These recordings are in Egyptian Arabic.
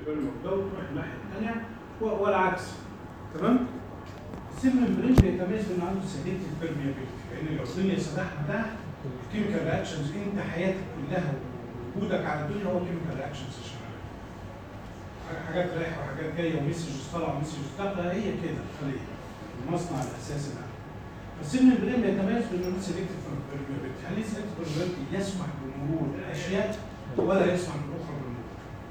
البيرم ده وتروح الناحيه الثانيه و- والعكس تمام؟ السيل ممبرين بيتميز بان عنده سيلكتيف بيرميابيلتي لان لو الدنيا سداح مداح الكيميكال رياكشنز انت حياتك كلها ووجودك على الدنيا هو كيميكال رياكشنز شغاله حاجات رايحه وحاجات جايه ومسجز طالعه ومسجز داخله هي كده الخليه المصنع الاساسي ده السيل ممبرين بيتميز بانه سيلكتيف بيرميابيلتي هل سيلكتيف بيرميابيلتي يسمح بمرور الاشياء ولا يسمح بالاخرى بالمرور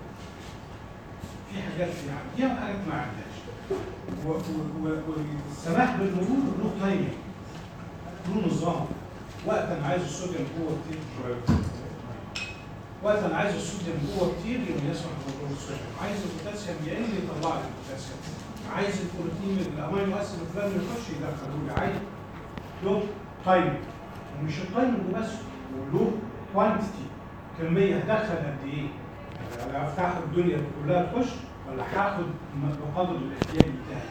في حاجات يعديها وحاجات ما يعديهاش و- و- و- والسماح بالمرور له تايمنج له نظام وقت انا عايز الصوديوم جوه كتير شويه وقت انا عايز الصوديوم جوه كتير يبقى يسمح بمرور الصوديوم عايز البوتاسيوم يقل يطلع لي البوتاسيوم عايز البروتين الامينو اسيد الفلاني يخش يدخله لي عايز له تايمنج ومش التايمنج بس وله كوانتيتي كميه هدخل قد ايه؟ انا هفتح الدنيا كلها تخش ولا هاخد بقدر الاحتياج بتاعي؟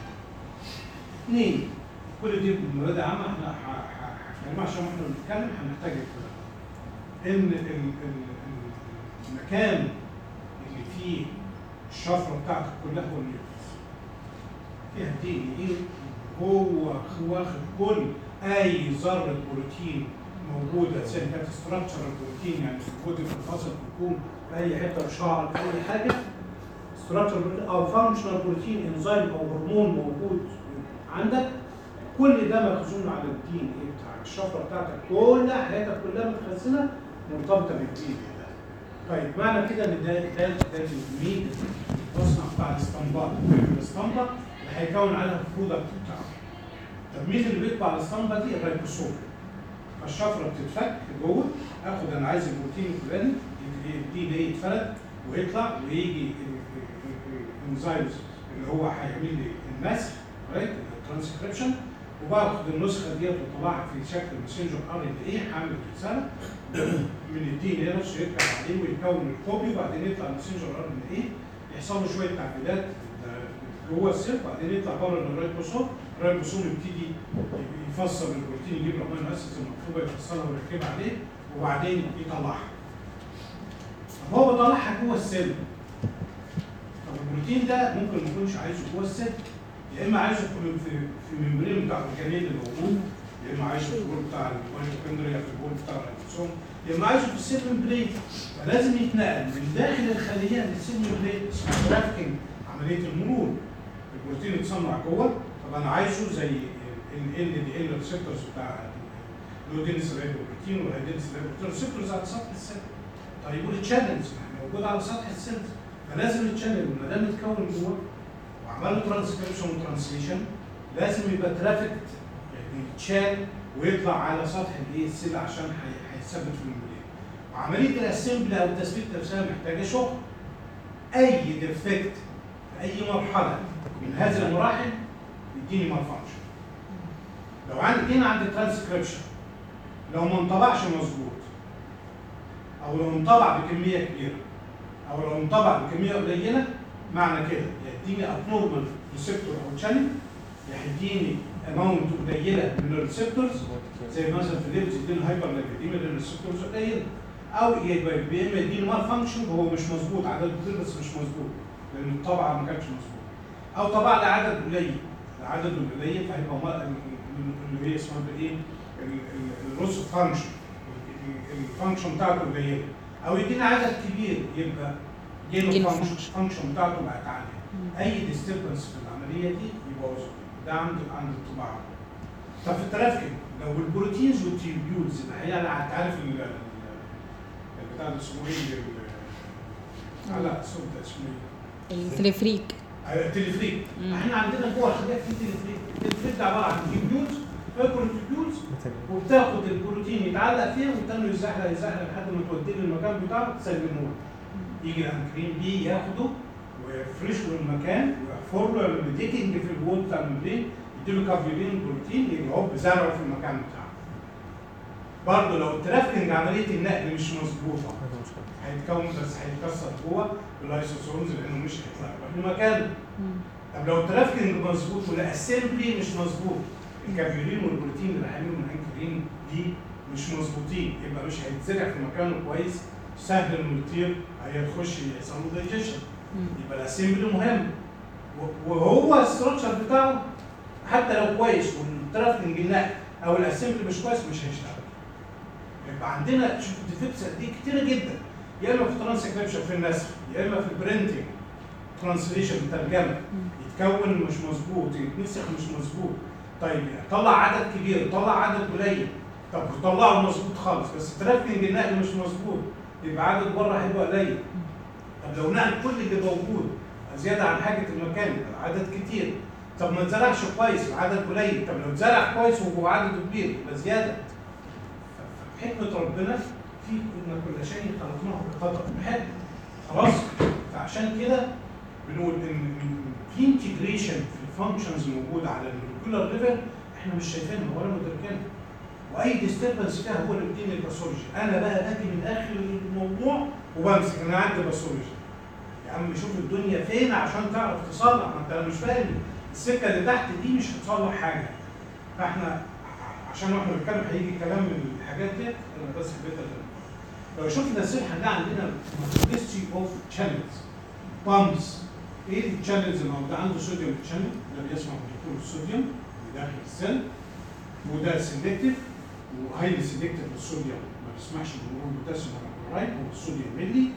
اثنين كل دي مبادئ عامه احنا ه- ه- هنتكلم عشان احنا بنتكلم هنحتاج الكلام ده. ان ال- ال- ال- المكان اللي فيه الشفره بتاعتك كلها هو النيوكليس فيها دي ان ايه هو واخد كل اي ذره بروتين موجوده سواء كانت ستراكشر البروتين يعني موجوده في الفصل في الكون في اي حته شعر في اي حاجه ستراكشر او فانكشنال بروتين انزيم او هرمون موجود عندك كل ده مخزون على الدي ان ايه بتاعك الشفره بتاعتك كل حياتك كلها متخزنه مرتبطه بالدي ان ايه ده طيب معنى كده ان ده ده ده الميد المصنع بتاع الاستنباط الاسطمبه اللي هيكون عليها البرودكت بتاعه طب مين اللي بيطبع الاسطمبه دي الريبوسوم فالشفره بتتفك جوه اخد انا عايز البروتين الفلاني الدي ان ايه يتفرد ويطلع ويجي الانزيمز اللي هو هيعمل لي النسخ رايت الترانسكريبشن وباخد النسخه ديت واطلعها في شكل ماسنجر ار ان ايه هعمل رساله من الدي ان ايه نفسه يركب عليه ويكون الكوبي وبعدين يطلع ماسنجر ار ان ايه يحصل له شويه تعديلات جوه السيل وبعدين يطلع بره الرايبوسوم الرايبوسوم يبتدي يفصل البروتين يجيب الامينو اسيدز المطلوبه يفصلها ويركبها عليه وبعدين يطلعها. طب هو بيطلعها جوه السيل. طب البروتين ده ممكن ما يكونش عايزه جوه السيل يا اما عايزه في في في الممبرين بتاع الجنين اللي موجود يا اما عايزه في البول بتاع الميتوكوندريا في البول بتاع الريبوسوم يا اما عايزه في السيل ممبرين فلازم يتنقل من داخل الخليه للسيل ممبرين اسمها ترافيكنج عمليه المرور البروتين يتصنع جوه طب انا عايزه زي ال ال دي ال ريسبتورز بتاع اللودينس بروتين والهيدينس بروتين ريسبتورز على سطح السيل طيب والتشانلز موجود على سطح السيل فلازم التشانل ما دام اتكون جوه وعمل له ترانسكريبشن وترانسليشن لازم يبقى ترافيك يعني يتشال ويطلع على سطح الايه السيل عشان هي- هيتثبت في المولين وعمليه الاسمبلي او التثبيت نفسها محتاجه شغل اي ديفكت في اي مرحله من هذه المراحل يديني مال فانكشن لو عندي هنا عندي ترانسكريبشن لو ما انطبعش مظبوط او لو انطبع بكميه كبيره او لو انطبع بكميه قليله معنى كده يا يديني ابنورمال ريسبتور او تشانل يا هيديني اماونت قليله من الريسبتورز زي مثلا في الليبس يديني هايبر لايبيديميا لان الريسبتورز قليله او يبقى يا اما يديني مال فانكشن وهو مش مظبوط عدد كتير بس مش مظبوط لان الطبعه ما كانتش مظبوط او طبع لعدد قليل العدد القليل فهيبقى مال- اللي هي اسمها ايه الروس فانكشن الفانكشن بتاعته قليله او يدينا عدد كبير يبقى جين Gain of فانكشن function. الفانكشن بتاعته بقت عاليه اي ديستربنس في العمليه دي يبوظ ده عند عند الطباعه طب في الترافيكنج لو البروتينز والتيبيولز اللي هي انا انت عارف ال- ال- البتاع ده اسمه ايه ال- لا اسمه ده اسمه ايه التلفريك آه، تلفريك مم. احنا عندنا جوه الحاجات في تلفريك التلفريك ده عباره عن تيبيولز تاكل التيبيولز وبتاخد البروتين يتعلق فيها وتنه يزحلق يزحلق لحد ما توديه للمكان بتاعه تسلمه له. يجي الانكرين بي ياخده ويفرش له المكان ويحفر له يعمل ديكنج في الوول بتاع الممبرين يديله كافيولين بروتين يجي هوب زرعه في المكان بتاعه. برضه لو الترافيكنج عمليه النقل مش مظبوطه هيتكون بس هيتكسر جوه باللايسوسومز لانه مش هيطلع يبقى في مكانه. طب لو الترافيكنج مظبوط والاسمبلي مش مظبوط الكافيولين والبروتين اللي هيعملوا من الانكرين دي مش مظبوطين يبقى مش هيتزرع في مكانه كويس سهل انه يطير هيخش يحصل له دايجيشن يبقى الاسمبلي مهم و- وهو الستراكشر بتاعه حتى لو كويس والترافتنج النقل او الاسمبلي مش كويس مش هيشتغل يبقى عندنا شوف الديفكتس دي كتيره جدا يا اما في ترانسكريبشن في النسخ يا اما في البرنتنج ترانسليشن الترجمه يتكون مش مظبوط يتنسخ مش مظبوط طيب طلع عدد كبير طلع عدد قليل طب طلعه مظبوط خالص بس الترافتنج النقل مش مظبوط يبقى عدد بره هيبقى قليل طب لو نقل كل اللي موجود زياده عن حاجه المكان يبقى عدد كتير طب ما اتزرعش كويس العدد قليل طب لو اتزرع كويس وهو عدده كبير يبقى زياده ف- فحكمه ربنا في ان كل شيء خلقناه بقدر بحكمه خلاص فعشان كده بنقول ان إن في انتجريشن في الفانكشنز الموجوده على المولكيولار ليفل احنا مش شايفينها ولا مدركينها واي ديستربنس فيها هو اللي بيديني الباثولوجي انا بقى باجي من اخر الموضوع وبمسك انا عندي باثولوجي يا عم شوف الدنيا فين عشان تعرف تصلح ما انت لو مش فاهم السكه اللي تحت دي مش هتصلح حاجه فاحنا عشان واحنا بنتكلم هيجي كلام من الحاجات دي انا بس البيت لو شفنا السلحه ده عندنا multiplicity اوف channels بامبس ايه الشانلز اللي موجوده عنده صوديوم شانل ده بيسمع بدخول الصوديوم داخل السيل وده سيلكتيف وهايلي سيلكتيف للصوديوم ما بيسمحش بمرور البوتاسيوم ولا الكلورايد هو الصوديوم ملي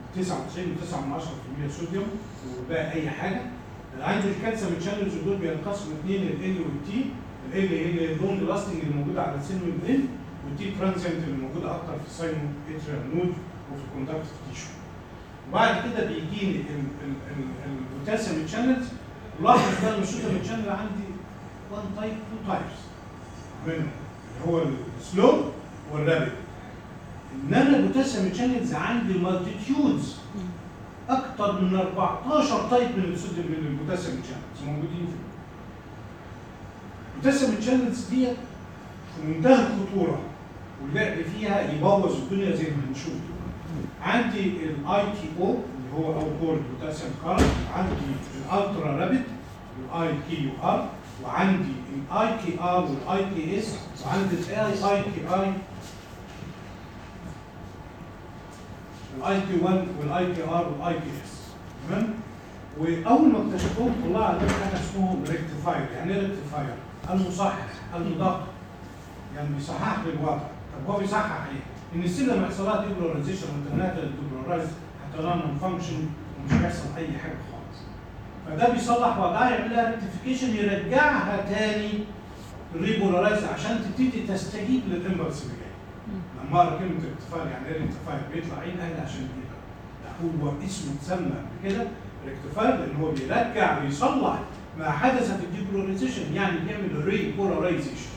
99.9% صوديوم وباقي اي حاجه عندي الكالسيوم شانلز دول بينقسموا اثنين ال والتي ال هي اللون لاستنج اللي موجوده على السيل ممبرين والتي ترانزيانت اللي موجوده اكتر في الساينو اتريال نود وفي الكوندكتيف تيشو وبعد كده بيجيني ال- ال- ال- البوتاسيوم شانلز لاحظ بقى ان الصوديوم شانل عندي 1 تايب 2 تايبس منهم اللي هو السلو والرابد انما البوتاسيوم شانلز عندي مالتيتيودز اكتر من 14 تايب من الصوديوم من البوتاسيوم شانلز موجودين في البوتاسيوم شانلز ديت في منتهى الخطوره واللعب فيها يبوظ الدنيا زي ما هنشوف عندي الاي تي او اللي هو اوت بورد بوتاسيوم كارت عندي الالترا رابيد الاي كي يو ار وعندي الاي كي ار والاي كي اس وعندي الاي اي كي اي الاي كي 1 والاي كي ار والاي كي اس تمام واول ما اكتشفوهم طلع عليهم حاجه اسمهم ريكتيفاير يعني ايه ريكتيفاير؟ المصحح المدقق يعني بيصحح لي الوضع طب هو بيصحح ايه؟ ان السيل لما يحصل لها ديبولاريزيشن وانترنت ديبولارايز حتى لها فانكشن ومش هيحصل اي حاجه خالص فده بيصلح وضعها يعمل لها ريكتيفيكيشن يرجعها تاني ريبولارايز عشان تبتدي تستجيب للامبلس اللي جاي لما اقرا كلمه ريكتيفاير يعني ايه ريكتيفاير بيطلع عين اهل عشان كده لا هو اسمه اتسمى بكده ريكتيفاير لان هو بيرجع بيصلح ما حدث في الديبولاريزيشن يعني بيعمل ريبولارايزيشن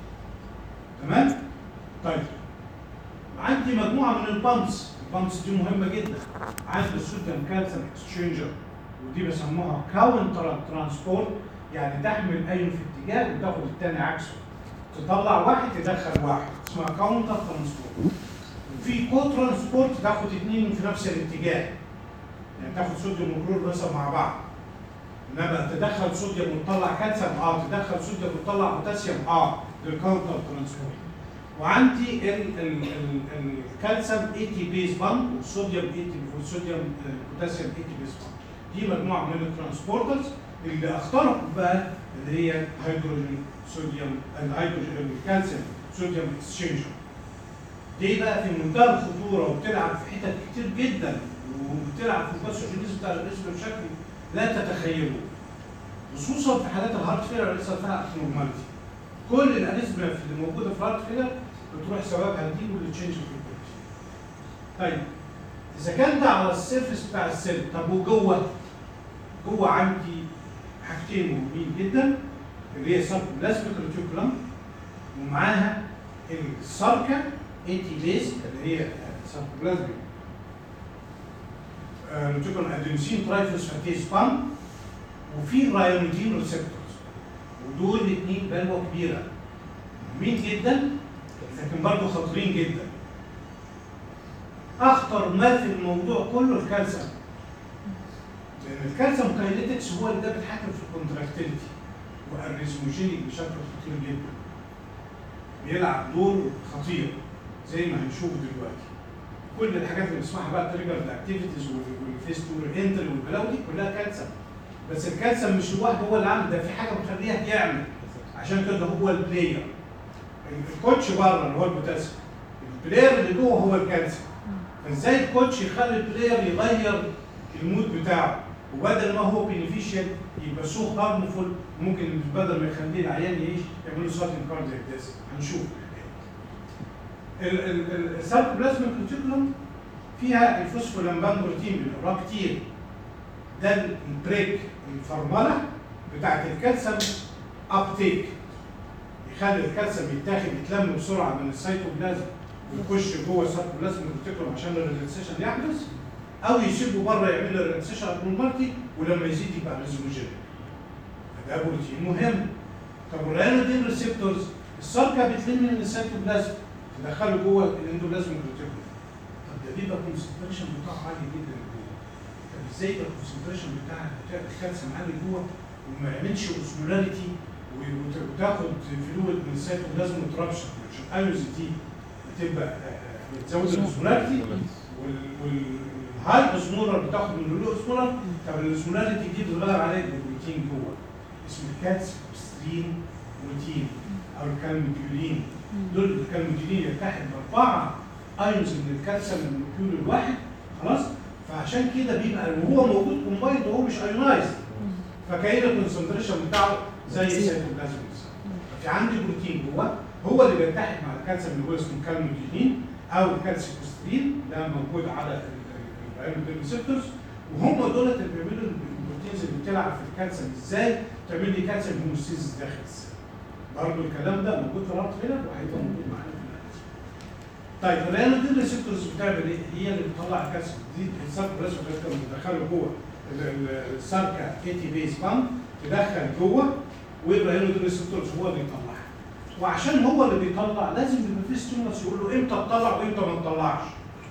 تمام؟ طيب عندي مجموعه من البامبس البامبس دي مهمه جدا عندي الصوديوم كالسيوم اكسشينجر ودي بيسموها كاونتر ترانسبورت يعني تحمل ايون في اتجاه وتاخد الثاني عكسه تطلع واحد تدخل واحد اسمها كاونتر ترانسبورت وفي كو ترانسبورت تاخد اثنين في نفس الاتجاه يعني تاخد صوديوم وكلور مثلا مع بعض انما تدخل صوديوم وتطلع كالسيوم اه تدخل صوديوم وتطلع بوتاسيوم اه للكاونتر ترانسبورت وعندي ال- ال- ال- الكالسيوم 80 بيز بامب والصوديوم 80 والصوديوم آه، بوتاسيوم 80 بيز بامب دي مجموعه من الترانسبورترز اللي اخترقوا بقى اللي هي هيدروجين صوديوم الهيدروجين الكالسيوم صوديوم اكسشينجر دي بقى في منتهى الخطوره وبتلعب في حتت كتير جدا وبتلعب في الباثوجينيز بتاع الجسم بشكل لا تتخيله خصوصا في حالات الهارت فيلر اللي لسه فيها ابنورماليتي كل الاريزما اللي موجوده في الهارت فيلر بتروح سببها دي والتشينج في البروتين. طيب اذا كان ده على السيرفس بتاع السيل طب وجوه جوه عندي حاجتين مهمين جدا اللي هي ساركوبلازميك ريتيكولم ومعاها الساركا ايتي بيز اللي هي ساركوبلازميك ريتيكولم ادينوسين ترايفوسفاتيز بام وفي رايونيدين ريسبتورز ودول الاثنين بلوه كبيره مهمين جدا لكن برضه خطيرين جدا اخطر ما في الموضوع كله الكالسيوم لان الكالسيوم كاينيتكس هو اللي ده بيتحكم في الكونتراكتيليتي والريزموجينيك بشكل خطير جدا بيلعب دور خطير زي ما هنشوف دلوقتي كل الحاجات اللي بنسمعها بقى تريجر الاكتيفيتيز والفيس تو انتري والبلاوي دي كلها كالسيوم بس الكالسيوم مش لوحده هو اللي عامل ده في حاجه مخليها يعمل عشان كده هو البلاير الكوتش بره اللي هو البوتاسيوم البلاير اللي جوه هو الكالسيوم فازاي الكوتش يخلي البلاير يغير المود بتاعه وبدل ما هو بينيفيشال يبقى سو هارمفول ممكن بدل ما يخليه العيان يعيش يعمل له ساتن كاردياك ديس هنشوف الساركوبلازميك ريتيكولوم فيها الفوسفولامبان بروتين بنقراه كتير ده البريك الفرمله بتاعت الكالسيوم ابتيك يخلي الكالسيوم يتاخد يتلم بسرعه من السيتوبلازم ويخش جوه الساركوبلازميك ريتيكولوم عشان الريلاكسيشن يحدث او يسيبه بره يعمل الريلاكسيشن ابنورمالتي ولما يزيد يبقى ريزوجين ده بروتين مهم طب والريانودين ريسبتورز الساركه بتلم من السيتوبلازم تدخله جوه الاندوبلازميك ريتيكولوم طب ده بيبقى الكونسنتريشن بتاعه عالي جدا جوه طب ازاي يبقى الكونسنتريشن بتاع بتاع الكالسيوم عالي جوه وما يعملش اوسمولاريتي وتاخد فلويد من السيتوبلازم وترابشن عشان الايونز دي بتبقى آه، آه، بتزود الاوسمولاريتي والهاي اوسمولار بتاخد من اللو اوسمولار طب الاوسمولاريتي دي بتغير عليه بروتين جوه اسمه كاتسبسترين بروتين او الكالموديولين دول الكالموديولين يتحد باربعه ايونز من الكالسيوم المولكيول الواحد خلاص فعشان كده بيبقى وهو موجود كومبايند وهو مش ايونايز فكاين الكونسنتريشن بتاعه زي السيتوبلازم في عندي بروتين جوه هو اللي بيتحد مع الكالسيوم اللي هو اسمه كالموديولين او الكالسيوكوسترين ده موجود على الايونين ريسبتورز وهم دول اللي بيعملوا البروتينز اللي بتلعب في الكالسيوم ازاي تعمل لي كالسيوم هيموستيزيس داخل السيل برضه الكلام ده موجود في الربط هنا وهيبقى موجود معانا في الأناليز. طيب الريانودين ريسبتورز بتعمل ايه؟ هي اللي بتطلع الكالسيوم دي السارك بريسو بتدخله جوه ال- ال- الساركا اي تي بيز بامب تدخل جوه والريانودين ريسبتورز هو اللي يطلعها وعشان هو اللي بيطلع لازم يبقى في ستيمولس يقول له امتى تطلع وامتى ما تطلعش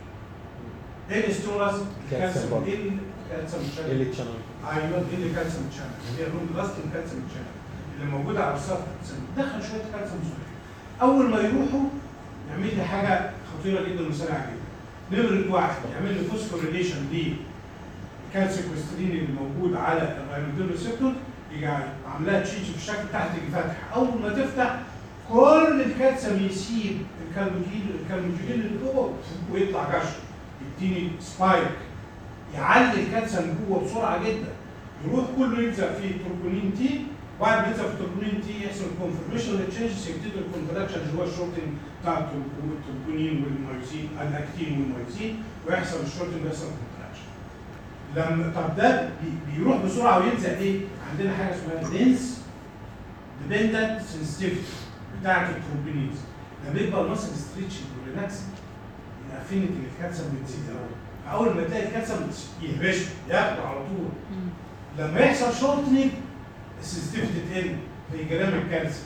ايه الستيمولس؟ كالسيوم برضه. ايه الكالسيوم channel؟ اللي تشانل ايوه دي اللي كالسيوم شانل هي اللون بلاستيك كالسيوم شانل اللي موجوده على السطح دخل شويه كالسيوم صغير اول ما يروحوا يعمل لي حاجه خطيره جدا وسريعه جدا نمرة واحد يعمل لي فوسفوريليشن للكالسيكوسترين اللي موجود على الراينودين ريسبتور يجي عاملاها تشينج في الشكل تحت تيجي فاتحه اول ما تفتح كل الكالسيوم يسيب الكالموجين الكالموجين اللي جوه ويطلع جشر يديني سبايك يعلي الكالسيوم جوه بسرعه جدا يروح كله يلزق في تروبونين تي بعد ما يلزق في تروبونين تي يحصل كونفرميشن تشينجز يبتدي الكونتراكشن اللي هو الشورتنج بتاع التروبونين والمايوسين الاكتين والمايوسين ويحصل الشورتنج ويحصل كونتراكشن لما طب ده بي- بيروح بسرعه ويلزق ايه؟ عندنا حاجه اسمها دينس ديبندنت سنسيتيفيتي بتاعت التروبونينز ده بيبقى المصل ستريتشنج وريلاكسنج الافينيتي للكالسيوم بتزيد قوي اول ما تلاقي الكالسيوم يهبشه ياخده على طول لما يحصل شورتنج السنسيتيفيتي تقل في جرام الكالسيوم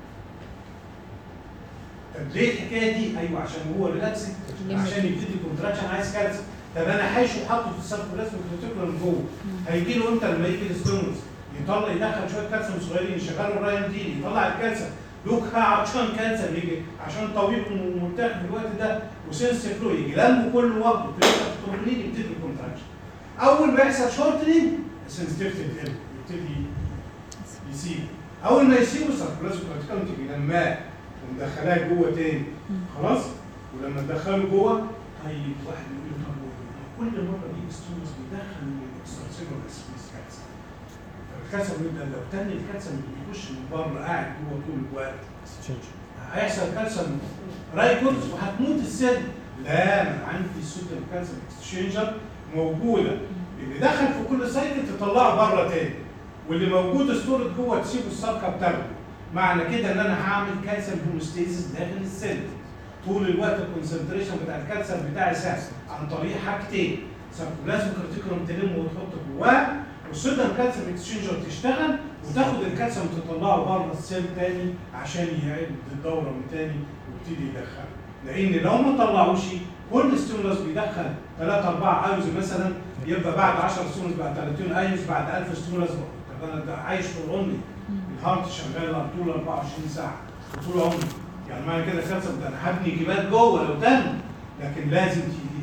طب ليه الحكايه دي؟ ايوه عشان هو ريلاكسنج عشان يبتدي كونتراكشن عايز كالسيوم طب انا حايشه وحاطه في السيركولاسم كريتيكولم جوه هيجي له امتى لما يجي الستونز يطلع يدخل شويه كالسيوم صغيرين يشغلوا الراين دي يطلع الكالسيوم لوك عطشان كالسيوم يجي عشان طبيب ومرتاح في الوقت ده وسنس فلو يجي لمه كله واخده في التورنين يبتدي الكونتراكشن اول ما يحصل شورتنج السنسيتيفيتي تقل يبتدي يسيب اول ما يسيبه السيركولاسم كريتيكولم تيجي لماه ومدخلاه جوه تاني خلاص ولما تدخله جوه طيب واحد يقول له طب هو كل مره دي ستونز بيدخل من الاكستراسيلر اسمه كالسيوم فالكالسيوم يبدا لو تاني الكالسيوم بيخش من بره قاعد جوه طول الوقت اكسشينج هيحصل كالسيوم رايكورز وهتموت السيل لا انا عندي السوديوم كالسيوم اكسشينجر موجوده اللي دخل في كل سايكل تطلعه بره تاني واللي موجود ستورد جوه تسيبه السرقه بتاعته معنى كده ان انا هعمل كالسيوم هوموستيزيس داخل السيل طول الوقت الكونسنتريشن بتاع الكالسيوم بتاعي ثابت عن طريق حاجتين سيركولازم كريتيكولم تلمه وتحط جواه والصوديوم كالسيوم اكسشينجر تشتغل وتاخد الكالسيوم تطلعه بره السيل تاني عشان يعيد الدوره من تاني ويبتدي يدخله لان لو ما طلعوش كل ستيمولس بيدخل 3 4 ايوز مثلا يبقى بعد 10 ستيمولس بعد 30 ايوز بعد 1000 ستيمولس طب انا ده عايش طول عمري الهارت شغال على طول 24 ساعه وطول عمري يعني معنى كده الكالسيوم ده انا هبني جبال جوه لو تم لكن لازم تيجي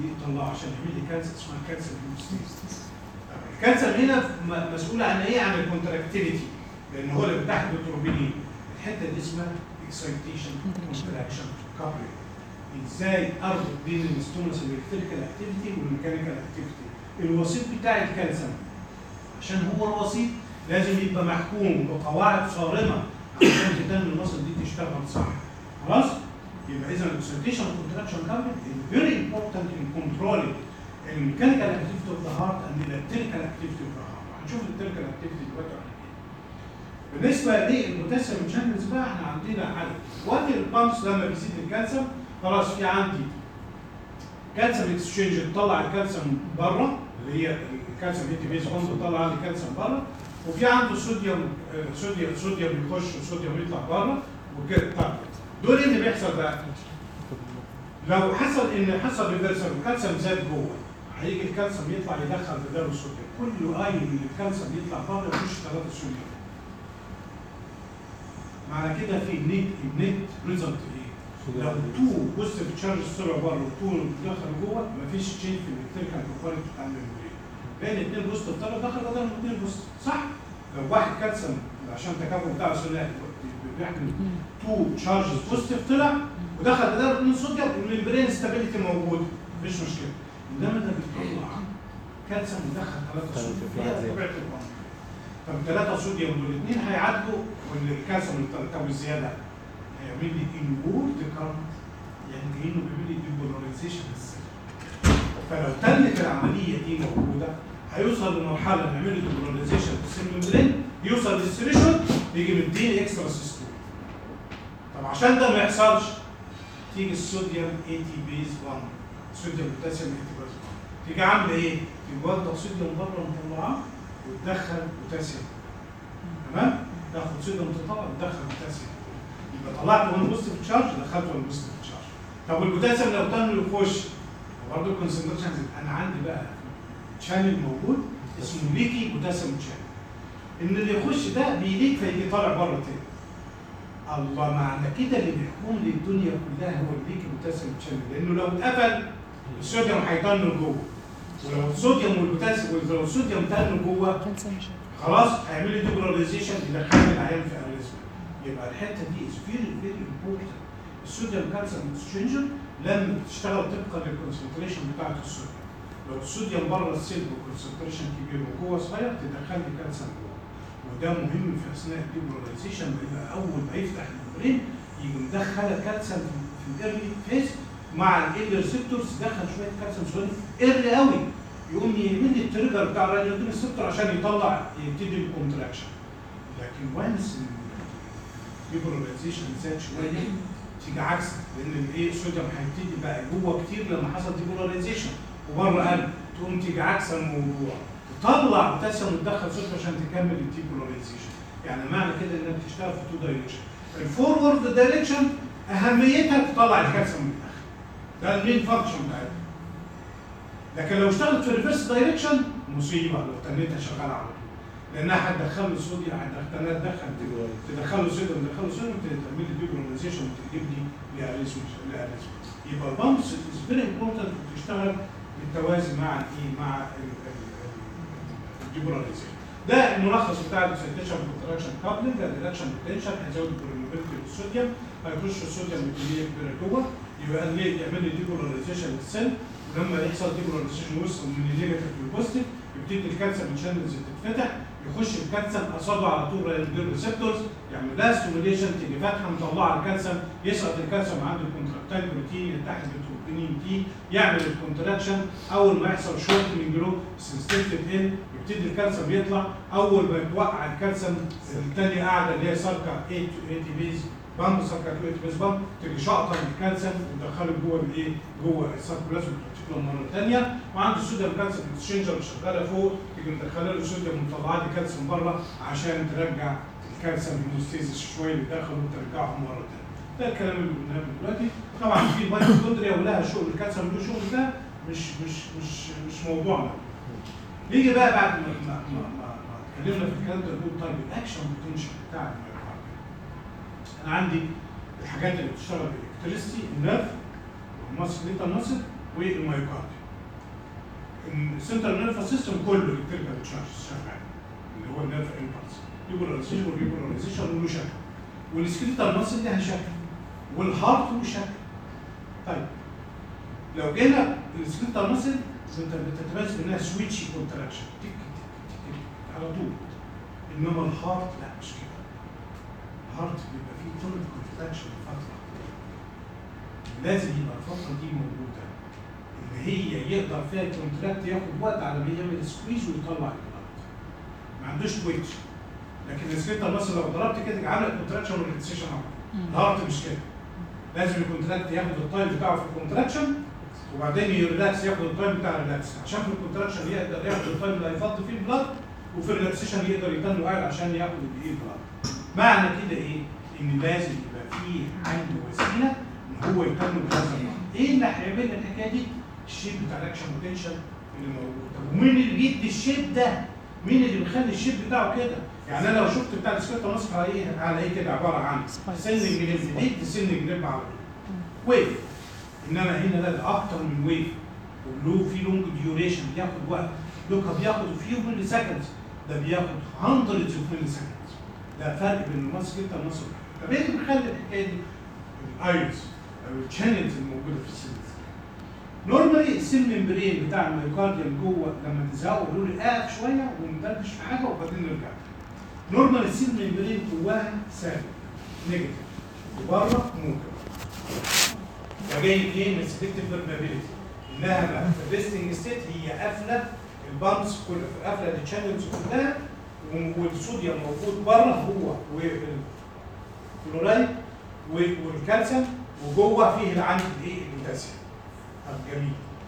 يطلعه عشان يعمل لي كانسر اسمها كانسر هيموستاسيس الكانسر هنا م- مسؤول عن ايه؟ عن الكونتراكتيليتي لان هو اللي بتاع البتروبينين الحته دي اسمها اكسايتيشن كونتراكشن كابلنج ازاي اربط بين الستونس الالكتريكال اكتيفيتي والميكانيكال اكتيفيتي الوسيط بتاع الكالسيوم عشان هو الوسيط لازم يبقى محكوم بقواعد صارمه عشان تتم المصل دي تشتغل صح خلاص يبقى اذا الاكسيتيشن كونتراكشن كابلنج فيري امبورتنت ان كنترولينج الميكانيكال اكتيفيتي اوف ذا هارت اند الالكتريكال اكتيفيتي اوف ذا هارت هنشوف الالكتريكال اكتيفيتي دلوقتي عن ايه بالنسبه للبوتاسيوم شانلز بقى احنا عندنا عدد وادي البامبس لما بيزيد الكالسيوم خلاص في عندي كالسيوم اكسشينج تطلع الكالسيوم بره اللي هي الكالسيوم اي تي بيز بوند تطلع لي الكالسيوم بره وفي عنده صوديوم آه، صوديوم صوديوم يخش وصوديوم يطلع بره وكده طب دول ايه اللي بيحصل بقى؟ لو حصل ان حصل ريفرسال والكالسيوم زاد جوه هيجي الكالسيوم يطلع يدخل في دار الصوديوم كل اي من الكالسيوم يطلع بره يخش ثلاثه صوديوم معنى كده في نت النت ريزلت ايه؟ لو تو بوزيتيف تشارج طلعوا بره وتو دخلوا جوه مفيش تشينج في الالكتريكال بروبرتي بتاع الميموري لان اثنين بوزيتيف طلعوا دخلوا بدل اثنين بوزيتيف صح؟ لو واحد كالسيوم عشان التكافؤ بتاع الثلاثي بيحمل تو تشارجز بوزيتيف طلع ودخل بدل اثنين صوديوم الممبرين ستابيليتي موجوده مفيش مشكله انما ده بيطلع كالسيوم ودخل ثلاثه صوديوم هي طبيعه الامر طب ثلاثه صوديوم دول الاثنين هيعدوا والكالسيوم اللي طلع الزياده هيعمل لي انورد كارنت يعني كانه بيعمل لي ديبولاريزيشن للسيل فلو تمت العمليه دي موجوده هيوصل لمرحله نعمل له ديبولاريزيشن للسيل ممبرين يوصل للسيريشن يجي مديني اكسترا سيستول طب عشان ده ما يحصلش تيجي الصوديوم اي تي بيز 1 صوديوم بوتاسيوم اي تي بيز 1 تيجي عامله ايه؟ تيجي واخده صوديوم بره مطلعاه وتدخل بوتاسيوم تمام؟ تاخد صوديوم تطلع وتدخل بوتاسيوم يبقى طلعت 1 بوزيتيف تشارج دخلت 1 بوزيتيف تشارج طب والبوتاسيوم لو كان يخش برضه الكونسنتريشن انا عندي بقى شانل موجود اسمه ليكي بوتاسيوم شانل ان اللي يخش ده بيليك فيجي طالع بره تاني الله معنى كده اللي بيحكم لي الدنيا كلها هو الليكي بوتاسيوم شانل لانه لو اتقفل الصوديوم هيطن جوه ولو الصوديوم والبوتاسيوم ولو الصوديوم تن جوه خلاص هيعمل لي ديبولاريزيشن يدخلني العيان في اريزما يبقى الحته دي از فيري فيري امبورتنت الصوديوم كالسيوم اكسشينجر لما بتشتغل طبقا للكونسنتريشن بتاعت الصوديوم لو الصوديوم بره السيل بكونسنتريشن كبير وجوه صغير تدخل لي كالسيوم جوه وده مهم في اثناء الديبولاريزيشن لان اول ما يفتح الممبرين يجي مدخل كالسيوم في الايرلي فيز مع ال ريسبتورز دخل شويه كالسيوم صغير ايرلي قوي يقوم يعمل لي التريجر بتاع الراديو ريسبتور عشان يطلع يبتدي الكونتراكشن لكن وانس الديبولاريزيشن زاد شويه تيجي عكس لان الايه الصوديوم هيبتدي بقى جوه كتير لما حصل ديبولاريزيشن وبره قل تقوم تيجي عكس الموضوع تطلع بوتاسيوم وتدخل صوديوم عشان تكمل الديبولاريزيشن يعني معنى كده انها بتشتغل في تو دايركشن الفورورد دايركشن اهميتها تطلع الكالسيوم من الاخر ده المين فانكشن بتاعتها لكن لو اشتغلت في الريفرس دايركشن مصيبه لو تنيتها شغاله على طول لانها هتدخل له صوديوم هتدخل تدخل تدخل له صوديوم تدخل له صوديوم تعمل لي ديبولاريزيشن وتجيب لي لاريزم لاريزم يبقى البامبس از فيري امبورتنت بتشتغل بالتوازي مع الايه مع الديبولاريزيشن ده الملخص بتاع الاكسيتيشن كونتراكشن كابلنج الريدكشن بوتنشال هيزود البرميبيلتي للصوديوم هيخش الصوديوم بكميه كبيره جوه يبقى ليه يعمل لي ديبولاريزيشن للسيل ولما يحصل ديبولاريزيشن يوصل من النيجاتيف للبوزيتيف يبتدي الكالسيوم شانلز تتفتح يخش الكالسيوم قصاده على طول ريدير ريسبتورز يعمل لها ستيميوليشن تيجي فاتحه مطلعه الكالسيوم يسقط الكالسيوم عند الكونتراكتايل بروتين يلتحق بالتروبينين تي يعمل الكونتراكشن اول ما يحصل شورت من جلو سنسيتيف ان يبتدي الكالسيوم يطلع اول ما يتوقع الكالسيوم الثانيه قاعده اللي هي ساركا 8 تي بيز بامب ساركا 8 بيز بامب تيجي شاطه الكالسيوم وتدخله جوه الايه جوه الساركولازم بروتين مره ثانيه وعنده الصوديوم كالسيوم اكسشينجر شغاله فوق تيجي مدخله له صوديوم ومطلعه لي كالسيوم بره عشان ترجع الكالسيوم هيموستيزيس شويه اللي داخل وترجعه مره ثانيه ده الكلام اللي قلناه دلوقتي طبعا في مايتوكوندريا ولها شغل الكالسيوم له شغل ده مش مش مش مش موضوعنا نيجي بقى بعد ما ما ما, ما, ما اتكلمنا في الكلام ده نقول طيب الاكشن بوتنشال بتاع المايوكارديوم انا عندي الحاجات اللي بتشتغل بالالكتريستي النيرف والماسل ليتا ماسل والمايوكارديوم السنترال نيرفس سيستم كله الكتريكال تشارجز شغال اللي هو النيرف امبلس ريبولاريزيشن والريبولاريزيشن له شكل والسكريتال ماسل لها شكل والهارت له شكل طيب لو جينا السكريتال ماسل انت بتتميز بانها سويتشي كونتراكشن تك تك تك على طول انما الهارت لا مش كده الهارت بيبقى فيه طول كونتراكشن فتره لازم يبقى الفتره دي موجوده ان هي يقدر فيها الكونتراكت ياخد وقت على ما يعمل سكويز ويطلع البلد ما عندوش تويتش لكن السكريتال ماسل لو ضربت كده عمل كونتراكشن وريلاكسيشن الهارت مش كده لازم الكونتراكت ياخد التايم بتاعه في الكونتراكشن وبعدين يريلاكس ياخد التايم بتاع الريلاكس عشان في الكونتراكشن يقدر ياخد التايم اللي هيفضي فيه البلد وفي الريلاكسيشن يقدر يتنه قاعد عشان ياخد الايه البلد معنى كده ايه؟ ان لازم يبقى فيه عنده وسيله ان هو يتنه بهذا النوع ايه اللي هيعمل لي الحكايه دي؟ الشيب بتاع الاكشن بوتنشال اللي موجود طب ومين اللي بيدي الشيب ده؟ مين اللي بيخلي الشيب بتاعه كده؟ يعني انا لو شفت بتاع السكريبت مصر على ايه على ايه كده عباره عن سن جريب دي سن جريب على طول ويف انما هنا لا ده اكتر من ويف وله في لونج ديوريشن بياخد وقت لوكا بياخد فيو ملي سكندز ده بياخد هندردز اوف ملي سكندز ده فرق بين المصر جدا والمصر طب ايه اللي بيخلي الحكايه دي؟ الايرز او الشانلز الموجوده في السيلز نورمالي السيل ممبرين بتاع الميوكارديوم جوه لما تزهقوا يقولوا لي اقف شويه وندردش في حاجه وبعدين نرجع نورمال السيل ممبرين جواها سالب نيجاتيف وبره موجب ده جاي منين من سيلكتيف بيرمابيلتي انها بقى في الريستنج ستيت هي قافله البامبس كلها قافله التشانلز كلها والصوديوم موجود بره هو والفلورايد والكالسيوم وجوه فيه اللي عندي الايه البوتاسيوم طب جميل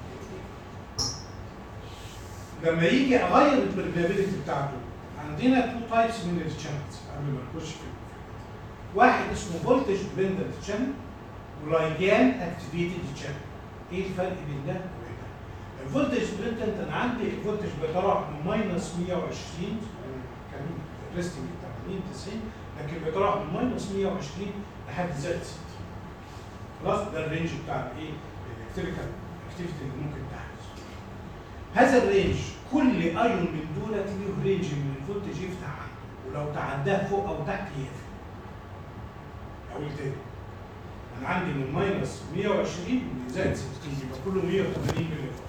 لما يجي اغير البرميابيلتي بتاعته عندنا تو تايبس من الشانلز قبل ما نخش في واحد اسمه فولتج ديبندنت شانل ولايجان اكتيفيتد شانل ايه الفرق بين ده وبين ده؟ الفولتج ديبندنت انا عندي الفولتج بيتراوح من ماينس 120 كان ريستنج 80 90 لكن بيتراوح من ماينس 120 لحد زائد 60 خلاص ده الرينج بتاع الايه؟ الالكتريكال اكتيفيتي اللي ممكن تحدث هذا الرينج كل ايون من دول له رينج من الفولتج يفتح عنده ولو تعداه فوق او تحت يقفل اقول تاني انا عندي من ماينس 120 لزائد 60 يبقى كله 180 ملي فولت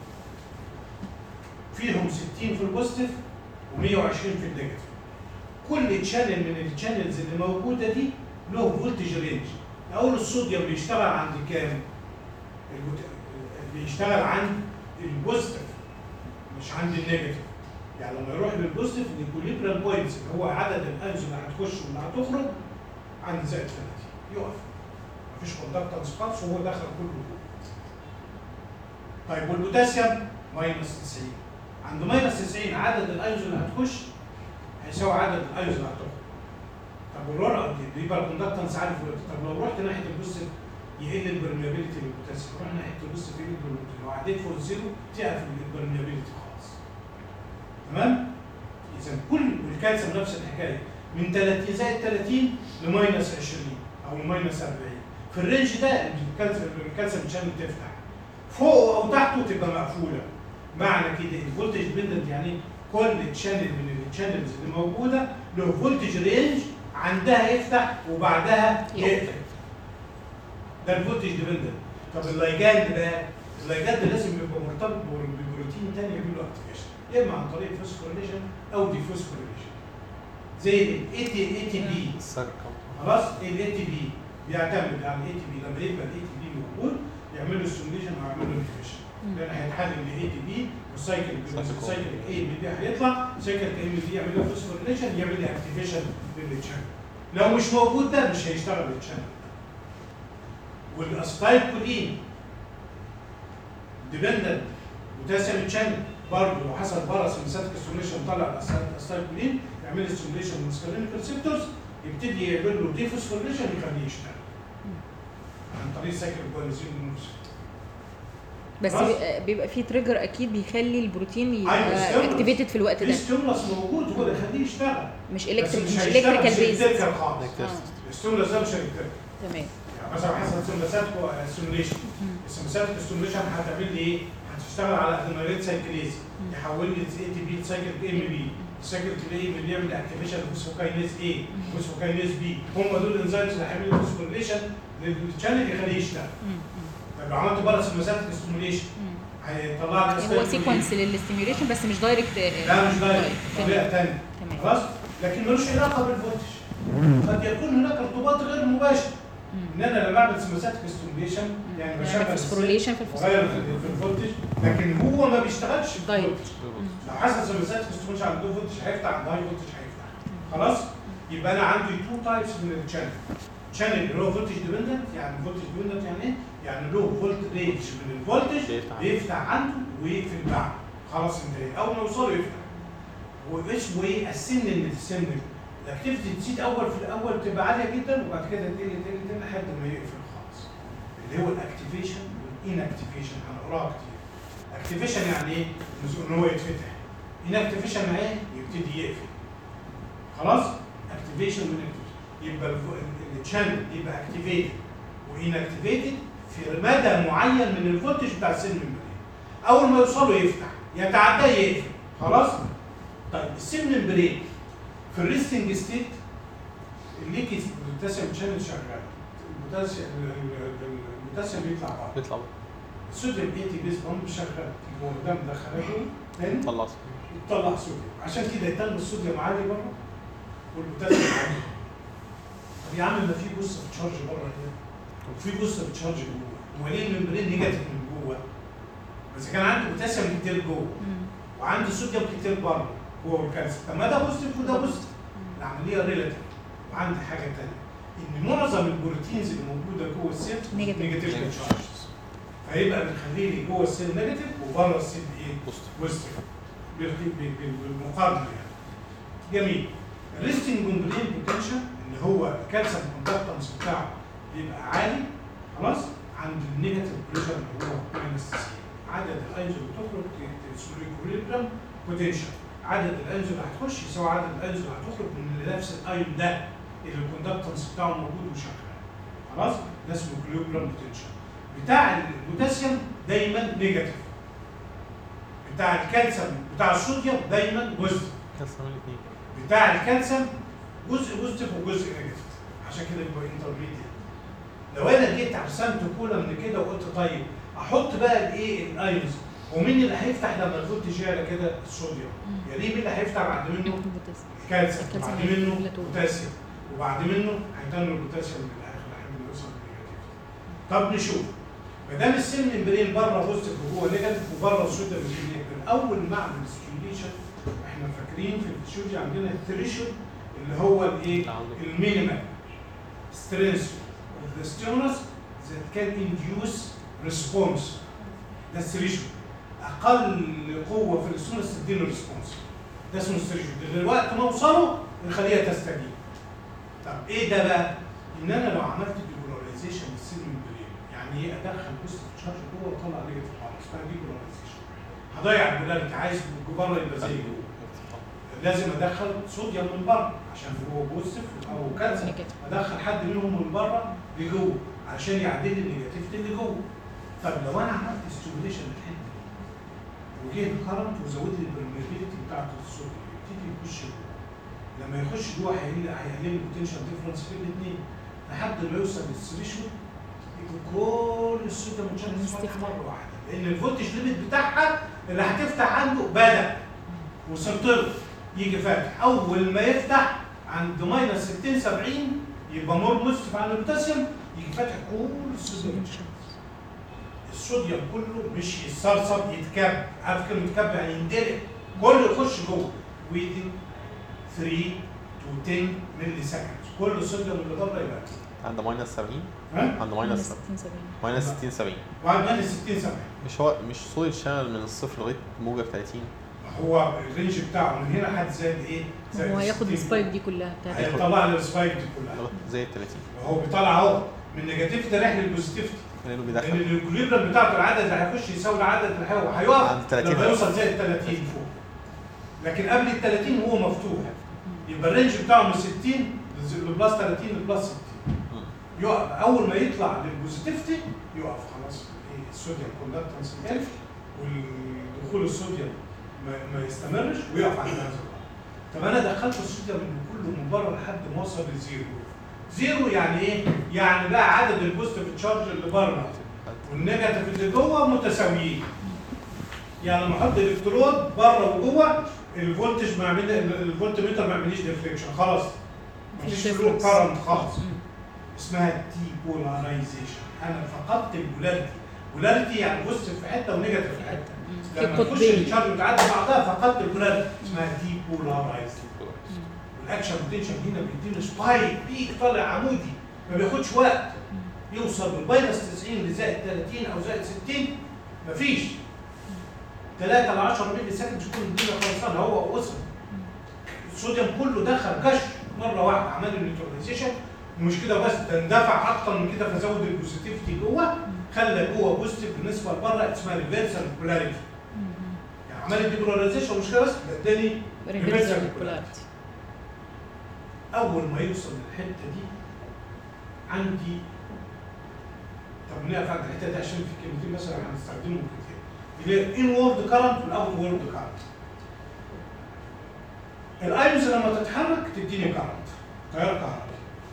فيهم 60 في البوزيتيف و120 في النيجاتيف كل تشانل من التشانلز اللي موجوده دي له فولتج رينج اقول الصوديوم بيشتغل عند كام؟ بيشتغل عند البوزيتيف مش عند النيجاتيف يعني لما يروح للبوزيتيف الايكوليبرال بوينتس اللي هو عدد الايونز اللي هتخش واللي هتخرج عند زائد 30 يقف مفيش كوندكتنس خالص وهو دخل كله جوه طيب والبوتاسيوم ماينس 90 عند ماينس 90 عدد الايونز اللي هتخش هيساوي عدد الايونز اللي هتخرج طب والورقه دي يبقى الكوندكتنس عارف طب لو رحت ناحيه البوزيتيف يقل البرميابيلتي للبوتاسيوم روح ناحيه البوزيتيف يقل البرميابيلتي لو عديت فوق الزيرو تقف البرميابيلتي خالص تمام اذا كل والكالسيوم نفس الحكايه من 30 زائد 30 لماينس 20 او لماينس 40 في الرينج ده الكالسيوم الكالسيوم شانل تفتح فوق او تحته تبقى مقفوله معنى كده الفولتج ديبندنت يعني كل تشانل من التشانلز اللي موجوده له فولتج رينج عندها يفتح وبعدها يقفل ده الفولتج ديبندنت طب اللايجاند بقى اللايجاند لازم يبقى مرتبط ببروتين تاني يعمل له اكتيفيشن اما عن طريق فوسفوريليشن او ديفوسفوريليشن زي الاي تي اي تي بي خلاص الاي تي بي بيعتمد على الاي تي بي لما يبقى الاي تي بي موجود يعمل له ستيميوليشن او يعمل له ديفيشن لان هيتحلل الاي تي بي والسايكل السايكل اي ام بي هيطلع سايكل اي ام بي يعمل له فوسفوريليشن يعمل له اكتيفيشن للتشانل لو مش موجود ده مش هيشتغل التشانل والاسيتايل كولين ديبندنت بوتاسيوم تشانل برضه لو حصل باراسمساتيك ستيميوليشن طلع الاسيتايل كولين يعمل له ستيميوليشن من سكالينيك ريسبتورز يبتدي يعمل له ديفوسفوريليشن يخليه يشتغل عن طريق سايكل كواليزين بس خلاص؟ بيبقى- بيبقى في تريجر اكيد بيخلي البروتين أيوة، يبقى stimulus. اكتيفيتد في الوقت في ده ستيمولس موجود هو اللي يخليه يشتغل مش بس الكتريك مش هيشتغل الكتريكال مش بيز الكتريكال خالص آه، الستيمولس ده مش الكتريكال تمام يعني مثلا حصل ستيمولاسات ستيموليشن الستيمولاسات ستيموليشن هتعمل لي ايه؟ هتشتغل على ادينايليت سايكليز يحول لي اي تي بي سايكل ام بي السايكل ايه اللي بيعمل اكتيفيشن لفوسفوكاينيز اي فوسفوكاينيز بي هم دول الانزيمز اللي هيعملوا فوسفوريليشن للشانل يخليه يشتغل مم. مم. طب لو عملت باراسمباثيك ستيموليشن مم. هيطلع لي هو اسباب سيكونس للاستيميوليشن بس مش دايركت لا مش دايركت طريقه ثانيه تمام خلاص لكن ملوش علاقه بالفولتج قد يكون هناك ارتباط غير مباشر مم. ان انا لما اعمل سماساتيك ستيموليشن يعني نعمل بشغل فوسفوريليشن في غير الفوسفوريليشن في الفولتج لكن هو ما بيشتغلش في دايركت. الفولتج لو حصل سماساتيك ستيموليشن عند لو فولتج هيفتح عند هاي فولتج هيفتح خلاص يبقى انا عندي تو تايبس من الشانل شانل اللي هو فولتج ديبندنت يعني فولتج ديبندنت يعني ايه؟ يعني له فولت رينج من الفولتج بيفتح. بيفتح عنده ويقفل بعده خلاص انتهى اول ما يوصله يفتح واسمه ايه السن اللي السن الاكتيفيتي تزيد اول في الاول تبقى عاليه جدا وبعد كده تقل تقل تقل لحد ما يقفل خالص اللي هو الاكتيفيشن والانكتيفيشن هنقراها كتير اكتيفيشن يعني ايه؟ ان هو يتفتح انكتيفيشن يعني ايه؟ يبتدي يقفل خلاص اكتيفيشن وانكتيفيشن يبقى الشانل يبقى اكتيفيتد وانكتيفيتد في مدى معين من الفولتج بتاع السن الممبرين اول ما يوصله يفتح يتعداه يقفل خلاص طيب السن الممبرين في الريستنج ستيت الليكي البوتاسيوم شانل شغال البوتاسيوم البوتاسيوم بيطلع بره بيطلع الصوديوم اي تي بيز بامب شغال هو ده مدخلاته تاني طلع يطلع صوديوم عشان كده يتم الصوديوم عالي بره والبوتاسيوم عالي طب يا عم ما في بوست تشارج بره هنا وفي بوست تشارج جوه هو ليه الممبرين نيجاتيف من جوه بس كان عنده بوتاسيوم كتير جوه مم. وعنده صوديوم كتير بره هو والكالسيوم طب ما ده بوزيتيف وده بوزيتيف العمليه ريلاتيف وعندي حاجه ثانيه ان معظم البروتينز اللي موجوده جوه السيل Negative. نيجاتيف تشارجز فيبقى بنخليه لي جوه السيل نيجاتيف وبره السيل ايه؟ بوست بوزيتيف بال- بال- بال- بالمقارنه يعني جميل الريستنج ممبرين بوتنشال اللي هو الكالسيوم كوندكتنس بتاعه بيبقى عالي خلاص عند النيجاتيف بريشر اللي هو ماينس 90 عدد الاينز اللي بتخرج اسمه ايكوليبريم بوتنشال عدد الاينز اللي هتخش يساوي عدد الاينز اللي هتخرج من نفس الايون ده اللي الكوندكتنس بتاعه موجود وشغال خلاص ده اسمه ايكوليبريم بوتنشال بتاع البوتاسيوم دايما نيجاتيف بتاع الكالسيوم بتاع الصوديوم دايما بوزيتيف كسر الاثنين بتاع الكالسيوم جزء بوزيتيف وجزء نيجاتيف عشان كده يبقى انترميديت لو انا جيت رسمت كولا من كده وقلت طيب احط بقى الايه الايونز ومين اللي هيفتح لما الفولتج يعلى كده الصوديوم مم. يعني مين اللي هيفتح بعد منه بوتاسيوم. الكالسيوم الكالسيوم وبعد منه هيفلتوا. بوتاسيوم وبعد منه هيتنوا البوتاسيوم للاخر لحد ما يوصل للنيجاتيف طب نشوف ما دام السن ممبرين بره بوزيتيف وجوه نيجاتيف وبره الصوديوم نيجاتيف اول ما اعمل ستيميوليشن احنا فاكرين في الفسيولوجي عندنا الثريشولد اللي هو الايه اللي عنده. المينيمال سترينث اوف ذا ستيمولس that can induce response ده الثريشولد اقل قوه في الستيمولس تديله ريسبونس ده اسمه الثريشولد اللي وقت ما اوصله الخليه تستجيب طب ايه ده بقى؟ ان انا لو عملت ديبولاريزيشن للسيل ممبرين يعني ايه ادخل بوست تشارج جوه واطلع نيجاتيف خالص اسمها ديبولاريزيشن هضيع البولاريتي عايز بره يبقى زي جوه لازم ادخل صوديوم من بره عشان هو بوزيتيف او كالسيوم نيجاتيف. ادخل حد منهم من بره لجوه عشان يعدل لي النيجاتيفيتي اللي جوه طب لو انا عملت ستيميوليشن للحته دي وجه الكرنت وزود لي البرميبيليتي بتاعت الصوديوم يبتدي يخش جوه لما يخش جوه هيقل هيقلل البوتنشال ديفرنس بين الاثنين لحد ما يوصل للثريشولد يبقى كل الصوديوم شانلز مستفتح. فاتحه مره واحده لان الفولتج ليميت بتاعها اللي هتفتح عنده بدا وصلت له يجي فاتح اول ما يفتح عند ماينس 60 70 يبقى مور بوزيتيف عن البوتاسيوم يجي فاتح كل الصوديوم الصوديوم كله مش يتصرصب يتكب عارف كلمه يتكب يعني يندلق كله يخش جوه within 3 to 10 ملي سكند كل الصوديوم اللي بره يبقى عند ماينس 70 ها عند ماينس 60 70 ماينس 60 70 وعند ماينس 60 70 مش هو مش صوت الشانل من الصفر لغايه موجب 30 هو الرينج بتاعه من هنا لحد زائد ايه؟ زائد هو هياخد 60. السبايك دي كلها بتاعت هيطلع لي السبايك دي كلها لغايه زي 30 هو بيطلع اهو من نيجاتيفيتي رايح للبوزيتيفيتي لانه لان بيدخل الاكوليبرم بتاعته العدد اللي هيخش يساوي العدد اللي هو هيقف عند 30 لما يوصل زي ال 30 فوق لكن قبل ال 30 هو مفتوح يبقى الرينج بتاعه من 60 لبلس 30 لبلس 60 مم. يقف اول ما يطلع للبوزيتيفيتي يقف خلاص ايه الصوديوم كوندكتنس يقف والدخول الصوديوم ما, ما يستمرش ويقف عند هذا الرقم طب انا دخلت الصوديوم اللي كله من بره لحد ما وصل لزيرو زيرو يعني ايه؟ يعني بقى عدد البوزيتيف تشارج اللي بره والنيجاتيف اللي جوه متساويين يعني لما احط الكترود بره وجوه الفولتج ما يعمل الفولت ميتر ما يعمليش ديفليكشن خلاص مفيش مفيش فلو difference. كارنت خالص اسمها دي بولاريزيشن انا فقدت البولاريتي بولاريتي يعني بوزيتيف في حته ونيجاتيف في حته في لما تخش قطبين الشارج وتعدي بعضها فقدت البولاريتي اسمها دي بولاريزيشن والاكشن بوتنشال هنا بيديله سبايك بيك طالع عمودي ما بياخدش وقت يوصل من ماينس 90 لزائد 30 او زائد 60 مفيش 3 ل 10 مللي سكند تكون الدنيا خلصانه هو وصل الصوديوم كله دخل كشف مره واحده عمل النيوتراليزيشن ومش كده بس ده اندفع اكتر من كده فزود البوزيتيفيتي جوه خلى جوه بوزيتيف بالنسبه لبره اسمها ريفرسال بولاريتي يعني عمل الديبولاريزيشن مش كده بس ده اداني ريفرسال بولاريتي اول ما يوصل للحته دي عندي طب نقف عند الحته دي عشان في كلمتين مثلا هنستخدمهم كتير اللي هي ان وورد كارنت والاوت وورد كارنت الايونز لما تتحرك تديني كارنت تيار كهربي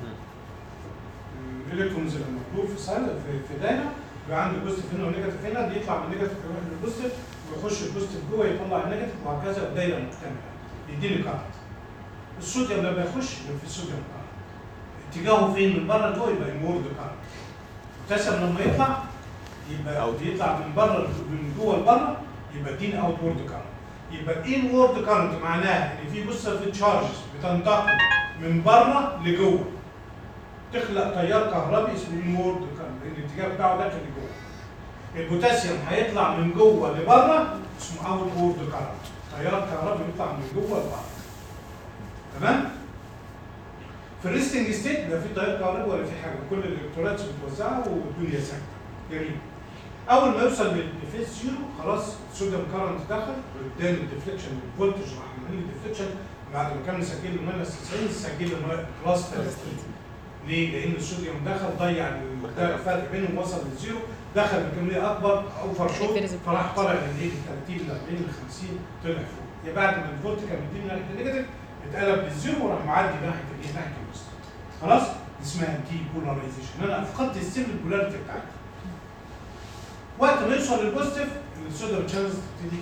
الالكترونز لما تدور في سايل في, في دايره يبقى عندي بوزيتيف هنا ونيجاتيف هنا دي يطلع من النيجاتيف يروح للبوزيتيف ويخش البوزيتيف جوه يطلع النيجاتيف وهكذا الدايره مكتمله يديني كارنت الصوديوم لما يخش يبقى في صوديوم كارنت اتجاهه فين من بره لجوه يبقى انورد كارنت البوتاسيوم لما يطلع يبقى Out. يطلع من بره من جوه لبره يبقى اديني اوت وورد كارنت يبقى ان وورد كارنت معناها ان في بوزيتيف تشارجز بتنتقل من بره لجوه تخلق تيار كهربي اسمه ان وورد كارنت لان الاتجاه بتاعه داخل لجوه البوتاسيوم هيطلع من جوه لبره اسمه اوت وورد كارنت تيار كهربي بيطلع من جوه لبره تمام في الريستنج ستيت لا في تيار كهربي ولا في حاجه كل الالكترونات بتوزعها والدنيا ساكته جميل اول ما يوصل للفيس زيرو خلاص الصوديوم كارنت دخل واداني الديفليكشن الفولتج راح عمل لي ديفليكشن بعد ما كان مسجل له ماينس 90 سجل له بلس 30 ليه؟ لان الصوديوم دخل ضيع ال- ده الفرق بينهم وصل للزيرو دخل بكميه اكبر اوفر شوت Reversible. فراح طالع من ايه 30 ل 40 ل 50 طلع فوق يا بعد ما الفولت كان بيديني ناحيه النيجاتيف اتقلب للزيرو وراح معدي ناحيه الايه ناحيه الوسط خلاص دي اسمها دي بولاريزيشن انا فقدت السيل البولاريتي بتاعتي وقت ما يوصل للبوزيتيف السودر تشانلز تبتدي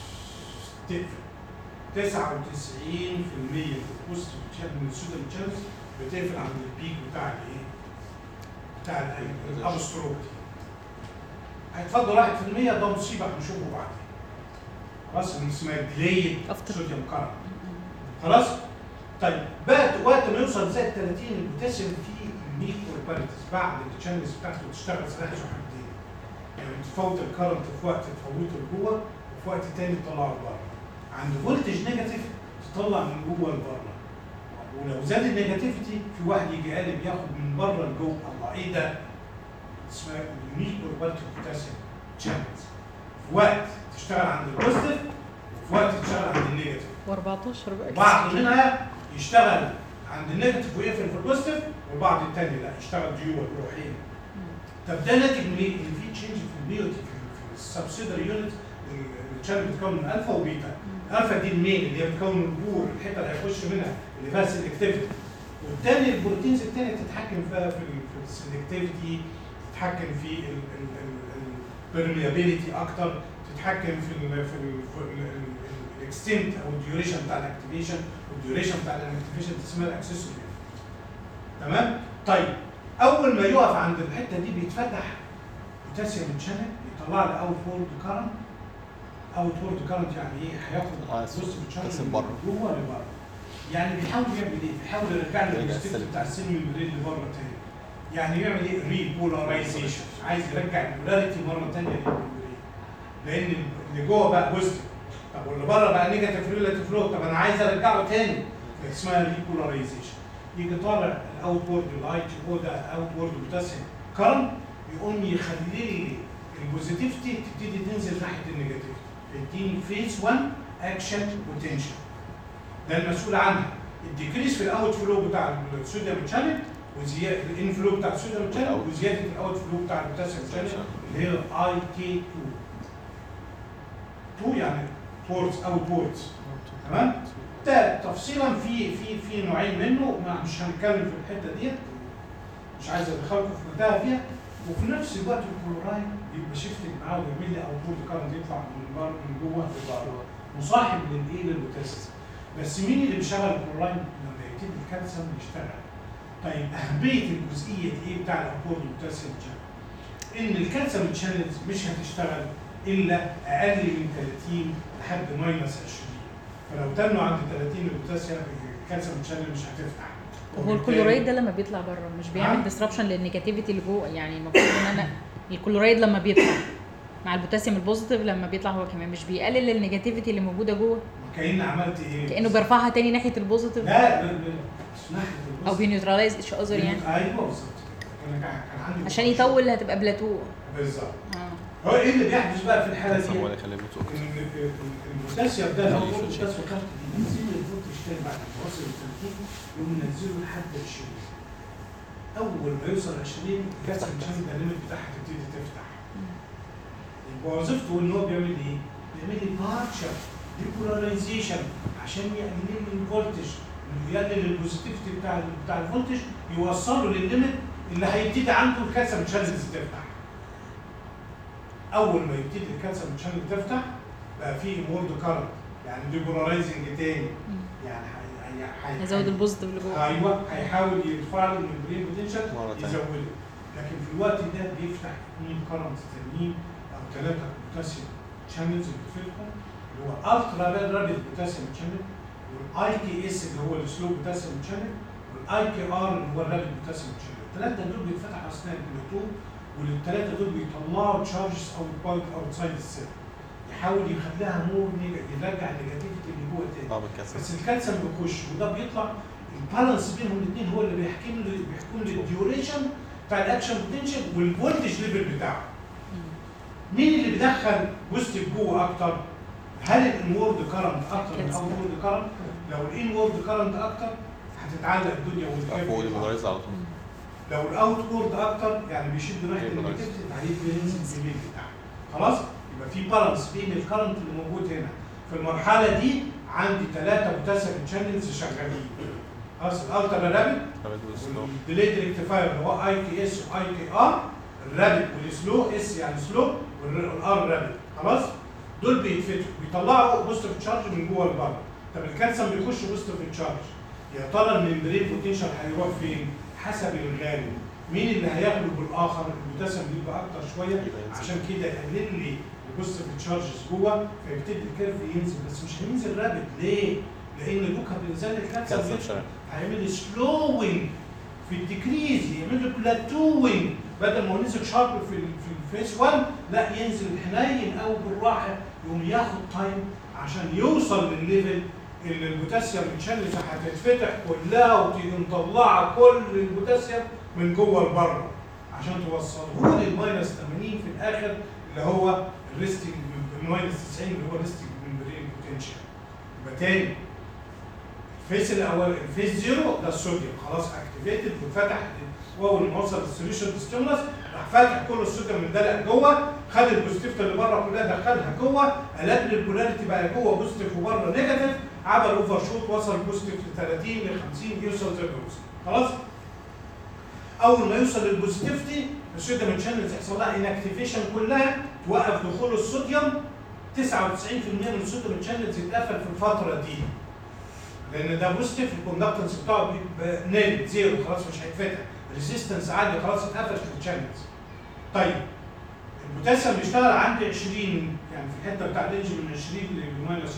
تقفل 99% من البوزيتيف تشانل من السودر تشانلز بتقفل عند البيك بتاع الايه؟ بتاع ال- الابستروك هيتفضل 1% ده مصيبه هنشوفه بعدين خلاص اللي اسمها ديليد After. صوديوم كارنت خلاص؟ طيب بعد وقت ما يوصل زائد 30 البوتاسيوم فيه الميكرو بارتس بعد التشانلز بتاعته تشتغل سلاح ذو حدين يعني تفوت الكرنت في وقت تفوته لجوه وفي وقت تاني تطلعه لبره عند فولتج نيجاتيف تطلع من جوه لبره ولو زاد النيجاتيفيتي في واحد يجي قالب ياخد من بره لجوه الله ايه ده؟ اسمها الميكرو بارتس بوتاسيوم تشانلز في وقت تشتغل عند البوزيتيف وفي وقت تشتغل عند النيجاتيف و14 بقى بعض منها يشتغل عند النيجاتيف ويقفل في البوزيتيف والبعض التاني لا يشتغل ديول روحين طب ده ناتج من ايه؟ ان في تشينج في البيوتي في السبسيدري يونت الشانل بتتكون من الفا وبيتا الالفا دي المين اللي هي بتكون البور الحته اللي هيخش منها اللي فيها سلكتيفيتي والتاني البروتينز التانية تتحكم فيها في ال- في السلكتيفيتي تتحكم في البرميابيليتي اكتر تتحكم في ال في الاكستنت او الديوريشن بتاع الاكتيفيشن والديوريشن بتاع الاكتيفيشن اسمها الاكسسوري تمام طيب اول ما يقف عند الحته دي بيتفتح بوتاسيوم شانل يطلع لي اوت وورد كارنت اوت وورد كارنت يعني ايه هياخد آه، بوزيتيف شانل بوتاسيوم من بره. جوه لبره يعني بيحاول يعمل ايه؟ بيحاول يرجع لي يرجع البوزيتيف السلب. بتاع السيل ميمبرين لبره تاني يعني يعمل ايه؟ ريبولاريزيشن عايز يرجع البولاريتي مره ثانيه للميمبرين لان اللي جوه بقى بوزيتيف طب واللي بره بقى نيجاتيف ريلاتيف فلو طب انا عايز ارجعه تاني اسمها ريبولاريزيشن يجي طالع الاوت وورد الاي تي او ده اوت وورد بوتاسيوم كرم يقوم يخلي لي البوزيتيفيتي تبتدي تنزل ناحيه النيجاتيفيتي يديني فيز 1 اكشن بوتنشال ده المسؤول عنها الديكريس في الاوت فلو بتاع الصوديوم شانل وزياده الانفلو بتاع الصوديوم شانل وزياده الاوت فلو بتاع البوتاسيوم شانل اللي هي اي كي 2 تو يعني towards او towards تمام ده تفصيلا في في في نوعين منه ما مش هنتكلم في الحته ديت مش عايز ادخلكم في منتهى فيها وفي نفس الوقت الكلورايد بيبقى شيفتنج معاه ويعمل لي اوتبوت كارنت يطلع من بره من جوه لبره مصاحب للايه للبوتاسيوم بس مين اللي بيشغل الكلورايد لما يبتدي الكالسيوم يشتغل طيب اهميه الجزئيه دي ايه بتاع الابورد البوتاسيوم شانل ان الكالسيوم شانلز مش هتشتغل الا اقل من 30 لحد ماينس 20 فلو تنوا عند 30 البوتاسيوم الكالسيوم شانل مش هتفتح طب هو الكلورايد ده لما بيطلع بره مش بيعمل نعم. ديسربشن للنيجاتيفيتي اللي جوه يعني المفروض ان انا الكلورايد لما بيطلع مع البوتاسيوم البوزيتيف لما بيطلع هو كمان مش بيقلل النيجاتيفيتي اللي موجوده جوه كأن عملت ايه؟ كانه بيرفعها تاني ناحيه البوزيتيف لا ب- ب- مش ناحيه او البص. بينيوتراليز اتش اذر يعني ايوه بالظبط كان كان عندي عشان يطول هتبقى بلاتو بالظبط اه هو ايه اللي بيحدث بقى في الحاله كالسيوم دي؟ ولا يخليه بتقول ان البوتاسيوم ده لو زي هو الفوتشيب. البوتاسيوم كارت بينزل الفولتج تاني بعد ما وصل ل 30 يقوم منزله لحد 20 اول ما يوصل 20 الكالسيوم شانل ده الليمت بتاعها تبتدي تفتح يبقى وظيفته ان هو بيعمل ايه؟ بيعمل لي بارشر ديبولاريزيشن عشان يقلل لي الفولتج يقلل البوزيتيفيتي بتاع بتاع الفولتج يوصله للليمت اللي هيبتدي عنده الكالسيوم شانلز تفتح اول ما يبتدي الكالسيوم شانل تفتح بقى في مورد كارنت يعني ديبولارايزنج تاني يعني هي- هي- هي- يزود البوزيتيف اللي جوه ايوه هيحاول يرفع له الممبرين بوتنشال مرة تانية. يزوده لكن في الوقت ده بيفتح اثنين كرنت تانيين او ثلاثه بوتاسيوم شانلز اللي بتفتحهم اللي هو الترا رابيد بوتاسيوم شانل والاي كي اس اللي هو السلو بوتاسيوم شانل والاي كي ار اللي هو الرابيد بوتاسيوم شانل الثلاثه دول بيتفتحوا اثناء البلوتو والثلاثه دول بيطلعوا تشارجز او بوينت اوتسايد السيل يحاول يخليها مور يرجع النيجاتيفيتي اللي جوه تاني اه بالكالسيوم بس الكالسيوم بيخش وده بيطلع البالانس بينهم الاثنين هو اللي بيحكم لي بيحكم لي الديوريشن بتاع الاكشن بوتنشال والفولتج ليفل بتاعه مم. مين اللي بيدخل بوزيتيف جوه اكتر؟ هل الانورد كارنت اكتر من كالسيوم. الاوتورد كارنت؟ لو الانورد كارنت اكتر هتتعلق الدنيا فوق والكابل البولارايز على طول مم. لو الاوتورد اكتر يعني بيشد ناحيه يبقى النيجاتيفيتي هيبقى ينزل الليل بتاعه خلاص؟ يبقى في بالانس بين الكرنت اللي موجود هنا في المرحله دي عندي ثلاثه بوتاسيوم شانلز شغالين خلاص الالترا رابيد رابد وسلو والديليت ريكتيفاير اللي هو اي كي اس واي كي ار الرابد والسلو اس يعني سلو والار رابد خلاص دول بيتفتحوا بيطلعوا بوزيتيف تشارج من جوه لبره طب الكالسيوم بيخش بوزيتيف تشارج يا ترى الممبرين بوتنشال هيروح فين حسب الغالب مين اللي هيغلب الاخر البوتاسيوم بيبقى اكتر شويه يبقى ينزل. عشان كده يقلل لي البوزيتيف تشارجز جوه فيبتدي الكيرف ينزل بس مش هينزل رابد ليه؟ لان دوكا بينزل الكالسيوم كالسيوم بيطلع. شارع هيعمل لي سلوينج في الديكريز يعمل لي بلاتوينج بدل ما هو نزل شارب في ال- في الفيس 1 لا ينزل حنين او بالراحه يقوم ياخد تايم عشان يوصل للليفل اللي البوتاسيوم الشانلز هتتفتح كلها وتقوم مطلعه كل البوتاسيوم من جوه لبره عشان توصله للماينس 80 في الاخر اللي هو الريستنج الماينس 90 اللي هو الريستنج ممبرين بوتنشال يبقى تاني الفيس الاول الفيس زيرو ده الصوديوم خلاص اكتيفيتد وفتح واول ما وصل للسوليوشن ستيمولس راح فاتح كل الصوديوم من دلق جوه خد البوزيتيف اللي بره كلها دخلها جوه قلب لي البولاريتي بقى جوه بوزيتيف وبره نيجاتيف عمل اوفر شوت وصل بوزيتيف ل 30 ل 50 يوصل زي ما يوصل خلاص اول ما يوصل للبوزيتيفيتي الصوديوم شانلز يحصل لها انكتيفيشن كلها توقف دخول الصوديوم 99% من الصوديوم شانلز يتقفل في الفتره دي لان ده بوزيتيف الكوندكتنس بتاعه بيبقى نيل زيرو خلاص مش هيتفتح ريزيستنس عالي خلاص اتقفل في الشانلز طيب البوتاسيوم بيشتغل عند 20 يعني في الحته بتاع الرينج من 20 لماينس 20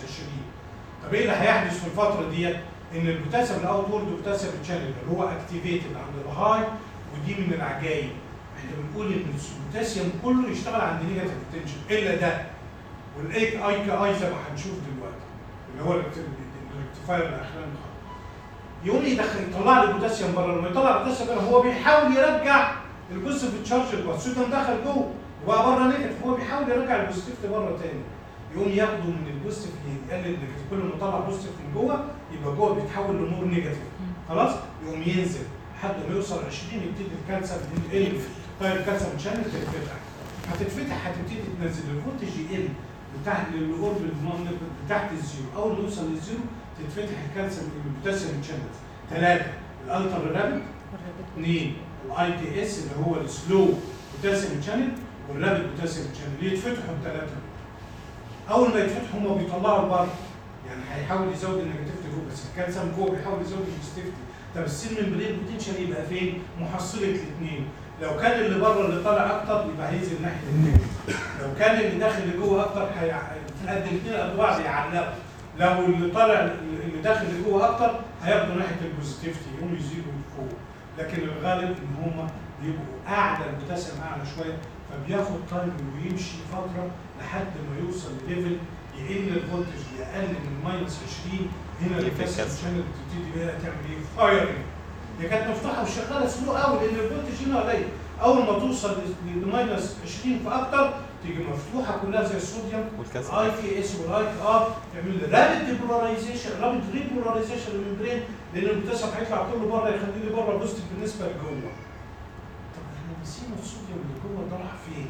طب ايه اللي هيحدث في الفتره ديت؟ ان البوتاسيوم الاوت وورد بوتاسيوم شانل اللي هو اكتيفيتد عند الهاي ودي من العجائب احنا بنقول ان البوتاسيوم كله يشتغل عند نيجاتيف بوتنشال الا ده والاي اي كي اي زي ما هنشوف دلوقتي اللي هو الريكتيفاير الاخراني خالص يقوم يدخل يطلع لي البوتاسيوم بره لما يطلع البوتاسيوم بره هو بيحاول يرجع البوزيتيف تشارج جوه الصوديوم دخل جوه وبقى بره نيجاتيف هو بيحاول يرجع البوزيتيف بره تاني يقوم ياخده من البوزيتيف يقلل النيجاتيف كل ما يطلع بوزيتيف من جوه يبقى جوه بيتحول لنور نيجاتيف خلاص يقوم ينزل لحد ما يوصل 20 يبتدي الكالسيوم يقل طيب الكالسيوم شانل تتفتح هتتفتح هتبتدي تنزل الفولتج يقل بتاعت للاوربت بتاعت الزيرو اول ما يوصل للزيرو تتفتح الكالسيوم البوتاسيوم شانلز ثلاثه الالتر رابد اثنين الاي تي اس اللي هو السلو بوتاسيوم شانل والرابد بوتاسيوم شانل يتفتحوا الثلاثه اول ما يتفتحوا هم بيطلعوا بره يعني هيحاول يزود النيجاتيفيتي جوه بس الكالسيوم جوه بيحاول يزود البوزيتيفيتي طب السيل ممبرين بوتنشال يبقى فين؟ محصله الاثنين لو كان اللي بره اللي طالع اكتر يبقى هينزل ناحيه النيجاتيف لو كان اللي داخل لجوه اكتر هيقدم الاثنين قد بعض يعلقوا لو اللي طالع اللي داخل لجوه اكتر هياخدوا ناحيه البوزيتيفيتي يقوموا يزيدوا فوق لكن الغالب ان هم بيبقوا اعلى البوتاسيوم اعلى شويه فبياخد تايم ويمشي فتره لحد ما يوصل لليفل يقل الفولتج يقل من ماينس 20 هنا يقفل البوتاسيوم كسر. شانل بتبتدي بقى تعمل ايه؟ فايرنج هي كانت مفتوحه وشغاله سلو قوي لان الفولتج هنا قليل اول ما توصل لماينس 20 فاكتر تيجي مفتوحه كلها زي الصوديوم والكالسيوم اي في اس والاي في ار يعمل رابد ديبولاريزيشن رابد ريبولاريزيشن للممبرين لان البوتاسيوم هيطلع كله بره يخلي لي بره بوزيتيف بالنسبه لجوه طب احنا نسينا الصوديوم اللي جوه ده راح فين؟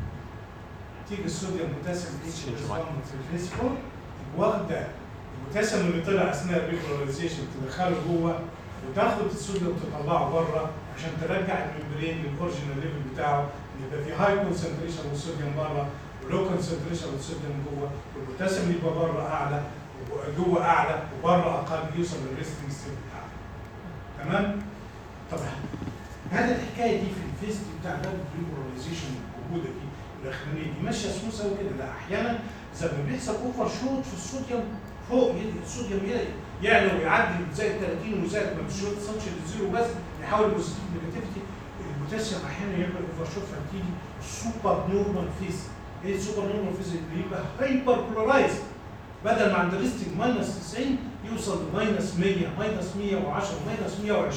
تيجي الصوديوم بوتاسيوم اتش Exchange اس 1 معاك. في الفيسبول واخده البوتاسيوم اللي طلع اثناء الريبولاريزيشن تدخله جوه وتاخد الصوديوم تطلعه بره عشان ترجع الممبرين للاوريجينال ليفل بتاعه إن يبقى في هاي كونسنتريشن للصوديوم بره ولو كونسنتريشن للصوديوم جوه والبوتاسيوم يبقى بره اعلى وجوه اعلى وبره اقل يوصل للريستنج ستيت بتاعه تمام؟ طبعا هذا الحكايه دي في الفيز بتاع الرابد ريبولاريزيشن الموجوده دي الاخرانيه دي ماشيه سموث قوي كده لا احيانا زي ما بيحصل اوفر شوت في الصوديوم فوق يدي الصوديوم يعلى- يعلى ويعدي زي ال 30 وزي ما الشوت توصلش للزيرو بس يحاول البوزيتيف نيجاتيفيتي البوتاسيوم احيانا يعمل اوفر شوت فبتيجي سوبر نورمال فيز ايه السوبر نورمال فيز بيبقى هايبر بولارايز بدل ما عند ريستنج ماينس 90 يوصل لماينس 100 ماينس 110 ماينس 120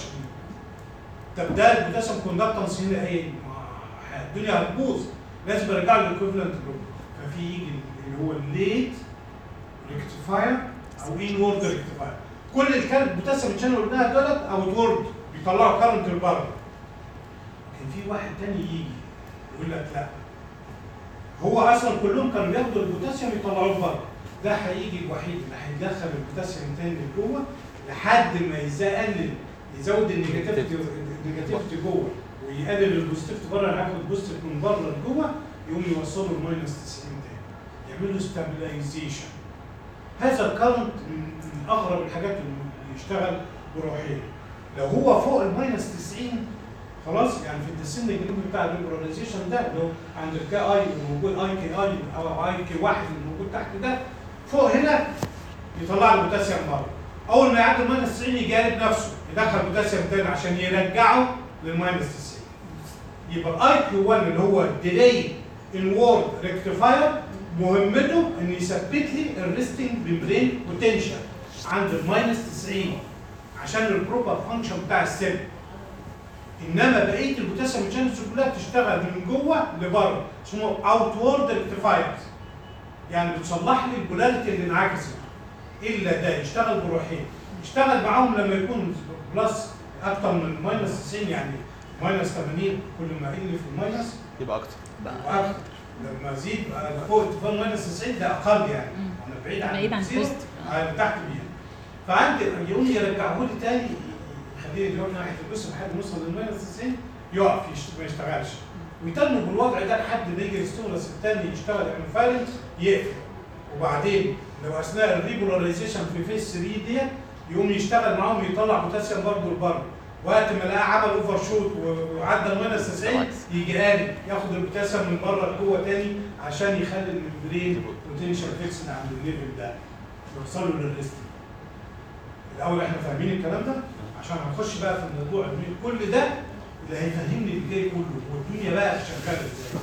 طب ده البوتاسيوم كوندكتنس هنا ايه؟ ما الدنيا هتبوظ لازم ارجع له الايكوفلنت جروب ففي يجي اللي هو الليت ريكتيفاير او ان وورد ريكتيفاير كل الكلام البوتاسيوم اللي اللي قلناها دولت اوت وورد بيطلعوا كارنت لبره كان في واحد تاني يجي يقول لك لا هو اصلا كلهم كانوا بياخدوا البوتاسيوم يطلعوه بره ده هيجي الوحيد اللي هيدخل البوتاسيوم تاني لجوه لحد ما يقلل يزود النيجاتيفيتي النيجاتيفيتي جوه ويقلل البوزيتيفيتي بره هياخد البوزيتيف من بره لجوه يقوم يوصله لماينس 90 تاني يعمل له ستابلايزيشن هذا الكارنت من من اغرب الحاجات اللي يشتغل بروحيه لو هو فوق الماينس 90 خلاص يعني في الديسند الجنوبي بتاع الليبراليزيشن ده اللي هو عند الكي اي اللي موجود اي كي اي او اي كي واحد اللي موجود تحت ده فوق هنا يطلع له بوتاسيوم بره اول ما يعدي الماينس 90 يجارب نفسه يدخل بوتاسيوم تاني عشان يرجعه للماينس 90 يبقى الاي كيو 1 اللي هو ديلي انورد ريكتيفاير مهمته انه يثبت لي الريستنج ممبرين بوتنشال عند الماينس 90 عشان البروبر فانكشن بتاع السيل انما بقيه البوتاسيوم شانلز كلها بتشتغل من جوه لبره اسمه اوت وورد ريكتيفايرز يعني بتصلح لي البولاريتي اللي انعكست الا ده يشتغل بروحين يشتغل معاهم لما يكون بلس اكتر من ماينس 90 يعني ماينس 80 كل ما اقل في الماينس يبقى اكتر يبقى اكتر لما ازيد بقى فوق اتفاق ماينس 90 ده اقل يعني مم. انا بعيد عن بعيد عن الزيرو، البوزيتيف. آه، تحت بيها فعندي يقوم يرجعه لي تاني يخليني يروح ناحيه الجسم لحد ما يوصل للماينس 90 يقف يشت- ما يشتغلش ويتنوا بالوضع ده لحد ما يجي الستورس التاني يشتغل يعني فالنت يقفل وبعدين لو اثناء الريبولاريزيشن في فيس 3 ديت يقوم يشتغل معاهم يطلع بوتاسيوم برضه لبره وقت ما لقاه عمل اوفر شوت و- وعدى الماينس 90 يجي قالب ياخد البوتاسيوم من بره لجوه تاني عشان يخلي الممبرين بوتنشال فيكسد عند الليفل ده يوصلوا للريستنج الاول احنا فاهمين الكلام ده عشان هنخش بقى في الموضوع المهم. كل ده اللي هيفهمني اللي جاي كله والدنيا بقى شغاله ازاي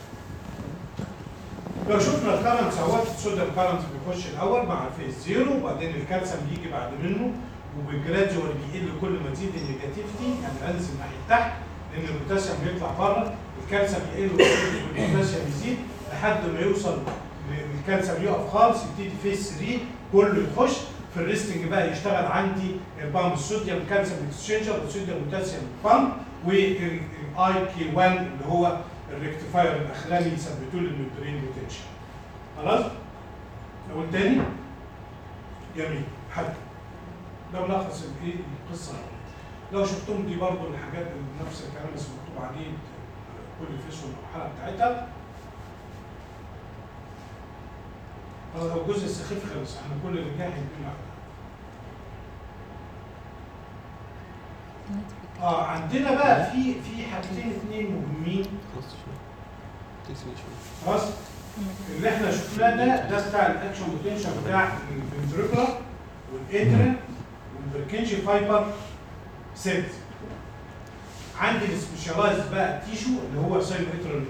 لو شفنا الكرنت سوات الصوديوم كرنت بيخش الاول مع الفيز زيرو وبعدين الكالسيوم بيجي بعد منه وبالجراديوال بيقل كل ما تزيد النيجاتيفيتي يعني انزل ناحيه تحت لان البوتاسيوم بيطلع بره الكالسيوم يقل والبوتاسيوم يزيد لحد ما يوصل ل- الكالسيوم يقف خالص يبتدي فيز 3 كله يخش في الريستنج بقى يشتغل عندي البامب الصوديوم كالسيوم اكسشينجر الصوديوم بوتاسيوم بامب والاي كي 1 اللي هو الريكتيفاير الاخراني يثبتوا لي الممبرين بوتنشال خلاص لو التاني جميل حلو ده ملخص الايه القصه لو شفتم دي برضو الحاجات اللي نفس الكلام بس مكتوب عليه كل فيس والمرحله بتاعتها اه هو الجزء السخيف خلص احنا كل اللي جاي هيكون معانا اه عندنا بقى في في حاجتين اتنين مهمين خلاص شوية تكسب شوية خلاص اللي احنا شفناه ده ده بتاع الاكشن بوتنشال بتاع الفنتريكولار والاترا والبركنجي فايبر سيلز عندي السبيشالايز بقى تيشو اللي هو سايل اترال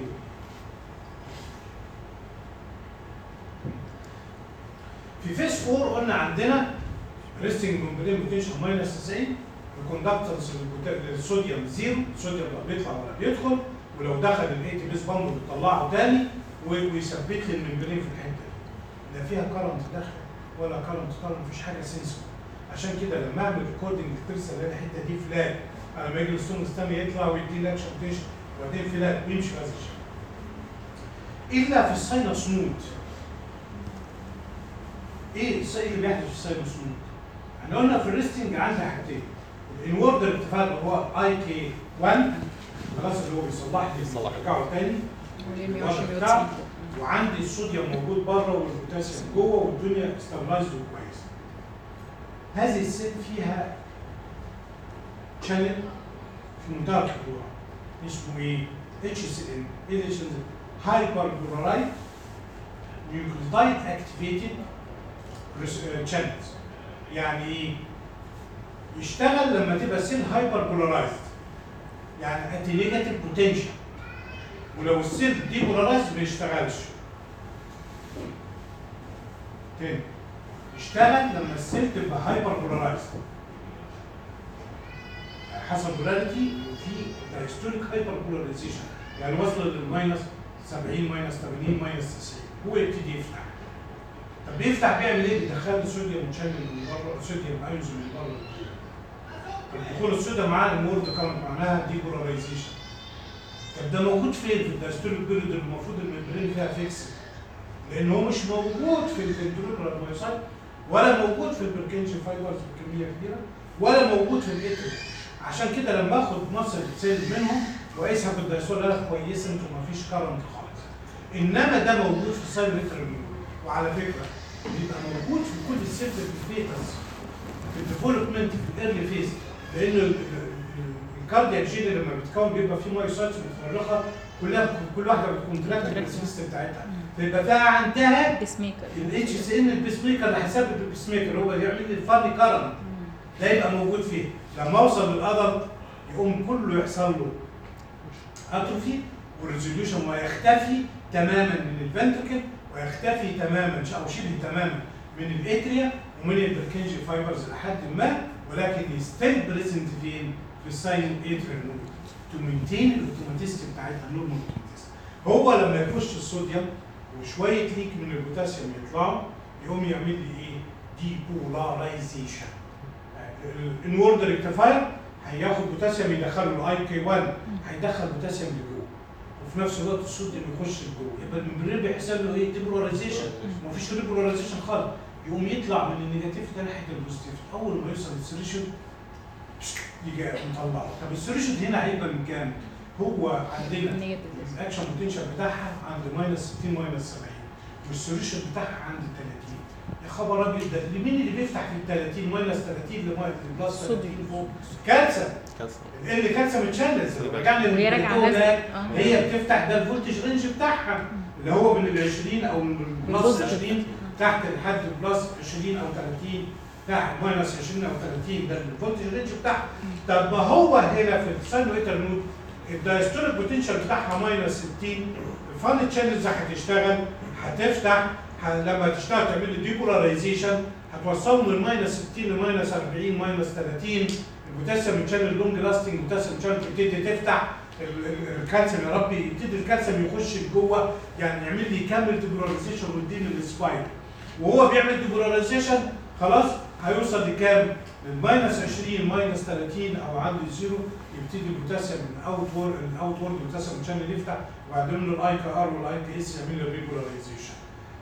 في فيس 4 قلنا عندنا ريستنج ممبرين بوتنشال ماينس 90 الكوندكتنس للصوديوم زيرو الصوديوم لا بيطلع ولا بيدخل ولو دخل الاي تي بيس بامب بتطلعه تاني و- ويثبت لي الممبرين في الحته دي لا فيها كرنت داخل ولا كرنت طالع مفيش حاجه سنسور عشان كده لما اعمل ريكوردنج ترسل الاقي الحته دي فلات انا لما يجي الستون ستامي يطلع ويدي لك شوتيشن وبعدين فلات ويمشي بهذا الشكل الا في الساينس نود ايه الس- إيه اللي بيحدث في الساينس نود؟ احنا قلنا في الريستنج عندي حاجتين الانورد ارتفاع اللي هو اي كي 1 خلاص اللي هو بيصلح لي بيصلح. بيرجعه تاني والام الوضع بتاعه. وعندي الصوديوم موجود بره والبوتاسيوم جوه والدنيا استابلايزد وكويسه. هذه الست فيها شانل في منتهى الخطوره اسمه ايه؟ اتش سي ان ايه الاتش ان هايبر بولارايت نيوكليوتايد اكتيفيتد شانلز يعني ايه؟ يشتغل لما تبقى سيل هايبر بولارايزد يعني انتي نيجاتيف بوتنشال ولو السيل دي بولارايز ما يشتغلش تاني يشتغل لما السيل تبقى هايبر بولارايز حسب بولاريتي وفي دايستوليك هايبر بولاريزيشن يعني وصل للماينس 70 ماينس 80 ماينس 90 هو يبتدي يفتح طب بيفتح بيعمل ايه؟ بيدخل لي صوديوم شانل من بره صوديوم ايونز من بره طب دخول الصوديوم معاه المورد كارنت معناها دي بولاريزيشن طب ده موجود فين في الدايستوليك بيريود اللي المفروض الممبرين فيها فيكس لان هو مش موجود في الفنتريكولار مايوسايت ولا موجود في البركنجي فايبرز بكميه كبيره ولا موجود في الاتري عشان كده لما اخد مصل سيل منهم واقيسها في الدايستول لا كويسه انتوا مفيش كرنت خالص انما ده موجود في السايل ريترال وعلى فكره بيبقى موجود في كل السيل فيتس في الديفلوبمنت في الايرلي فيز لان ال- ال- ال- الكاردياك جين لما بيتكون بيبقى فيه مايوسايتس متفرقه كلها كل واحده بتكونتراكت السيستم بتاعتها فيبقى فيها عندها بيس ميكر الاتش سي ان البيس ميكر اللي هيسبب البيس ميكر هو يعمل لي الفاني كرنت ده يبقى موجود فيه لما اوصل للادلت يقوم كله يحصل له اتروفي والريزوليوشن ويختفي تماما من الفنتركل ويختفي تماما او شبه تماما من الاتريا ومن البركنجي فايبرز لحد ما ولكن ستيل بريزنت فين؟ في الساين اتريال نود تو مينتين الاوتوماتيستي بتاعتها نورمال اوتوماتيستي هو لما يخش الصوديوم وشويه ليك من البوتاسيوم يطلعوا يقوم يعمل لي ايه؟ ديبولارايزيشن الانورد ريكتيفاير هياخد بوتاسيوم يدخله الاي كي 1 هيدخل بوتاسيوم لجوه وفي نفس الوقت الصوديوم يخش لجوه يبقى الممبرين بيحصل له ايه؟ ديبولاريزيشن مفيش ريبولاريزيشن خالص يقوم يطلع من النيجاتيف ده ناحيه البوزيتيف اول ما يوصل للسوليوشن يجي مطلعه طب السوليوشن هنا هيبقى من كام؟ هو عندنا نيجاتيف الاكشن بوتنشال بتاعها عند ماينس 60 ماينس 70 والسوليوشن بتاعها عند 30 يا خبر ابيض ده اللي مين اللي بيفتح في ال 30 ماينس 30 لماينس بلس 30 صوديوم. فوق كارثه كارثه اللي كارثه متشلز رجعنا وهي راجعه للبلاتو ده لازم اه هي بتفتح ده الفولتج رينج بتاعها اللي هو من ال 20 او من بلس بالبوزيتيف. 20 تحت لحد بلس 20 او 30 تحت ماينس 20 او 30 ده الفولتج رينج بتاعها طب ما هو هنا في الساين ويتر نود الدايستوليك بوتنشال بتاعها ماينس 60 الفان تشانلز هتشتغل هتفتح ه- لما تشتغل تعمل لي ديبولاريزيشن هتوصلهم من ماينس 60 لماينس 40 ماينس 30 البوتاسيوم تشانل لونج لاستنج بوتاسيوم تشانل تبتدي تفتح ال- ال- الكالسيوم يا ربي يبتدي الكالسيوم يخش لجوه يعني يعمل لي يكمل ديبولاريزيشن ويديني السبايك وهو بيعمل ديبولاريزيشن خلاص هيوصل لكام؟ من ماينس 20 ماينس 30 او عند زيرو يبتدي البوتاسيوم من اوت وورد الاوت وورد البوتاسيوم شانل يفتح وبعدين له الاي كي ار والاي كي اس يعمل له ريجولاريزيشن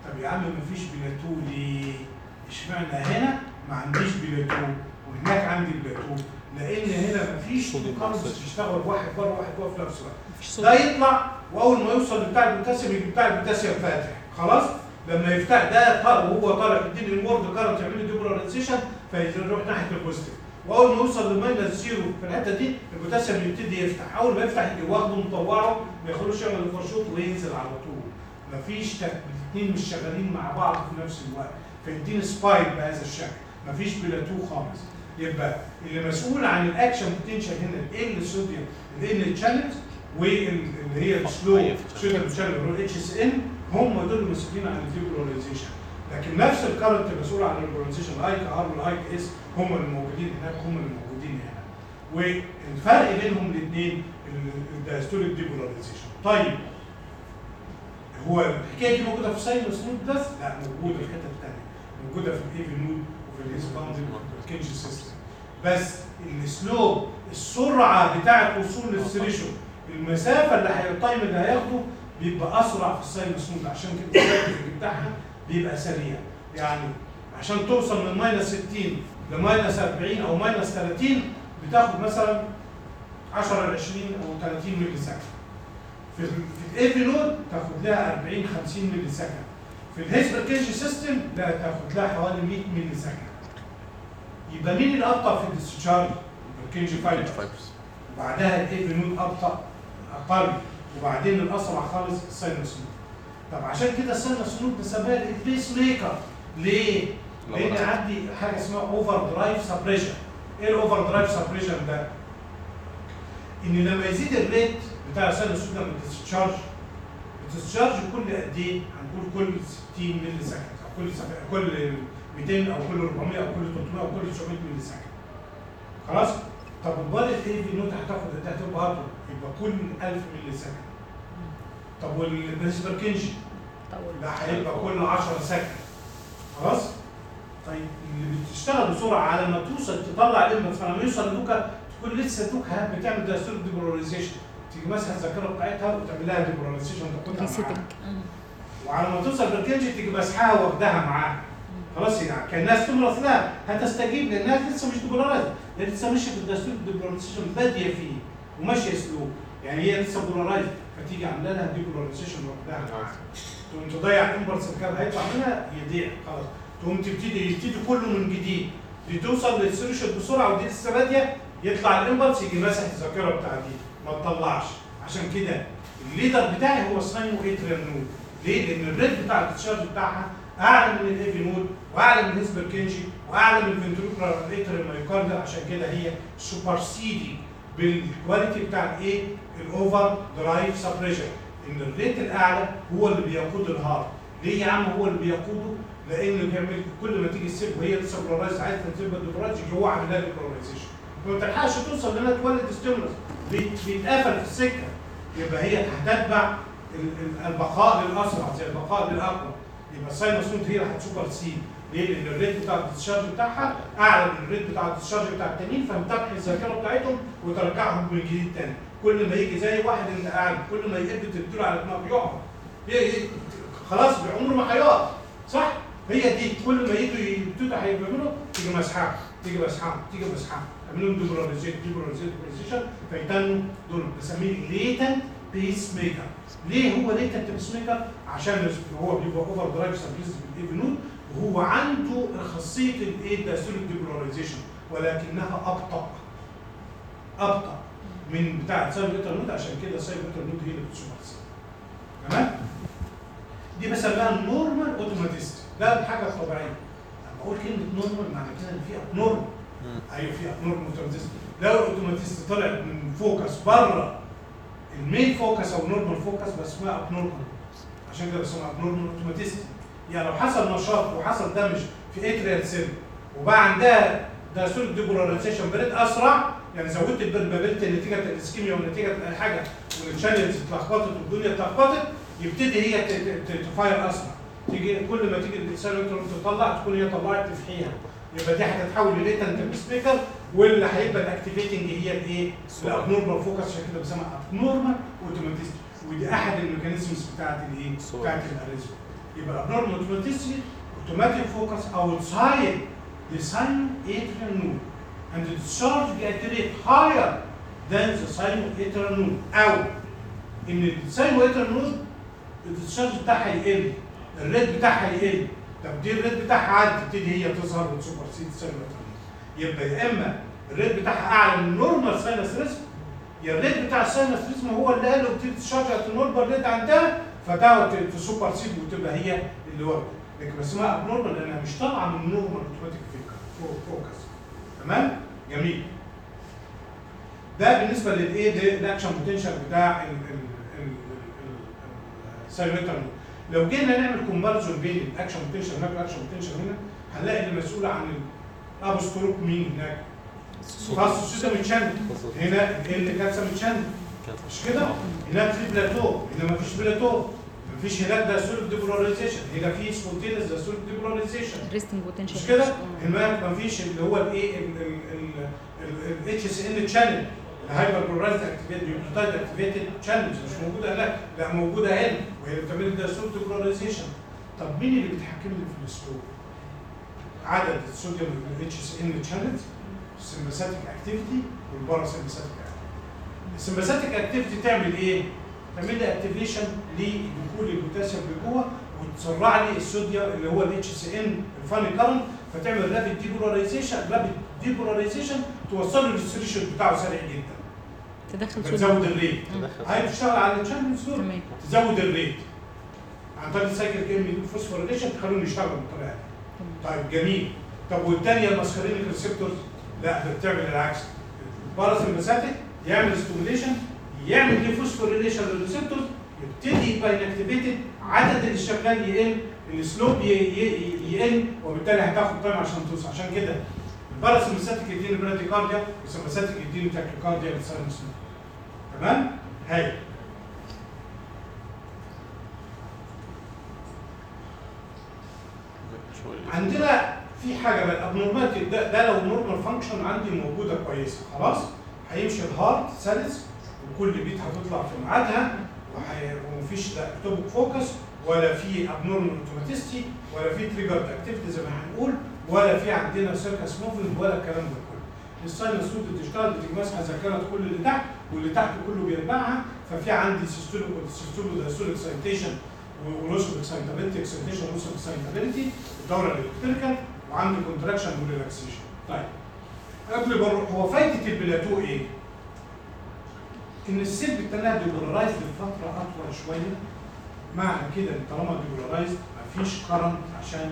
طب يا عم مفيش بلاتو ليه؟ اشمعنى هنا ما عنديش بلاتو وهناك عندي بلاتو لان هنا مفيش صوديوم كاربس أوكسيد. بيشتغل واحد بره واحد جوه في نفس الوقت مفيش ده صوت يطلع واول ما يوصل لبتاع البوتاسيوم يجي بتاع البوتاسيوم فاتح خلاص لما يفتح ده طار وهو طالع يديني الورد كارنت يعمل لي ديبولاريزيشن فيروح ناحيه البوزيتيف واول ما يوصل لماينس زيرو في الحته دي البوتاسيوم يبتدي يفتح اول ما يفتح يجي واخده مطوعه ما يخلوش يعمل الفرشوط وينزل على طول مفيش تك- الاثنين مش شغالين مع بعض في نفس الوقت فيديني سبايك بهذا الشكل مفيش بلاتو خالص يبقى اللي مسؤول عن الاكشن بوتنشال هنا ال الصوديوم ال تشانلز واللي هي السلو أيوة. صوديوم شانل اللي هو الاتش اس ان هم دول المسؤولين عن الديبولاريزيشن لكن نفس الكارنت المسؤول عن البولاريزيشن الاي كي ار والاي كي اس هم اللي موجودين هناك هم اللي موجودين هنا والفرق بينهم الاثنين الدايستوليك ديبولاريزيشن طيب هو الحكايه دي موجوده في ساينوس نود بس؟ لا موجوده في حته ثانيه موجوده في الايفي نود وفي الهيسباوند والكنج سيستم بس السلوب السرعه بتاعه وصول للسريشو المسافه اللي هي التايم اللي هياخده بيبقى اسرع في الساينوس نود عشان كده السايكل بتاعها بيبقى سريع يعني عشان توصل من ماينس 60 لماينس 40 او ماينس 30 بتاخد مثلا 10 ل 20 او 30 ملي سكند في ال- في الايفي نود تاخد لها 40 50 ملي سكند في الهيسبركينج سيستم لا تاخد لها حوالي 100 ملي سكند يبقى مين اللي ابطا في الديسشارج؟ الكينج فايبر فايبرز وبعدها الايفي نود ابطا اقل وبعدين الاسرع خالص الساينوس نود طب عشان كده الساينوس نود بنسميها البيس ميكر ليه؟ لان عندي حاجه اسمها اوفر درايف سبريشن ايه الاوفر درايف سبريشن ده؟ ان لما يزيد الريت بتاع الساينوس نود لما تتشارج بتتشارج كل قد ايه؟ هنقول كل 60 ملي سكند او كل سك... كل 200 او كل 400 او كل 300 او كل 900 ملي سكند خلاص؟ طب امال الاي في نوت هتاخد قد ايه؟ هتبقى برضه يبقى كل 1000 ملي سكند طب والبريسبر كينجي طول ده هيبقى كل 10 سكند خلاص طيب اللي بتشتغل بسرعه على ما توصل تطلع الانبوت فلما يوصل لوكا تكون لسه توكا بتعمل دايستور ديبولاريزيشن تيجي ماسكه الذاكره بتاعتها وتعمل لها ديبولاريزيشن تاخدها ريسيتنج معاها وعلى ما توصل بالكنجي تيجي مسحها واخدها معاها خلاص يعني كانها ستيمولس لا هتستجيب لانها لسه مش ديبولارايز هي لسه ماشيه في الدستور ديبولاريزيشن باديه فيه وماشيه سلو يعني هي لسه بولارايز فتيجي عامله لها ديبولاريزيشن واخدها معاها تقوم تضيع الامبرس اللي كان هيطلع منها يضيع خلاص تقوم تبتدي يبتدي كله من جديد دي توصل للسيرشن بسرعه ودي لسه باديه يطلع الامبلس يجي ماسح الذاكره بتاع دي ما تطلعش عشان كده الليدر بتاعي هو الساينو اتريال نود ليه؟ لان الريت بتاع التشارج بتاعها اعلى من الايفي نود واعلى من الهيسبر كينجي واعلى من الفنتروكولار اتريال مايوكارد عشان كده هي سوبرسيدي بالكواليتي بتاع الايه؟ الاوفر درايف سبريشن ان الريت الاعلى هو اللي بيقود الهارت ليه يا عم هو اللي بيقوده؟ لانه بيعمل كل ما تيجي السيب وهي لسه بلورايز عايزه تبقى ديبولارايز يجي هو عامل لها ديبولارايزيشن فما تلحقش توصل لانها تولد ستيمولس بيتقفل في السكه يبقى هي هتتبع ال- ال- البقاء للاسرع زي البقاء للاقوى يبقى الساينوس نود هي اللي هتسوبر سيد ليه؟ لان الريت بتاع الديسشارج بتاعها اعلى من الريت بتاع الديسشارج بتاع التانيين فمتابع الذاكره بتاعتهم وترجعهم من جديد تاني كل ما يجي زي واحد اللي قاعد كل ما يقب تديله على دماغه يقع ي- ي- خلاص عمره ما هيقف صح؟ هي دي كل ما يجوا يبتدوا هيعملوا تيجي مسحها تيجي مسحها تيجي مسحها يعملوا لهم ديبولاريزيشن ديبولاريزيشن ديبولاريزيشن فيتنوا دول بنسميه ليتنت بيس ميكر ليه هو ليتنت بيس ميكر؟ عشان هو بيبقى اوفر درايف سبريس بالايفي نود وهو عنده خاصيه الايه دايستوليك ديبولاريزيشن ولكنها ابطا ابطا من بتاعه سايب نود عشان كده سايب نود هي اللي بتسوبر تمام؟ دي بسميها النورمال اوتوماتيست ده الحاجه الطبيعيه لما اقول كلمه نورمال معنى كده ان في ابنورمال ايوه في ابنورمال اوتوماتيست لو الاوتوماتيست طلع من فوكس بره المين فوكس او نورمال فوكس بس اسمها ابنورمال عشان كده بسموها ابنورمال اوتوماتيست يعني لو حصل نشاط وحصل دمج في اتريال سيل وبقى عندها دايستوليك ديبولاريزيشن بريد اسرع يعني زودت البرمابيلتي نتيجه الاسكيميا ونتيجه اي حاجه والشانلز اتلخبطت والدنيا اتلخبطت يبتدي هي ت- ت- ت- تفاير اسرع تيجي كل ما تيجي السيرفر تطلع تكون هي طلعت تفحيها يبقى دي هتتحول لليتنت سبيكر واللي هيبقى الاكتيفيتنج هي الايه؟ الابنورمال فوكس عشان كده بسميها ابنورمال اوتوماتيست ودي احد الميكانيزمز بتاعت الايه؟ الصور. بتاعت الاريزم يبقى abnormal automaticity automatic focus outside the sinoatrial node and the discharge at a rate higher than the sinoatrial node او ان الساينواتر نود الديscharge بتاعها يقل الريت بتاعها يقل طب دي الريت بتاعها عادي تبتدي هي تظهر وتسوبر سيد الساينواتر نود يبقى يا اما الريت بتاعها اعلى من النورمال ساينس ريسك يا الريت بتاع الساينس ريسك هو اللي قال له بتبتدي تشارج ات النورمال ريت عندها فتقعد تسوبر سيد وتبقى هي اللي واخده لكن اسمها ابنورمال لانها مش طالعه من النورمال اوتوماتيك فوكس تمام جميل ده بالنسبه للايه للاكشن بوتنشال بتاع ال ال ال السايلنتر لو جينا نعمل كومباريزون بين الاكشن بوتنشال هناك والاكشن بوتنشال هنا هنلاقي اللي مسؤول عن الابستروك مين هناك خاص السيستم متشنج هنا اللي كانسر متشنج مش كده؟ هناك في بلاتو هنا مفيش بلاتو مفيش هناك ده سولف ديبولاريزيشن هنا في سبونتينس ده سولف ديبولاريزيشن الريستنج بوتنشال مش كده؟ هناك مفيش اللي هو الايه الاتش اس ان تشانل الهايبر برولايز اكتيفيت نيوكليوتايد اكتيفيتد تشانلز مش موجوده هناك لا موجوده هنا وهي اللي بتعمل ده سولف ديبولاريزيشن طب مين اللي بيتحكم لي في السلوك؟ عدد الصوديوم الاتش اس ان تشانلز السمباثيك اكتيفيتي والباراسمباثيك السمباثيك اكتيفيتي تعمل ايه؟ تعمل لي اكتيفيشن لدخول البوتاسيوم لجوه وتسرع لي الصوديوم اللي هو الاتش سي ان الفاني كارنت فتعمل رابيد ديبولاريزيشن رابيد ديبولاريزيشن توصل له الريستريشن بتاعه سريع جدا تدخل بتزود صوديوم الريت مم. هاي بتشتغل على الشانلز دول تمام تزود الريت عن طريق السايكل كيمي فوسفوريليشن تخليهم يشتغلوا بالطريقه دي تمام. طيب جميل طب والثانيه الماسكارينيك ريسبتورز لا ده بتعمل العكس الباراسمباثيك يعمل ستيموليشن يعمل دي فوسفوريليشن للريسبتورز يبتدي يبقى انكتيفيتد عدد اللي شغال يقل السلوب ي- ي- يقل وبالتالي هتاخد تايم عشان توصل عشان كده الباراسمباثيك يديني براديكارديا والسمباثيك يديني تاكيكارديا بالساينس تمام؟ هاي عندنا في حاجه بقى الابنورماليتي ده, ده لو نورمال فانكشن عندي موجوده كويسه خلاص هيمشي الهارت سلس وكل بيت هتطلع في ميعادها وهي- ومفيش لا اكتوبك فوكس ولا في ابنورمال اوتوماتيستي ولا في تريجر اكتيفيتي زي ما هنقول ولا في عندنا سيركس موفمنت ولا الكلام ده كله الساينس سود بتشتغل بتجمعها ذاكره كل اللي تحت واللي تحت كله بيرجعها ففي عندي سيستوليك سيستوليك دايستوليك سايتيشن ولوسو اكسايتابيلتي اكسايتيشن ولوسو اكسايتابيلتي الدوره الالكتريكال وعندي كونتراكشن وريلاكسيشن طيب قبل ما نروح هو فايده البلاتو ايه؟ ان السيل بالتنادي ديبولارايز لفتره اطول شويه معنى كده ان طالما ديبولارايز مفيش كرنت عشان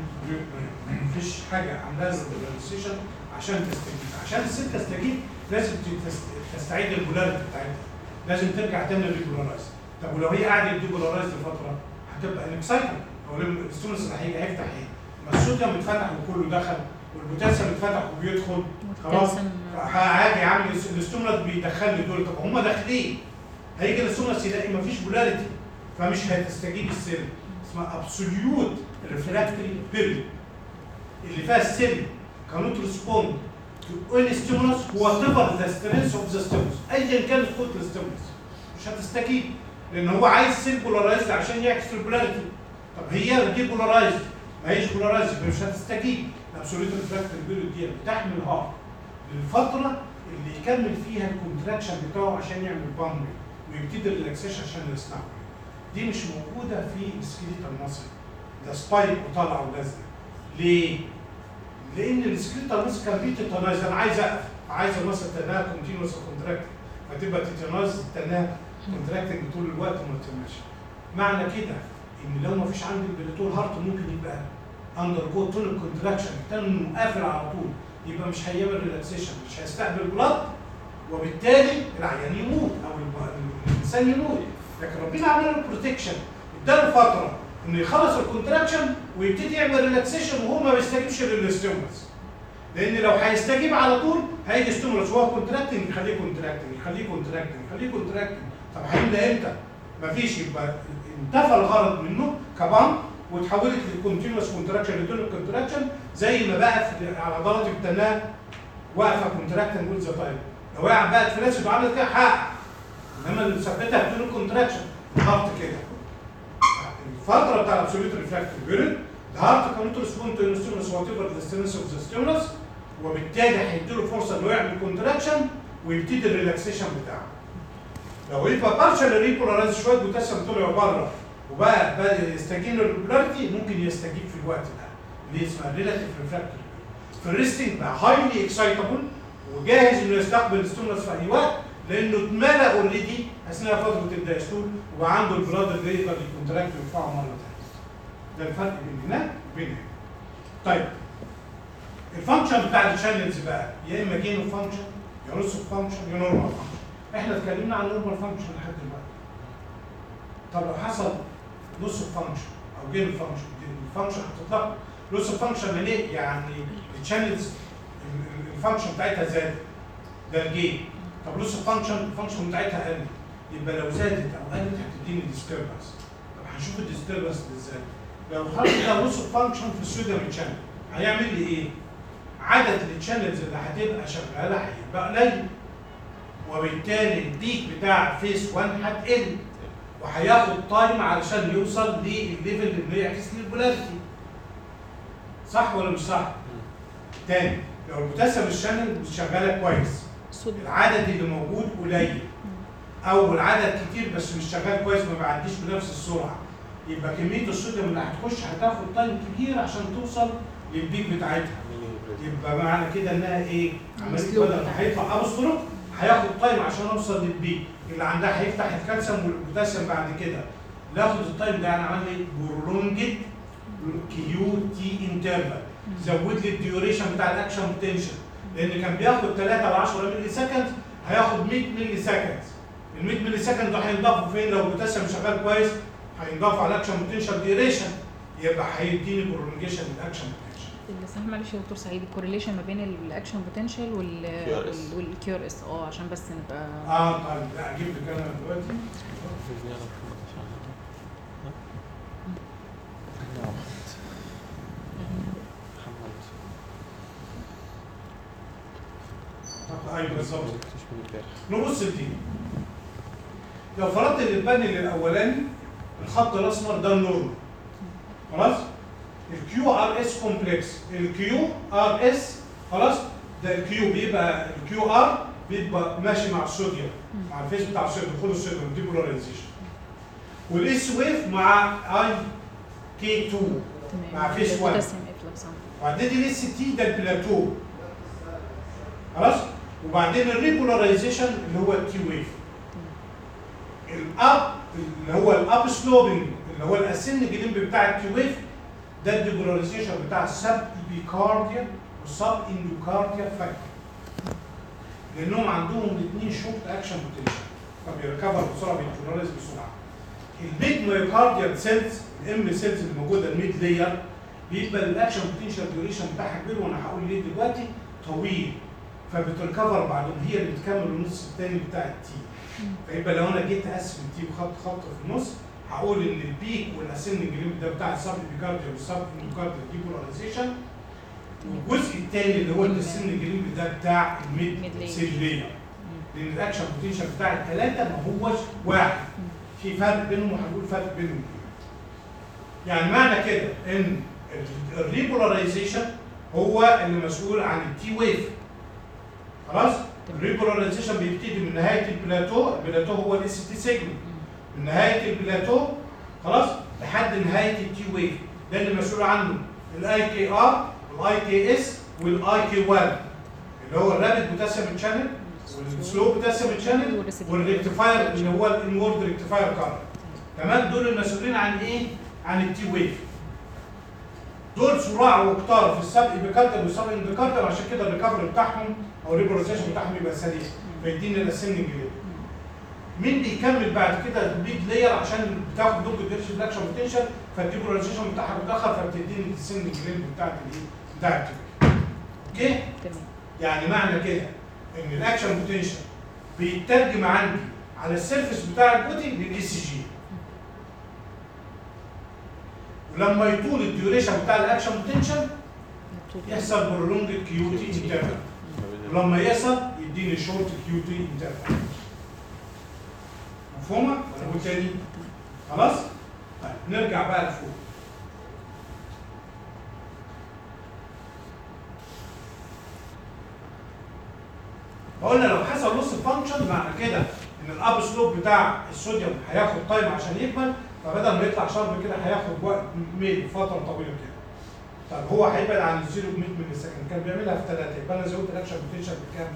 مفيش حاجه عاملاها ديبولاريزيشن عشان تستجيب عشان السيل تستجيب لازم تست- تستعيد البولاريتي بتاعتها لازم ترجع تاني للديبولارايز طب ولو هي قعدت ديبولارايز لفتره هتبقى انكسايتد هو الستونس اللي هيجي هيفتح ايه؟ ما الصوديوم اتفتح وكله دخل والبوتاسيوم اتفتح وبيدخل خلاص والكالسيوم هاجي عامل الاستومنس بيدخل لي دول طب هم داخلين هيجي الاستومنس يلاقي مفيش بولاريتي فمش هتستجيب السيل اسمها ابسوليوت ريفراكتوري بيريود اللي فيها السيل كانوت ريسبوند تو اني ستيمولس وات ايفر ذا سترينث اوف ذا ستيمولس ايا كانت قوه الستيمولس مش هتستجيب لان هو عايز سيل بولارايزد عشان يعكس البولاريتي طب هي دي بولارايزد ما هيش بولارايزد مش هتستجيب الابسوليوت ريفراكتوري بيريود دي بتحمل هارت للفتره اللي يكمل فيها الكونتراكشن بتاعه عشان يعمل بامبري ويبتدي الريلاكسيشن عشان يستعمل دي مش موجوده في السكيليتال ماسل ده سبايك وطالع ونازل ليه؟ لان السكيليتال ماسل كان بيتيتانايز انا عايز اقف عايز الماسل تنها كونتينوس كونتراكت فتبقى تيتانايز تنها كونتراكتنج طول الوقت وما تنماش معنى كده ان لو ما فيش عندي البلاتور هارت ممكن يبقى اندر جو تونيك كونتراكشن تنمو قافل على طول يبقى مش هيعمل ريلاكسيشن مش هيستقبل بلاد وبالتالي العيان يموت او الب- الانسان يموت لكن ربنا عمل له بروتكشن اداله فتره انه يخلص الكونتراكشن ويبتدي يعمل ريلاكسيشن وهو ما بيستجيبش للستيمولس لان لو هيستجيب على طول هيجي ستيمولس وهو كونتراكتنج يخليه كونتراكتنج يخليه كونتراكتنج يخليه كونتراكتنج طب هيملى امتى؟ مفيش يبقى انتفى الغرض منه كبان وتحولت للكونتينوس كونتراكشن لتونيك كونتراكشن زي ما بقى في على عضلات التناه واقفه كونتراكتنج ويل ذا تايم لو وقع بقت فلاسد وعملت كده حق انما اللي ثبتها بدون كونتراكشن ضغط كده الفتره بتاع الابسوليوت ريفراكتيف بيريد الهارت كانت ريسبوند تو ستيمولس وات ايفر ذا ستيمولس اوف ذا ستيمولس وبالتالي هيديله فرصه انه يعمل كونتراكشن ويبتدي الريلاكسيشن بتاعه. لو يبقى بارشال ريبولارايز شويه بوتاسيوم طلعوا بره وبقى بدا يستجيب للريجولاريتي ممكن يستجيب في الوقت ده اللي اسمها ريلاتيف ريفراكتيف في الريستنج بقى هايلي اكسايتابل وجاهز انه يستقبل الستيمولس في اي وقت لانه اتملى اوريدي اثناء فتره الدايستول وبقى عنده البلاد اللي يقدر يكونتراكت ويرفعه مره ثانيه. ده الفرق بين هناك وبين هنا. طيب الفانكشن بتاع الشانلز بقى يا اما جين فانكشن يا نص فانكشن يا نورمال فانكشن. احنا اتكلمنا عن نورمال فانكشن لحد دلوقتي. طب لو حصل نص فانكشن او جين فانكشن الفانكشن هتطلق نص فانكشن ليه؟ يعني الشانلز الفانكشن بتاعتها زادت ده الجين طب نص الفانكشن الفانكشن بتاعتها قلت يبقى لو زادت او قلت هتديني ديستربنس طب هنشوف الديستربنس دي ازاي لو خدت ده نص الفانكشن في السوديوم تشانل هيعمل لي ايه؟ عدد التشانلز اللي هتبقى شغاله هيبقى قليل وبالتالي البيك بتاع فيس 1 هتقل وهياخد تايم علشان يوصل للليفل اللي يعكس لي البولاريتي صح ولا مش صح؟ تاني لو البوتاسيوم الشانل مش شغاله كويس الصوديوم العدد اللي موجود قليل او العدد كتير بس مش شغال كويس ما بيعديش بنفس السرعه يبقى كميه الصوديوم اللي هتخش هتاخد تايم كبير عشان توصل للبيك بتاعتها يبقى معنى كده انها ايه؟ عمليه مسلوق بدل ما هيطلع ابستروك هياخد تايم عشان اوصل للبيك اللي عندها هيفتح الكالسيوم والبوتاسيوم بعد كده ناخد التايم ده يعني عمل ايه؟ برولونجد كيو تي انترفال زود لي الديوريشن بتاع الاكشن بوتنشال لان كان بياخد 3 ل 10 مللي سكند هياخد 100 مللي سكند ال 100 مللي سكند دول هينضافوا فين لو البوتاسيوم شغال كويس هينضافوا على الاكشن بوتنشال ديوريشن يبقى هيديني برولونجيشن للاكشن بوتنشال اللي صح معلش يا دكتور سعيد الكورليشن ما بين الاكشن بوتنشال QRS. والكيو ار اس اه عشان بس نبقى اه طيب لا اجيب لك انا دلوقتي طب ايوه بالظبط نبص لدي لو فرضت ان البانل الاولاني الخط الاسمر ده النورمال خلاص الكيو ار اس كومبلكس الكيو ار اس خلاص ده الكيو بيبقى الكيو ار بيبقى ماشي مع الصوديوم مع الفيس بتاع الصوديوم دخول الصوديوم ديبولاريزيشن والاس ويف مع اي كي 2 مع فيس 1 بوتاسيوم افلكس وبعدين الاس تي ده البلاتو خلاص وبعدين الريبولاريزيشن اللي هو التي ويف الاب اللي هو الاب سلوبنج اللي هو الاسن جليمب بتاع التي ويف ده الديبولاريزيشن بتاع السب بيكارديا والسب اندوكارديا فاكتور لانهم عندهم الاثنين شورت اكشن بوتنشال فبيركبر بسرعه بيديبولارايز بسرعه الميد مايوكارديال سيلز الام سيلز اللي موجوده الميد لاير بيبقى الاكشن بوتنشال ديوريشن بتاعها كبير وانا هقول ليه دلوقتي طويل فبتركفر بعدهم هي اللي بتكمل النص الثاني بتاع التي فيبقى لو انا جيت اقسم التي وخط خط في النص هقول ان البيك والاسن الجريم ده بتاع السب بيكارديا والسب ميوكارديا ديبولاريزيشن والجزء الثاني اللي هو السن الجريم ده بتاع الميد Mid layer. سيليا لان الاكشن بوتنشال بتاع الثلاثه ما هوش واحد في فرق بينهم وهنقول فرق بينهم يعني معنى كده ان الريبولاريزيشن هو اللي مسؤول عن التي ويف خلاص الريبولاريزيشن بيبتدي من نهايه البلاتو البلاتو هو الاس تي سيجمنت من نهايه البلاتو خلاص لحد نهايه التي ويف ده اللي مسؤول عنه الاي كي ار والاي كي اس والاي كي 1 اللي هو الرابid بوتاسيوم شانل والسلو بوتاسيوم شانل والريكتيفاير اللي هو الانورد ريكتيفاير كارت تمام دول المسؤولين عن ايه؟ عن التي ويف دول صراع وكتار في السبق بكارتر والسبق بكارتر عشان كده الريكفري بتاعهم او الريبولاريزيشن بتاعهم يبقى سريع فيدينا الاسندنج لير مين بيكمل بعد كده البيج لاير عشان بتاخد دوج ديرش الاكشن بوتنشال فالديبولاريزيشن بتاعها بتاخر فبتديني الاسندنج لير بتاعت الايه؟ بتاعت اوكي؟ تمام يعني معنى كده ان الاكشن بوتنشال بيترجم عندي على السيرفيس بتاع البودي للاي سي جي ولما يطول الديوريشن بتاع الاكشن بوتنشال يحصل برولونج كيو تي انترفال ولما يصل يديني شورت كيو تي انترفال مفهومه؟ ولا أقول تاني؟ خلاص؟ طيب نرجع بقى لفوق قلنا لو حصل لوس فانكشن معنى كده ان الاب سلوب بتاع الصوديوم هياخد تايم عشان يكمل فبدل ما يطلع شرب كده هياخد وقت ميل فتره طويله كده طب هو هيبعد عن الزيرو ب 100 مللي سكند كان بيعملها في 3 يبقى انا زودت الاكشن بوتنشال بكام؟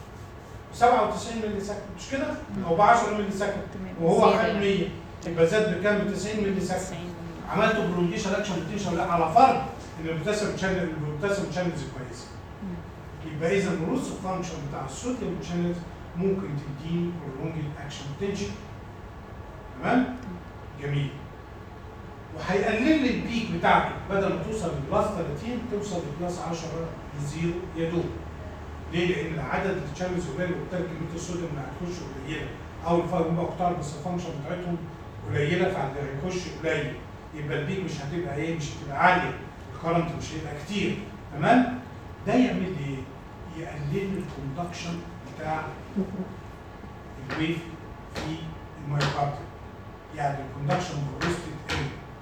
97 مللي سكند مش كده؟ او ب 10 مللي سكند تمام وهو زيادة خد يعني. 100 يبقى زاد بكام؟ ب 90 مللي سكند 90 عملت برولونجيشن اكشن بوتنشال لا على فرض ان البوتاسيوم شانل البوتاسيوم شانلز كويسه مم. يبقى اذا الروس فانكشن بتاع الصوديوم شانلز ممكن تديني برولونجد اكشن بوتنشال تمام؟ جميل وهيقلل لي البيك بتاعتي بدل ما توصل لبلس 30 توصل لبلس 10 لزيرو يا دوب ليه؟ لان عدد الشانلز قليل وبالتالي كميه الصوديوم اللي هتخش قليله او الفايبر اوكتار بس الفانكشن بتاعتهم قليله فاللي هيخش قليل يبقى البيك مش هتبقى ايه؟ مش هتبقى عاليه الكرنت مش هيبقى كتير تمام؟ ده يعمل لي ايه؟ يقلل لي الكوندكشن بتاع الويف في المايوكارديوم يعني الكوندكشن فيلوسيتي تقل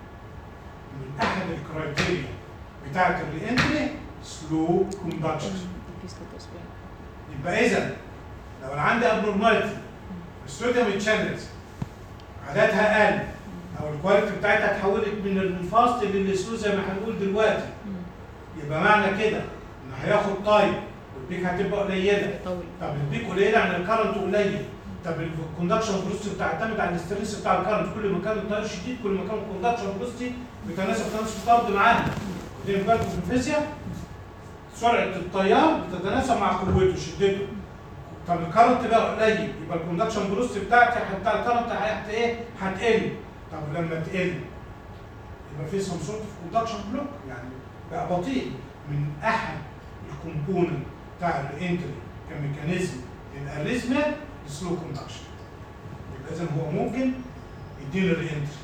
من احد الكرايتيريا بتاعت الرينتري سلو كوندكشن البيس للتصوير. يبقى اذا لو انا عندي ابنورماليتي الصوديوم تشانلز عددها قل او الكواليتي بتاعتها اتحولت من الفاست للسلو زي ما هنقول دلوقتي مم. يبقى معنى كده ان هياخد تايم والبيك هتبقى قليله طول طب البيك قليله عن الكرنت قليل طب الكوندكشن فيلوسيتي بتعتمد على الاستريس بتاع الكرنت كل ما كان التيار شديد كل ما كان الكوندكشن فيلوسيتي بيتناسب في نفس الطرد معاها دي بالكم في الفيزياء سرعه التيار بتتناسب مع قوته شدته طب الكرنت بقى قليل يبقى الكوندكشن فيلوسيتي بتاعتي بتاع الكرنت هت ايه؟ هتقل طب لما تقل يبقى في سم سورت اوف كوندكشن بلوك يعني بقى بطيء من احد الكومبوننت بتاع الانتري كميكانيزم للاريزميا سلو كوندكشن يبقى اذا هو ممكن يديني الانتري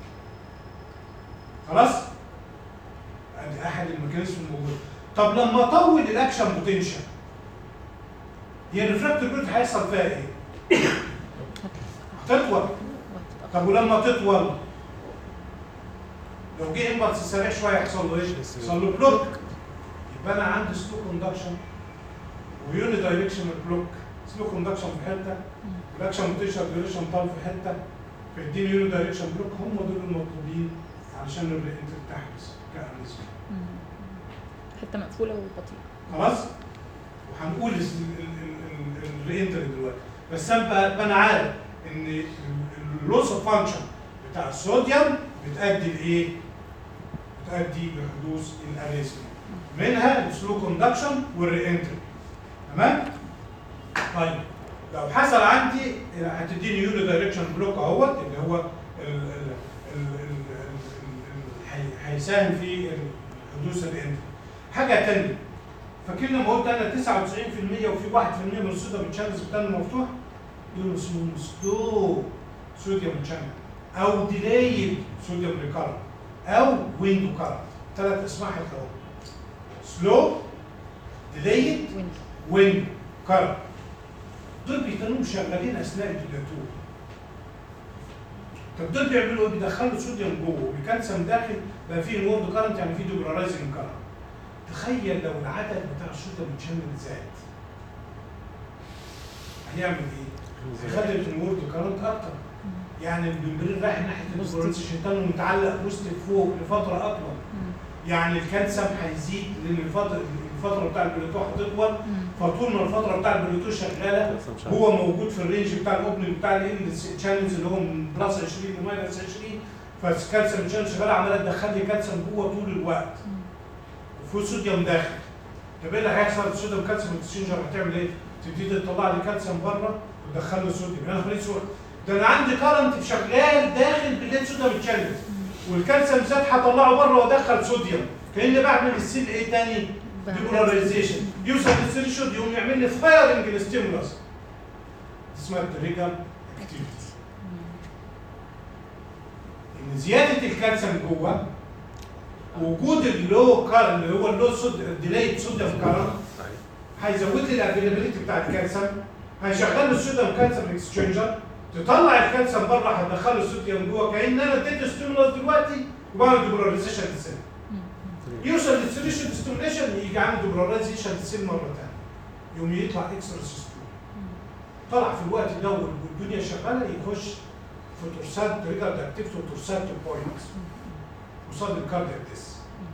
خلاص؟ ادي احد الميكانيزم الموجوده طب لما اطول الاكشن بوتنشال هي الريفراكتور جريد هيحصل فيها ايه؟ هتطول طب ولما تطول لو جه امبلس سريع شويه يحصل له ايه؟ يحصل له بلوك يبقى انا عندي سلو كوندكشن ويوني دايركشنال بلوك سلو كوندكشن في حته والاكشن بوتنشال ديوريشن طال في حته فيديني يوني دايركشن بلوك هم دول المطلوبين علشان الرينتر تحدث كاريزما مم. حته مقفوله وبطيئه خلاص وهنقول الرينتر دلوقتي بس انا بقى- بقى انا عارف ان اللوس اوف فانكشن بتاع الصوديوم بتؤدي لايه؟ بتؤدي لحدوث الاريزما منها السلو كوندكشن والرينتر تمام؟ طيب لو حصل عندي هتديني يوني دايركشن بلوك اهوت اللي هو ال- ال- ال- ال- ال- ال- هي- هيساهم في حدوث الرينتر حاجه ثانيه فاكرين لما قلت انا 99% وفي 1% من الصوديوم تشانلز بتاعنا مفتوح دول اسمهم سلو صوديوم شانل او ديلايد صوديوم ريكارنت او ويندو كارنت ثلاث اسماء هتلاقوهم سلو ديلايد وين ويندو كارنت دول بيكونوا شغالين اثناء الديلاتور طب دول بيعملوا ايه؟ بيدخلوا صوديوم جوه وبيكنسم داخل بقى فيه وورد كارنت يعني فيه دوبرارايزنج كارنت تخيل لو العدد بتاع الصوديوم شانل زاد هيعمل ايه؟ هيخلي الوورد كارنت اكتر يعني الممبرين رايح ناحيه بوزيتيف. البروتيشن ومتعلق بوزيتيف فوق لفتره اطول مم. يعني الكالسيوم هيزيد لان الفتره الفتره بتاع البلوتو هتطول مم. فطول ما الفتره بتاع البلوتو شغاله بس مش عارف. هو موجود في الرينج بتاع الاوبننج بتاع ال شانلز اللي هو من بلس 20 لماينس 20 فالكالسيوم شانل شغاله عماله تدخل لي كالسيوم جوه طول الوقت وفي صوديوم داخل طب ايه اللي هيحصل الصوديوم كالسيوم اكسشينجر هتعمل ايه؟ تبتدي تطلع لي كالسيوم بره وتدخل له صوديوم انا خليت صوديوم ده انا عندي كارنت شغال داخل بالليل صوديوم شانل والكالسيوم زاد هطلعه بره وادخل صوديوم كاني بعمل السيل ايه تاني؟ ديبولاريزيشن يوصل للثريشولد يقوم يعمل لي فايرنج للستيمولس اسمها التريجر اكتيفيتي ان زياده الكالسيوم جوه وجود اللو كار اللي هو اللو صود ديلايد صوديوم كارنت هيزود لي الافيلابيلتي بتاع الكالسيوم هيشغل لي الصوديوم كالسيوم اكسشينجر تطلع الكالسيوم بره هتدخله الصوديوم جوه كأن انا اديت ستيمولس دلوقتي وبعمل ديبولاريزيشن للسيل يوصل للسوليوشن ستيموليشن يجي عامل ديبولاريزيشن للسيل مره ثانيه يقوم يطلع اكسترا سيستول طلع في الوقت ده والدنيا شغاله يخش في تورسات تريجر اكتيفيتي وتورسات بوينتس قصاد الكاردياك ديس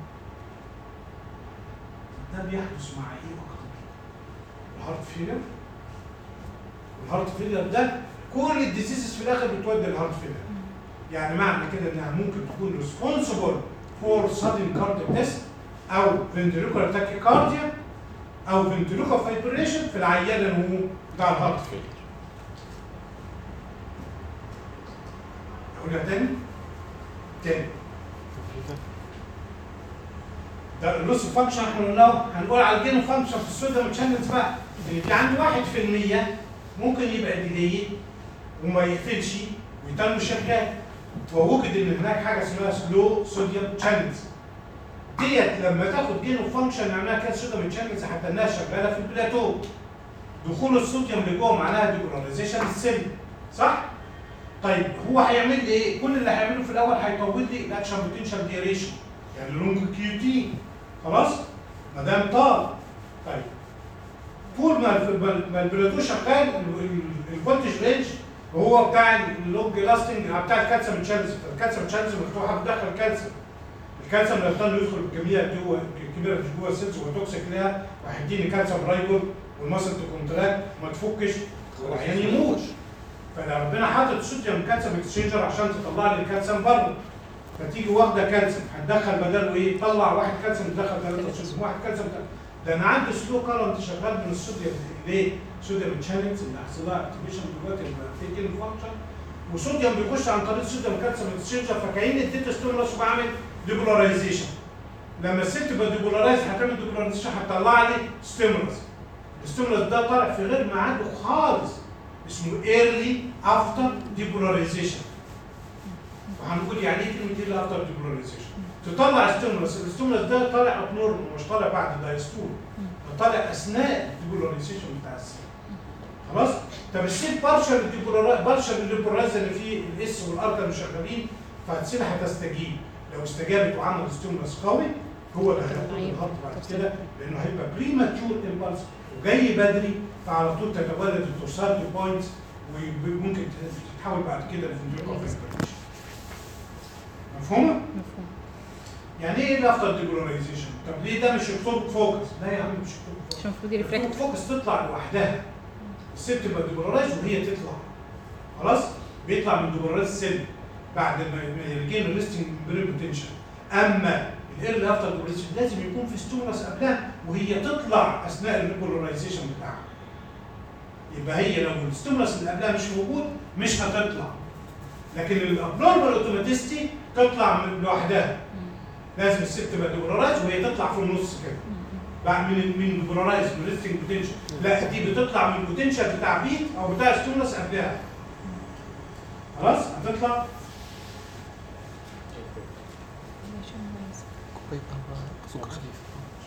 ده بيحدث مع ايه اكتر؟ الهارت فيلر الهارت فيلر ده كل الديزيزز في الاخر بتودي الهارت فيلر يعني معنى كده انها ممكن تكون ريسبونسبل فور sudden cardiac death او ventricular tachycardia او ventricular fibrillation في العيان اللي هو بتاع الهارت فيلر اقولها تاني تاني ده اللوس فانكشن احنا قلناه هنقول على الجين فانكشن في السوديوم تشانلز بقى ان في عندي 1% ممكن يبقى ديلي وما يقفلش ويتم شغال ووجد ان هناك حاجه اسمها سلو صوديوم تشانلز ديت لما تاخد جين فانكشن معناها كده صوديوم تشانلز حتى انها شغاله في البلاتو دخول الصوديوم لجوه معناها ديبولاريزيشن السيل صح؟ طيب هو هيعمل لي ايه؟ كل اللي هيعمله في الاول هيطول لي الاكشن بوتنشال ديوريشن يعني لونج كيو تي خلاص؟ ما دام طال طيب طول ما الف- ما- ما البلاتو شغال الفولتج رينج وهو بتاع اللونج لاستنج بتاع الكالسيوم تشانلز الكالسيوم تشانلز مفتوحه بتدخل كالسيوم الكالسيوم لو يضطر يدخل بكميه جوه كبيره مش جوه السيلز وتوكسيك ليها وهيديني كالسيوم رايبور والمصل تكونتراكت ما تفكش والعيان يموت فلو ربنا حاطط صوديوم كالسيوم اكسشينجر عشان تطلع لي الكالسيوم بره فتيجي واخده كالسيوم هتدخل بداله ايه؟ طلع واحد كالسيوم تدخل ثلاثه صوديوم واحد كالسيوم تدخل. ده انا عندي سلو كارنت شغال من الصوديوم ليه؟ صوديوم تشانلز اللي حصل لها اكتيفيشن دلوقتي اللي في جين فانكشن وصوديوم بيخش عن طريق صوديوم كالسيوم اكسشينجر فكأن اديت ستيمولس وبعمل ديبولاريزيشن لما الست تبقى ديبولارايز هتعمل ديبولاريزيشن هتطلع لي ستيمولس الستيمولس ده طالع في غير ميعاده خالص اسمه ايرلي افتر ديبولاريزيشن وهنقول يعني ايه كلمه ايرلي افتر ديبولاريزيشن تطلع ستيمولس الستيمولس ده طالع ابنورمال مش طالع بعد الدايستول ده طالع اثناء الديبولاريزيشن بتاع السيل خلاص طب السيل بارشل بارشل ديبولارايز اللي فيه الاس والار كانوا شغالين فالسيل هتستجيب لو استجابت وعمل ستيمولس قوي هو اللي هياخد الهارت بعد كده لانه هيبقى بريماتشور امبلس وجاي بدري فعلى طول تتولد التورسال بوينتس وممكن تتحول بعد كده لفنجيوكا مفهومه؟ مفهوم يعني ايه الافتر ديبولاريزيشن؟ طب ليه ده مش يكتب فوكس؟ لا يا عم مش يكتب فوكس عشان المفروض المفروض يرفلكت فوكس تطلع لوحدها الست تبقى ديبولارايز وهي تطلع خلاص بيطلع من ديبولارايز سيل بعد ما ما يرجين الريستنج برين بوتنشال اما الايرلي افتر ديبولارايزيشن لازم يكون في ستيمولس قبلها وهي تطلع اثناء الديبولارايزيشن بتاعها يبقى هي لو الستيمولس اللي قبلها مش موجود مش هتطلع لكن الابنورمال اوتوماتيستي تطلع من لوحدها لازم الست تبقى ديبولارايز وهي تطلع في النص كده بعد من من ديبولارايز من ريستنج بوتنشال لا دي بتطلع من البوتنشال بتاع بيت او بتاع ستيمولس قبلها خلاص هتطلع كوبايه قهوه سكر خفيف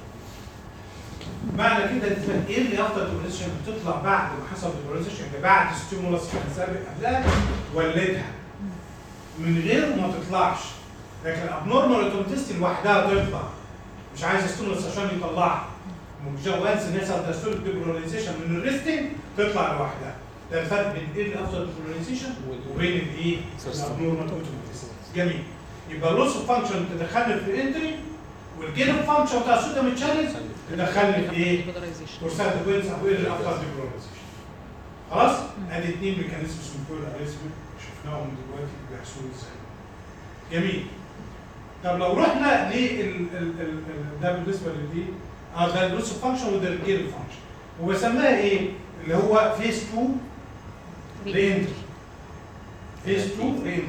معنى كده ان ايه اللي افضل ديبوليزيشن بتطلع بعد ما حصل ديبوليزيشن يعني بعد ستيمولس كان سابق قبلها ولدها من غير ما تطلعش لكن الابنورمال اوتوماتيستي لوحدها تطلع مش عايز ستيمولس عشان يطلعها وانس ان يحصل دايستوليك ديبولاريزيشن من الريستنج تطلع لوحدها ده الفرق بين ايه اللي افضل ديبولاريزيشن وبين الايه الابنورمال اوتوماتيستي جميل يبقى اللوس اوف فانكشن تدخلني في الانتري والجين اوف فانكشن بتاع السوديوم تشانلز تدخلني في ايه؟ تورسات كوينز او ايه اللي افضل ديبولاريزيشن خلاص؟ ادي اثنين ميكانيزم اسمه كويل اريزم شفناهم دلوقتي بيحصلوا ازاي جميل طب لو رحنا لل ال- ال- ال- ده بالنسبه لدي اه ده اللوس فانكشن وده الجين فانكشن وبسميها ايه؟ اللي هو فيس 2 رينتري فيس 2 رينتري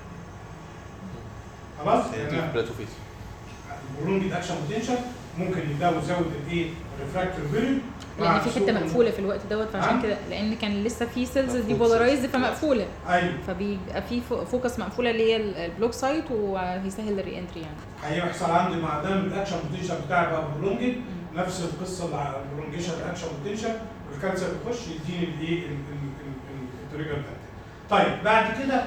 خلاص؟ دي يعني بلاتو فيس البرولونج اكشن بوتنشال ممكن يبداوا يزود الايه؟ الريفراكتور بيريود لان في حته مقفوله في الوقت دوت فعشان نعم. كده لان كان لسه في سيلز مفهوم. ديبولارايزد فمقفوله ايوه فبيبقى في فو- فوكس مقفوله اللي هي ال- البلوك سايت وهيسهل الري انتري يعني هيحصل عندي مع دام الاكشن بوتنشال بتاعي بقى برولونجد نفس القصه اللي على البرولونجيشن الاكشن بوتنشال والكانسر بيخش يديني الايه ال- ال- ال- ال- التريجر ده طيب بعد كده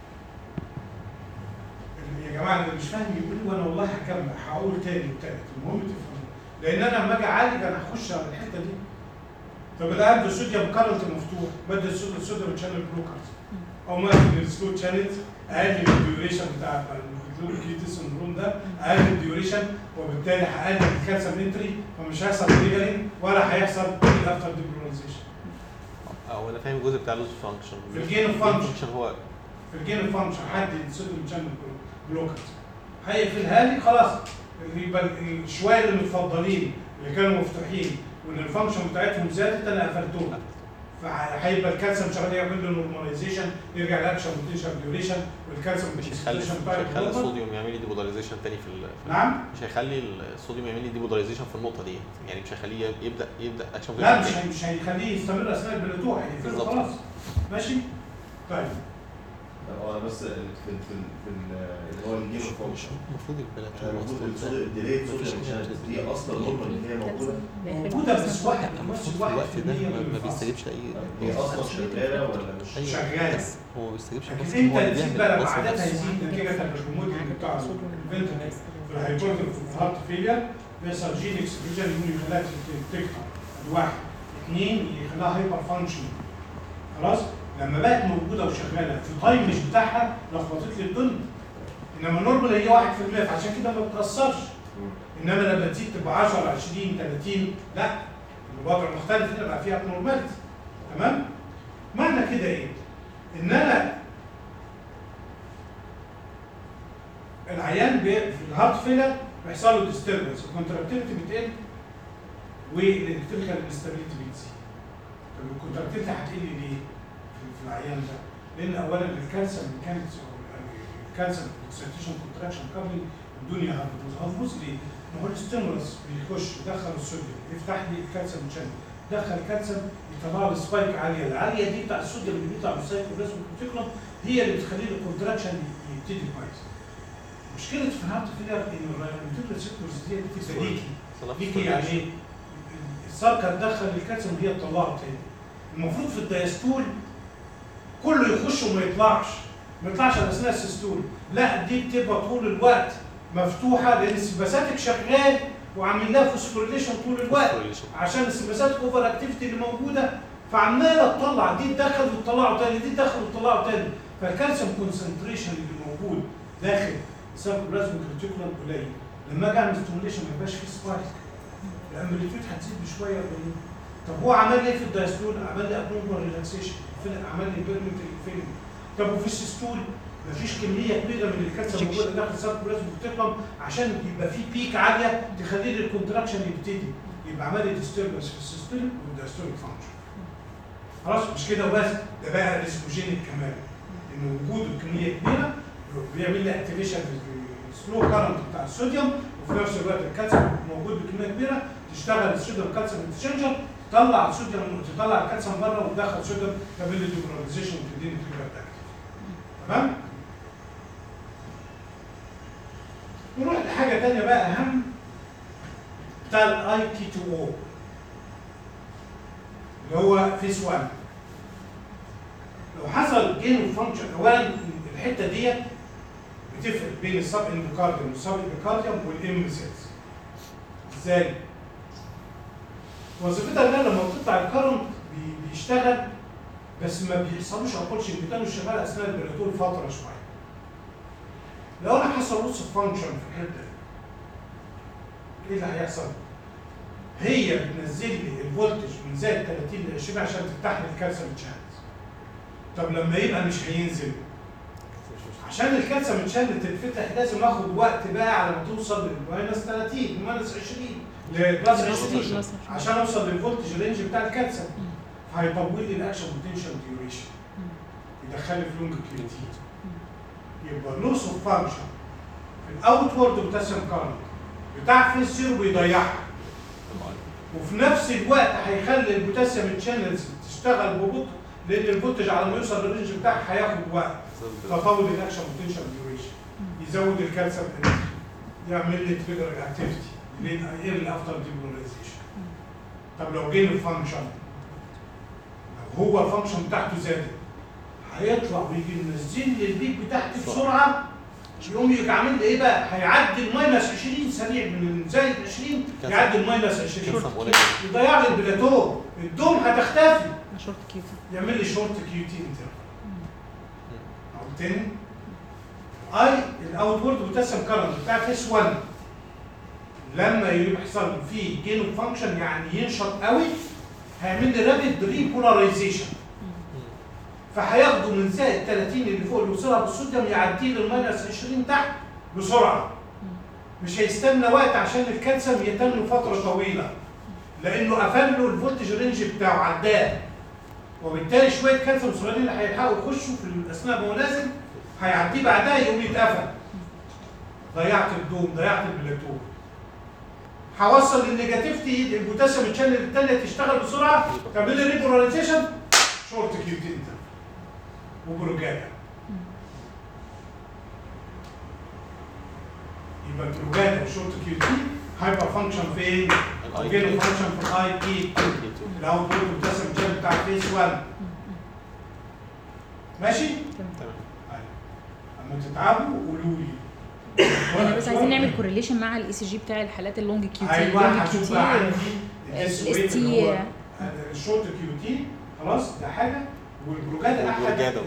يا جماعه اللي مش فاهم يقول لي وانا والله هكمل هقول تاني وتالت المهم تفهموا لان انا لما اجي اعالج انا هخش على الحته دي طب الان ده صوديوم كارنت مفتوح بدل الصوديوم الصوديوم شانل بلوكرز او ممكن السلو شانلز اقلل الديوريشن بتاع الكيتي سندروم ده اقلل الديوريشن وبالتالي هقلل الكالسيوم انتري فمش هيحصل تريجرنج ولا هيحصل افتر ديبولاريزيشن او انا فاهم الجزء بتاع اللوز فانكشن في الجين of function. فانكشن هو في الجين فانكشن حد الصوديوم شانل بلوكرز هيقفلها لي خلاص يبقى الشويه اللي متفضلين اللي كانوا مفتوحين وان الفانكشن بتاعتهم زادت انا قفلتهم فهيبقى الكالسيوم شغال يعمل له نورماليزيشن يرجع لاكشن بوتنشال ديوريشن والكالسيوم مش هيخلي concentration مش بتاعه هيخلي يتظبط. الصوديوم يعمل لي ديبولاريزيشن تاني في ال- في ال- نعم مش هيخلي الصوديوم يعمل لي ديبولاريزيشن في النقطه دي يعني مش هيخليه يبدا يبدا اكشن لا مش هي- مش هيخليه يستمر اثناء البلوتوع هيقفله بالظبط. خلاص ماشي طيب هو انا بس في في في, في ال- اللي هو الجيم فانكشن المفروض البنات المفروض الصوديوم الديلي صوديوم شانلز دي اصلا نورمال ان هي موجوده موجوده بس واحد المفروض بس في واحد الوقت في ده المية ما- من ما الفصل. بيستجيبش لاي هي اصلا شغاله ولا مش أيوة. شغالة. بس هو ما بيستجيبش لكن بس انت هو تزيد بيعمل بقى لما بس عددها بس. يزيد نتيجه للريموديل بتاع الفنتركل في الهايبوثيرم في الهارت فيلير بيحصل جين اكسبريشن يقول يخليها تكتر ادي واحد اثنين يخليها هايبر فانكشن خلاص لما بقت موجوده وشغاله في تايم مش بتاعها لخبطت لي الدنيا انما النورمال هي 1% فعشان كده ما بتاثرش انما لما تزيد تبقى 10 20 30 لا الوضع مختلف هنا بقى فيها نورماليتي تمام معنى كده ايه ان انا العيان بي- في الهارت فيلر بيحصل له ديستربنس الكونتراكتيفيتي بتقل والالكتريكال انستابيليتي بتزيد طب الكونتراكتيفيتي هتقل ليه في في العيان ده؟ لان اولا الكالسيوم ميكانكس او الكالسيوم اكسيتيشن كونتراكشن كابلنج الدنيا هتبوظ هتبوظ ليه؟ ما هو الستيمولس بيخش يدخل الصوديوم يفتح لي الكالسيوم شانل يدخل الكالسيوم يطلع لي سبايك عاليه العاليه دي بتاع الصوديوم اللي بيطلع من السايكوبلازم كورتيكولم هي اللي بتخلي لي الكونتراكشن يبتدي كويس مشكله في الهارت فيلر ان الريتيكولار سيكتورز دي بتبقى ليكي ليكي يعني ايه؟ السركه تدخل الكالسيوم هي تطلعه تاني المفروض في الدايستول كله يخش وما يطلعش ما يطلعش على اثناء السيستول لا دي بتبقى طول الوقت مفتوحه لان السباساتك شغال وعامل لها فوسفوريليشن طول الوقت عشان السباسات اوفر اكتيفيتي اللي موجوده فعماله تطلع دي تدخل وتطلعه تاني دي تدخل وتطلعه تاني فالكالسيوم كونسنتريشن اللي موجود داخل السيركوبلازم كريتيكولم قليل لما اجي اعمل ستيموليشن ما يبقاش فيه سبايك الامبليتيود هتزيد بشويه قليل طب هو عمل لي ايه في الدايستول؟ عمل لي ابنورمال ريلاكسيشن عمل لي بيرمنت فيلم طب وفي السيستول مفيش كميه كبيره من الكالسيوم موجوده داخل السيركوبلازم كريتيكولم عشان يبقى في بيك عاليه تخلي لي الكونتراكشن يبتدي يبقى عمل لي ديستربنس في السيستول والدايستوليك فانكشن خلاص مش كده وبس ده بقى ريسكوجينيك كمان ان وجوده بكميه كبيره بيعمل لي اكتيفيشن في السلو كارنت بتاع الصوديوم وفي نفس الوقت الكالسيوم موجود بكميه كبيره تشتغل الصوديوم كالسيوم انتشنجر تطلع الصوديوم تطلع الكالسيوم بره وتدخل صوديوم تعمل لي ديبولاريزيشن وتديني تريجر اكتيف تمام؟ نروح لحاجه ثانيه بقى اهم بتاع الاي تي 2 او اللي هو فيس 1 لو حصل جين فانكشن اولا الحته ديت بتفرق بين السب اندوكارديوم والسب اندوكارديوم والام سيلز ازاي؟ وظيفتها انها لما بتطلع الكرنت بي- بيشتغل بس ما بيحصلوش ابولشن بيكونوا شغال اثناء البريتول فتره شويه لو انا حصل لوس فانكشن في الحته دي ايه اللي هيحصل؟ هي بتنزل لي الفولتج من زائد 30 ل 20 عشان تفتح لي الكالسيوم شانلز طب لما يبقى مش هينزل عشان الكالسيوم شانل تتفتح لازم اخد وقت بقى على ما توصل للماينس 30 ماينس 20 لبلس 20 عشان اوصل للفولتج رينج بتاع الكالسيوم فهيطول لي الاكشن بوتنشال ديوريشن يدخلني في لونج كيو تي يبقى اللوس اوف فانكشن في الاوتورد بوتاسيوم كارنت بتاع فيس زيرو بيضيعها وفي نفس الوقت هيخلي البوتاسيوم تشانلز تشتغل ببطء لان الفولتج على ما يوصل للرينج بتاعها هياخد وقت تطول الاكشن بوتنشال ديوريشن يزود الكالسيوم انرجي يعمل لي تريجر اكتيفيتي يقل افتر ديبولاريزيشن طب لو جين الفانكشن لو هو الفانكشن بتاعته زادت هيطلع ويجي منزل لي البيك بتاعتي بسرعه يقوم يجي عامل لي ايه بقى؟ هيعدي الماينس 20 سريع من زائد 20 يعدي الماينس 20 كسم قليل يضيع لي البلاتو الدوم هتختفي شورت كيو تي يعمل لي شورت كيو تي انترفال او تاني اي الاوتورد بوتاسيوم كارنت بتاع فيس 1 لما يحصل فيه جين اوف فانكشن يعني ينشط قوي هيعمل لي رابيد ريبولاريزيشن فهياخده من زائد 30 اللي فوق اللي وصلها بالصوديوم يعديه للماينس 20 تحت بسرعه مش هيستنى وقت عشان الكالسيوم يتم فتره طويله لانه قفل له الفولتج رينج بتاعه عداه وبالتالي شويه كالسيوم صغيرين اللي هيلحقوا يخشوا في اثناء ما هو نازل هيعديه بعدها يقوم يتقفل ضيعت الدوم ضيعت البلاتو هوصل للنيجاتيفتي البوتاسيوم الشانل الثانيه تشتغل بسرعه تعمل لي ريبولاريزيشن شورت كيو تي انت وبروجادا يبقى البروجادا وشورت كيو تي هايبر فانكشن فين؟ الاي جينو كيو فانكشن في الاي كي الاوتبوت بوتاسيوم شانل بتاع فيس 1 ماشي؟ تمام أيوة. اما تتعبوا قولوا لي احنا بس عايزين نعمل كورليشن مع الاي سي جي بتاع الحالات اللونج كيو تي ايوه اللونج كيو هشوف بقى عندي تي الاس ال ويف ST اللي هو الشورت كيو تي خلاص ده حاجه والبروجادا احد والبروجادا.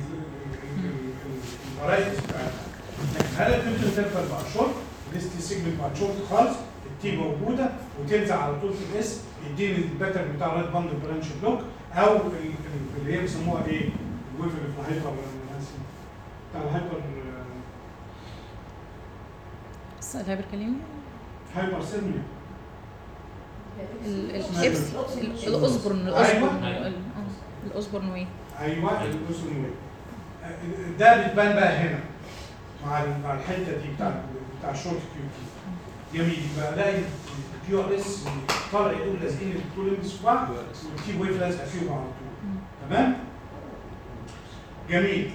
الفرايتيز بتاعتها لكن هل الفيلتر تنفع بقى شورت الاس تي سيجمنت بقى شورت خالص التي موجوده وتنزل على طول في الاس يديني الباترن بتاع الرايت باند برانش بلوك او ال- ال- اللي هي بيسموها ايه؟ الويف اللي في الهايبر بتاع الهايبر بس الهايبر كلمني هايبر سيرميا ال- اسمها الابس إيه؟ ال- الاصبرن أيوة. الاصبرن ال- آه، الاصبرن وايه؟ ايوه الاذن وين ده بتبان بقى هنا مع ال- مع الحته دي بتاع بتاع الشورت كيو تي جميل يبقى الاقي الكيو ار اس طالع يقول لازقين الكولمز في بعض والتي ويف لازقه فيهم على طول تمام جميل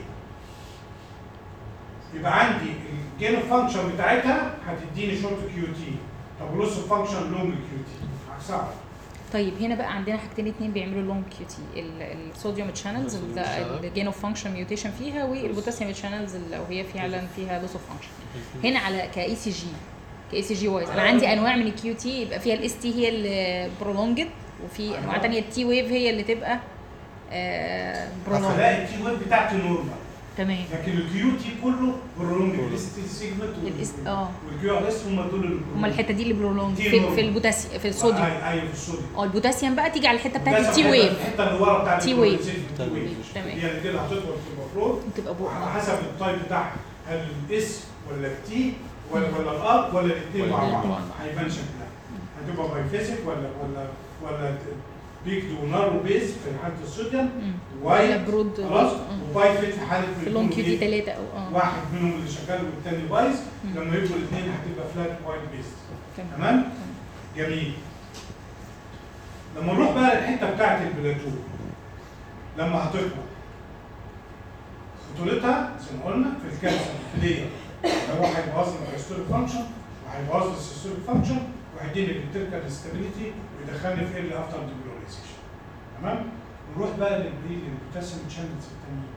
يبقى عندي الجين فانكشن بتاعتها هتديني شورت كيو تي طب ولوس فانكشن لونج كيو تي عكسها طيب هنا بقى عندنا حاجتين اتنين بيعملوا لونج كيو تي الصوديوم تشانلز الصوديوم channel. الجين اوف فانكشن ميوتيشن فيها والبوتاسيوم تشانلز لو هي فعلا فيها لوس اوف فانكشن هنا على كاي سي جي كاي سي جي وايز انا عندي انواع من الكيو تي يبقى فيها الاس تي هي اللي برولونجد وفي انواع تانية التي ويف هي اللي تبقى برولونجد هتلاقي التي ويف بتاعتي نورمال تمام لكن الكيو تي كله برولونج الاس تي سيجمنت الاس اه والكيو ار اس هم دول اللي هما الحته دي اللي برولونج دي في, نورمال. في البوتاسيوم في الصوديوم ايوه في الصوديوم اه البوتاسيوم بقى تيجي على الحته بتاعت ده التي الحتة- ويف الحته اللي ورا بتاعت تي ويف. التي ويف تمام. هي دي اللي هتطول في المفروض تبقى بو على حسب التايب بتاعها هل الاس ولا التي ولا ولا الار ولا الاثنين مع ولا بعض الاتنين مع بعض. هيبان شكلها هتبقى بايفيزيك ولا ولا ولا بيك ونار وبيز في حاله الصوديوم مم. وايت ولا برود خلاص آه. وبايفيت في حاله في اللونج كيو تي الكلوميد. ثلاثه او اه واحد منهم اللي شغال والتاني بايظ مم. لما يبقوا الاثنين هتبقى فلات وايت بيست تمام تمام جميل لما نروح بقى للحته بتاعت البلاتو لما هتطلع خطورتها زي ما قلنا في الكالسيوم ليه؟ اللي هو هيبوظ لي الهيستوريك فانكشن وهيبوظ لي السيستوليك فانكشن وهيديني الالكتريكال ستابيليتي ويدخلني في ال افتر ديبولاريزيشن تمام؟ نروح بقى للبري للبوتاسيوم شانلز التانيين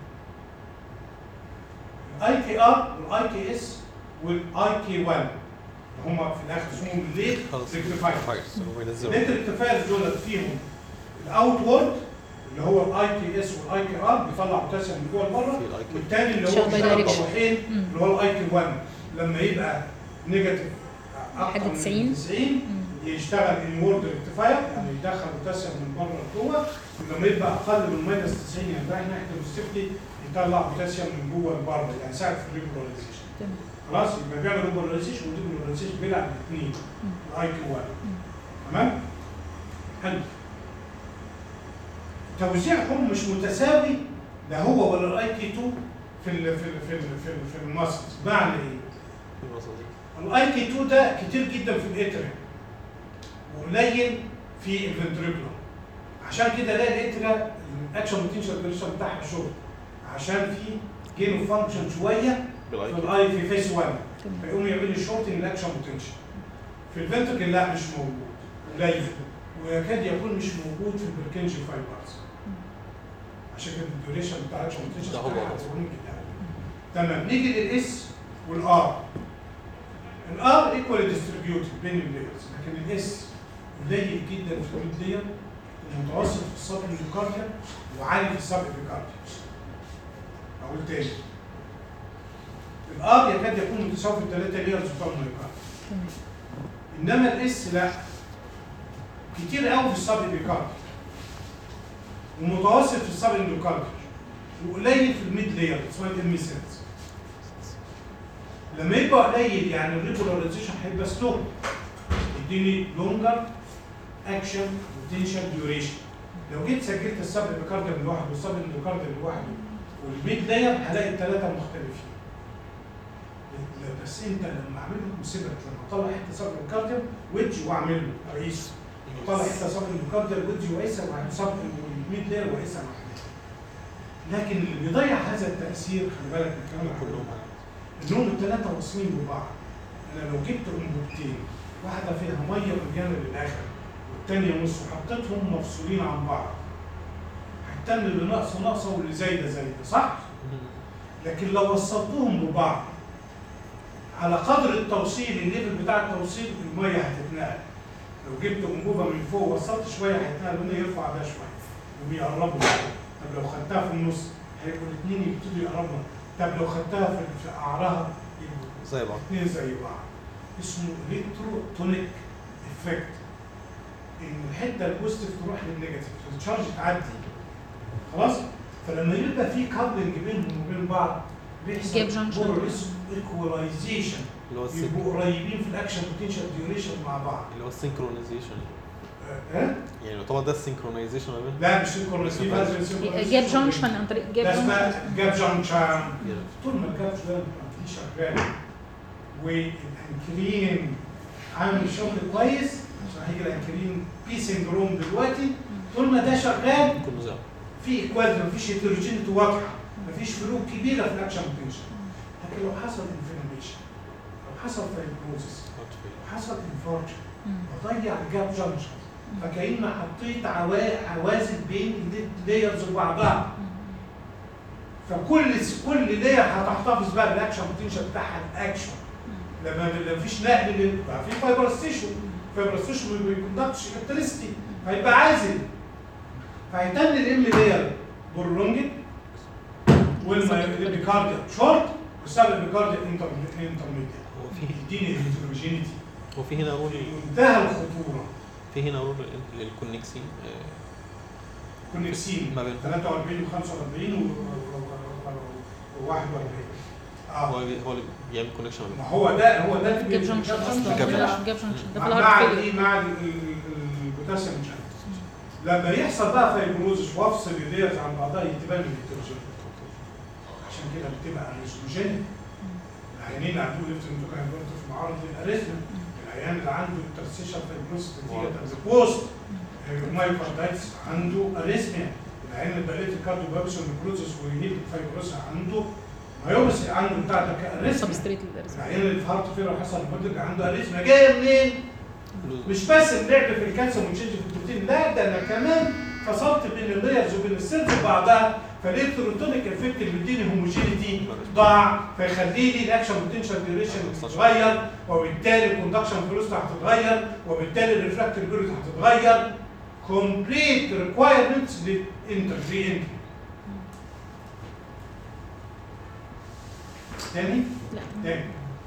الاي كي ار والاي كي اس والاي كي 1 هم في الاخر اسمهم ليت خلاص ريكتيفايرز فايرز هو ينزلوا الليت ريكتيفايرز دول فيهم الاوت وورد اللي هو الاي كي اس والاي كي ار بيطلع بوتاسيوم من جوه لبره في الاي كيو والتاني اللي هو شغل بيشتغل direction. طرفين مم. اللي هو الاي كي 1 لما يبقى نيجاتيف لحد اكتر 90. من 90 مم. يشتغل انورد ريكتيفاير يعني يدخل بوتاسيوم من بره لجوه ولما يبقى اقل من ماينس 90 يعني رايح ناحيه الريسبتي يطلع بوتاسيوم من جوه لبره يعني يساعد في الريبولاريزيشن تمام خلاص يبقى بيعمل ريبولاريزيشن والريبولاريزيشن بيلعب الاثنين الاي كيو 1 تمام حلو توزيعهم مش متساوي لا هو ولا الاي كي 2 في ال في ال في ال في, ال في الماسلز بمعنى ايه؟ في الوسط دي الاي كي 2 ده كتير جدا في الاتريا وقليل في الفنتريكولار عشان كده الاقي الاتريا الاكشن بوتنشال بريشر بتاعها شورت عشان في جين اوف فانكشن شويه بالاي في كيو الاي في فيس 1 تمام فيقوم يعمل لي شورت الاكشن بوتنشال في الفنتركل لا مش موجود قليل ويكاد يكون مش موجود في البركنجي فايبرز عشان كده الديوريشن بتاع الشنطيشن ده هو ده. تمام نيجي للاس والار الار ايكوال ديستريبيوتد بين اللايرز لكن الاس قليل جدا في الميد لاير ومتوسط في السب اندوكارديا وعالي في السب اندوكارديا اقول تاني الار يكاد يكون متساوي في الثلاثه لايرز بتوع الميوكارديا تمام انما الاس لا كتير قوي في السب اندوكارديا ومتوسط في السب اندوكارديا وقليل في الميد لاير اسمها الام سيلز لما يبقى قليل يعني الريبولاريزيشن هيبقى سلو يديني لونجر اكشن بوتنشال ديوريشن لو جيت سجلت السب اندوكارديا لوحده والسب اندوكارديا لوحده والميد لاير هلاقي الثلاثه مختلفين لا، بس انت لما اعملهم سيبك لما اطلع حته سب اندوكارديا ويدج واعمل له رئيس طلع حته سب اندوكارديا ويدج واقيسها وبعدين سب الميد لاير واقيسها لوحدها لكن اللي بيضيع هذا التاثير خلي بالك من الكلام ده كلهم انهم الثلاثه واصلين ببعض انا لو جبت انبوبتين واحده فيها ميه مليانه للاخر والثانيه نص وحطيتهم مفصولين عن بعض هتتم اللي ناقصه ناقصه واللي زايده زايده صح؟ لكن لو وصلتهم ببعض على قدر التوصيل الليفل بتاع التوصيل الميه هتتنقل لو جبت انبوبه من فوق وصلت شويه هيتنقل منها يرفع ده شويه وبيقربوا طب لو خدتها في النص هيبقوا الاثنين يبتدوا يقربوا طب لو خدتها في في قعرها يبقوا زي بعض الاثنين زي بعض اسمه الكتروتونيك افكت ان الحته البوزيتيف تروح للنيجاتيف التشارج تعدي خلاص فلما يبقى في كابلنج بينهم وبين بعض بيحصل Gap junction. ايكولايزيشن اللي هو السينك يبقوا قريبين في الاكشن بوتنشال ديوريشن مع بعض اللي هو السينكرونايزيشن ها؟ يعني يعتبر ده السينكرونايزيشن ما بين لا مش سينكرونايزيشن جاب جانكشن عن طريق جاب ده جانكشن اسمها جاب جانكشن كده. طول ما الجاب ده فيه شغال والانكرين عامل شغل كويس عشان هيجي الانكرين بي سندروم دلوقتي طول ما ده شغال كله زي بعض في ايكواليتي مفيش هيتروجينيتي واضحه مفيش فروق كبيره في الاكشن بوتنشال لكن لو حصل انفلاميشن لو حصل فايبروزس لو حصل انفاركشن بضيع الجاب جانكشن فكأن حطيت عوا- عوازل بين لايرز وبعضها فكل كل لاير هتحتفظ بقى بالاكشن بوتنشال بتاعها الاكشن لما لما مفيش نقل لل- بقى في فايبرس تيشو فايبرس تيشو ما بيكوندكتش الكتريستي هيبقى عازل فهيتم الام لاير برولونجد والبيكارديا شورت والسبب البيكارديا انترميديت هو في يديني الهيتروجينيتي هو في هنا رول منتهى الخطوره في هنا رول للكونكسين كونكسين ما بين 43 و 45 و و 41 هو اه هو اللي بيعمل كونكشن ما ما هو ده هو ده اللي جاب بيعمل جانكشن الجاب اصلا جاب جاب جانكشن ده في مع الهارت مع فيلر الايه مع ال- ال- البوتاسيوم شانل لما يحصل بقى فايبروزس وافصل الديرز عن بعضها يتبان الهيتروجين عشان كده بتبقى انسولوجين العيانين اللي عندهم ليفت انتوكاين في معارض الاريثم العيان اللي عنده انترستيشن فايبروزس نتيجه البوست مايكرودايتس عنده اريثميا العيان اللي بقيت الكارديوبابس والنكروزس ويهيب فايبروزس عنده مايوبس عنده بتاع ده اريثميا سبستريت للارزاق العيان اللي في هارت فيلر حصل هيبوتك عنده اريثميا جايه منين؟ مش بس اللعب في الكالسيوم وتشينج في البروتين لا ده انا كمان فصلت بين اللايرز وبين السيلز وبعضها فلقيت الروتونيك افكت اللي بيديني هوموجينيتي ضاع فيخلي لي الاكشن بوتنشال ديوريشن تتغير وبالتالي الكوندكشن فلوس هتتغير وبالتالي الريفراكتيف بيريود هتتغير كومبليت ريكوايرمنتس للانترفي تاني لا تاني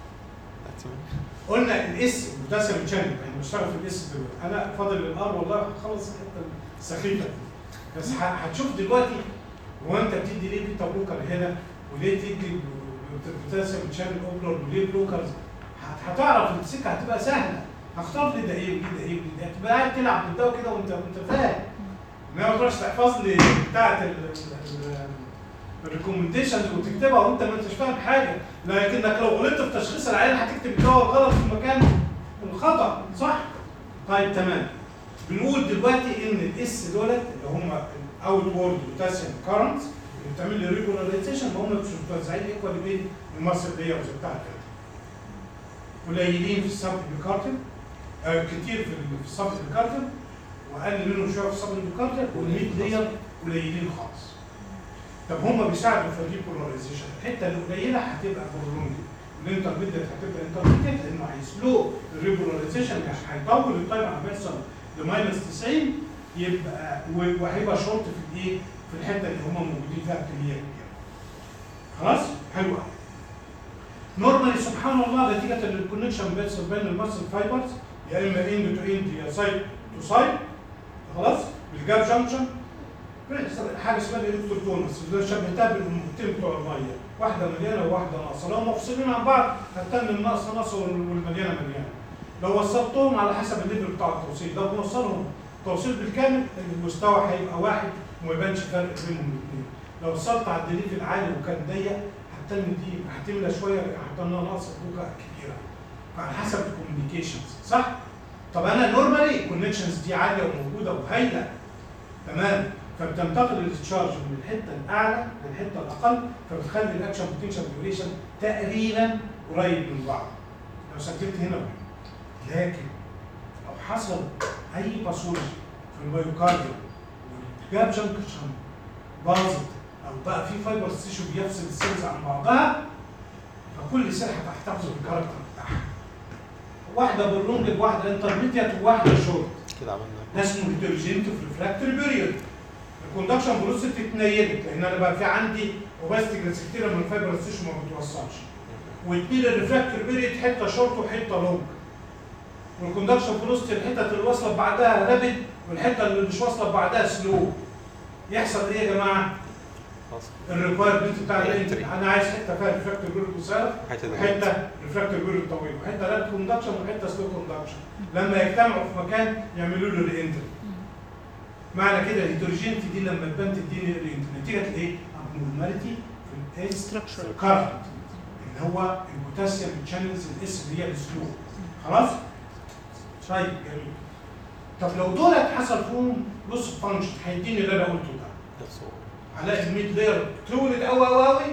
قلنا الاس البوتاسيوم شانل احنا بنشتغل في الاس دلوقتي انا فاضل الار والله هخلص الحته السخيفه دي. بس ه- هتشوف دلوقتي هو انت بتدي ليه بيتا بلوكر هنا وليه تدي بوتاسيوم شانل اوبلر وليه بلوكرز هت- هتعرف السكه هتبقى سهله هختار لي ده ايه ودي ده ايه ودي ده هتبقى قاعد تلعب بالدواء كده وانت وانت فاهم انما ما تروحش تحفظ لي بتاعت الريكومنديشنز وتكتبها وانت ما انتش فاهم حاجه لكنك لو غلطت في تشخيص العيان هتكتب الدواء الغلط في المكان الخطا صح؟ طيب تمام بنقول دلوقتي ان الاس دولت اللي هم الاوت وورد بوتاسيوم كارنتس اللي بتعمل لي ريجولاريزيشن هم مش متوزعين ايكوال بين المصل دي بتاع كده قليلين في السب بيكارتن آه كتير في ال- في السب بيكارتن واقل منهم شويه في السب بيكارتن والميد لير قليلين خالص طب هم بيساعدوا في الريبولاريزيشن الحته القليله هتبقى برولونج الانترميديت هتبقى انترميديت لانه هيسلو الريبولاريزيشن يعني هيطول التايم على ما يوصل لماينس 90 يبقى و- وهيبقى شورت في الايه؟ في الحته اللي هم موجودين فيها كميه كبيره. خلاص؟ حلو قوي. نورمالي سبحان الله نتيجه ان الكونكشن بيحصل بين المسل فايبرز يا اما اند تو اند يا سايد تو سايد خلاص؟ بالجاب جانكشن بيحصل حاجه اسمها الالكتروتونس اللي شبهتها بالموجتين بتوع الميه واحده مليانه وواحده ناقصه لو مفصولين عن بعض هتتم الناقصه ناقصه والمليانه مليانه لو وصلتهم على حسب الليفل بتاع التوصيل لو بنوصلهم توصيل بالكامل المستوى هيبقى واحد وما يبانش فرق بينهم الاثنين لو وصلت على الدليل العالي وكان ضيق هتتم دي هتملى شويه هتملى ناقصه بوجه كبيره فعلى حسب الكوميونيكيشنز صح؟ طب انا نورمالي الكونكشنز دي عاليه وموجوده وهايله تمام فبتنتقل التشارج من الحته الاعلى للحته الاقل فبتخلي الاكشن بوتنشال ديوريشن تقريبا قريب من بعض لو سجلت هنا لكن لو حصل اي باثولوجي في الميوكارديوم والجاب جنكشن باظت او بقى في فايبر تيشو بيفصل السيلز عن بعضها فكل سيل هتحتفظ بالكاركتر بتاعها واحده برلونج واحده انترميديت وواحده شورت كده عملنا ده اسمه هيتروجينيتي في ريفراكتوري بيريود الكوندكشن فيلوسيتي اتنيلت لان انا بقى في عندي اوباستي كتيره من الفايبر تيشو ما بتوصلش واتنين الريفراكتوري بيريود حته شورت وحته لونج والكوندكشن فيلوسيتي الحتت اللي واصله بعدها رابد والحته اللي مش واصله بعدها سلو يحصل ايه يا جماعه؟ خلاص الريكوايرمنت بتاع الانت Entry. انا عايز حته فيها ريفراكتوري بيريود قصيره حته دي وحته ريفراكتور بيريود طويل وحته رابد كوندكشن وحته سلو كوندكشن لما يجتمعوا في مكان يعملوا له رينتري معنى كده الهيتروجينتي دي لما تبان تديني رينتري نتيجه لايه؟ ابنورماليتي في الاس ستراكشر كارنت اللي هو البوتاسيوم تشانلز الاس اللي هي السلو خلاص؟ طيب جميل طب لو دولت حصل فيهم لوس فانكشن هيديني اللي انا قلته ده نفسه هلاقي الميد لاير تولد قوي قوي قوي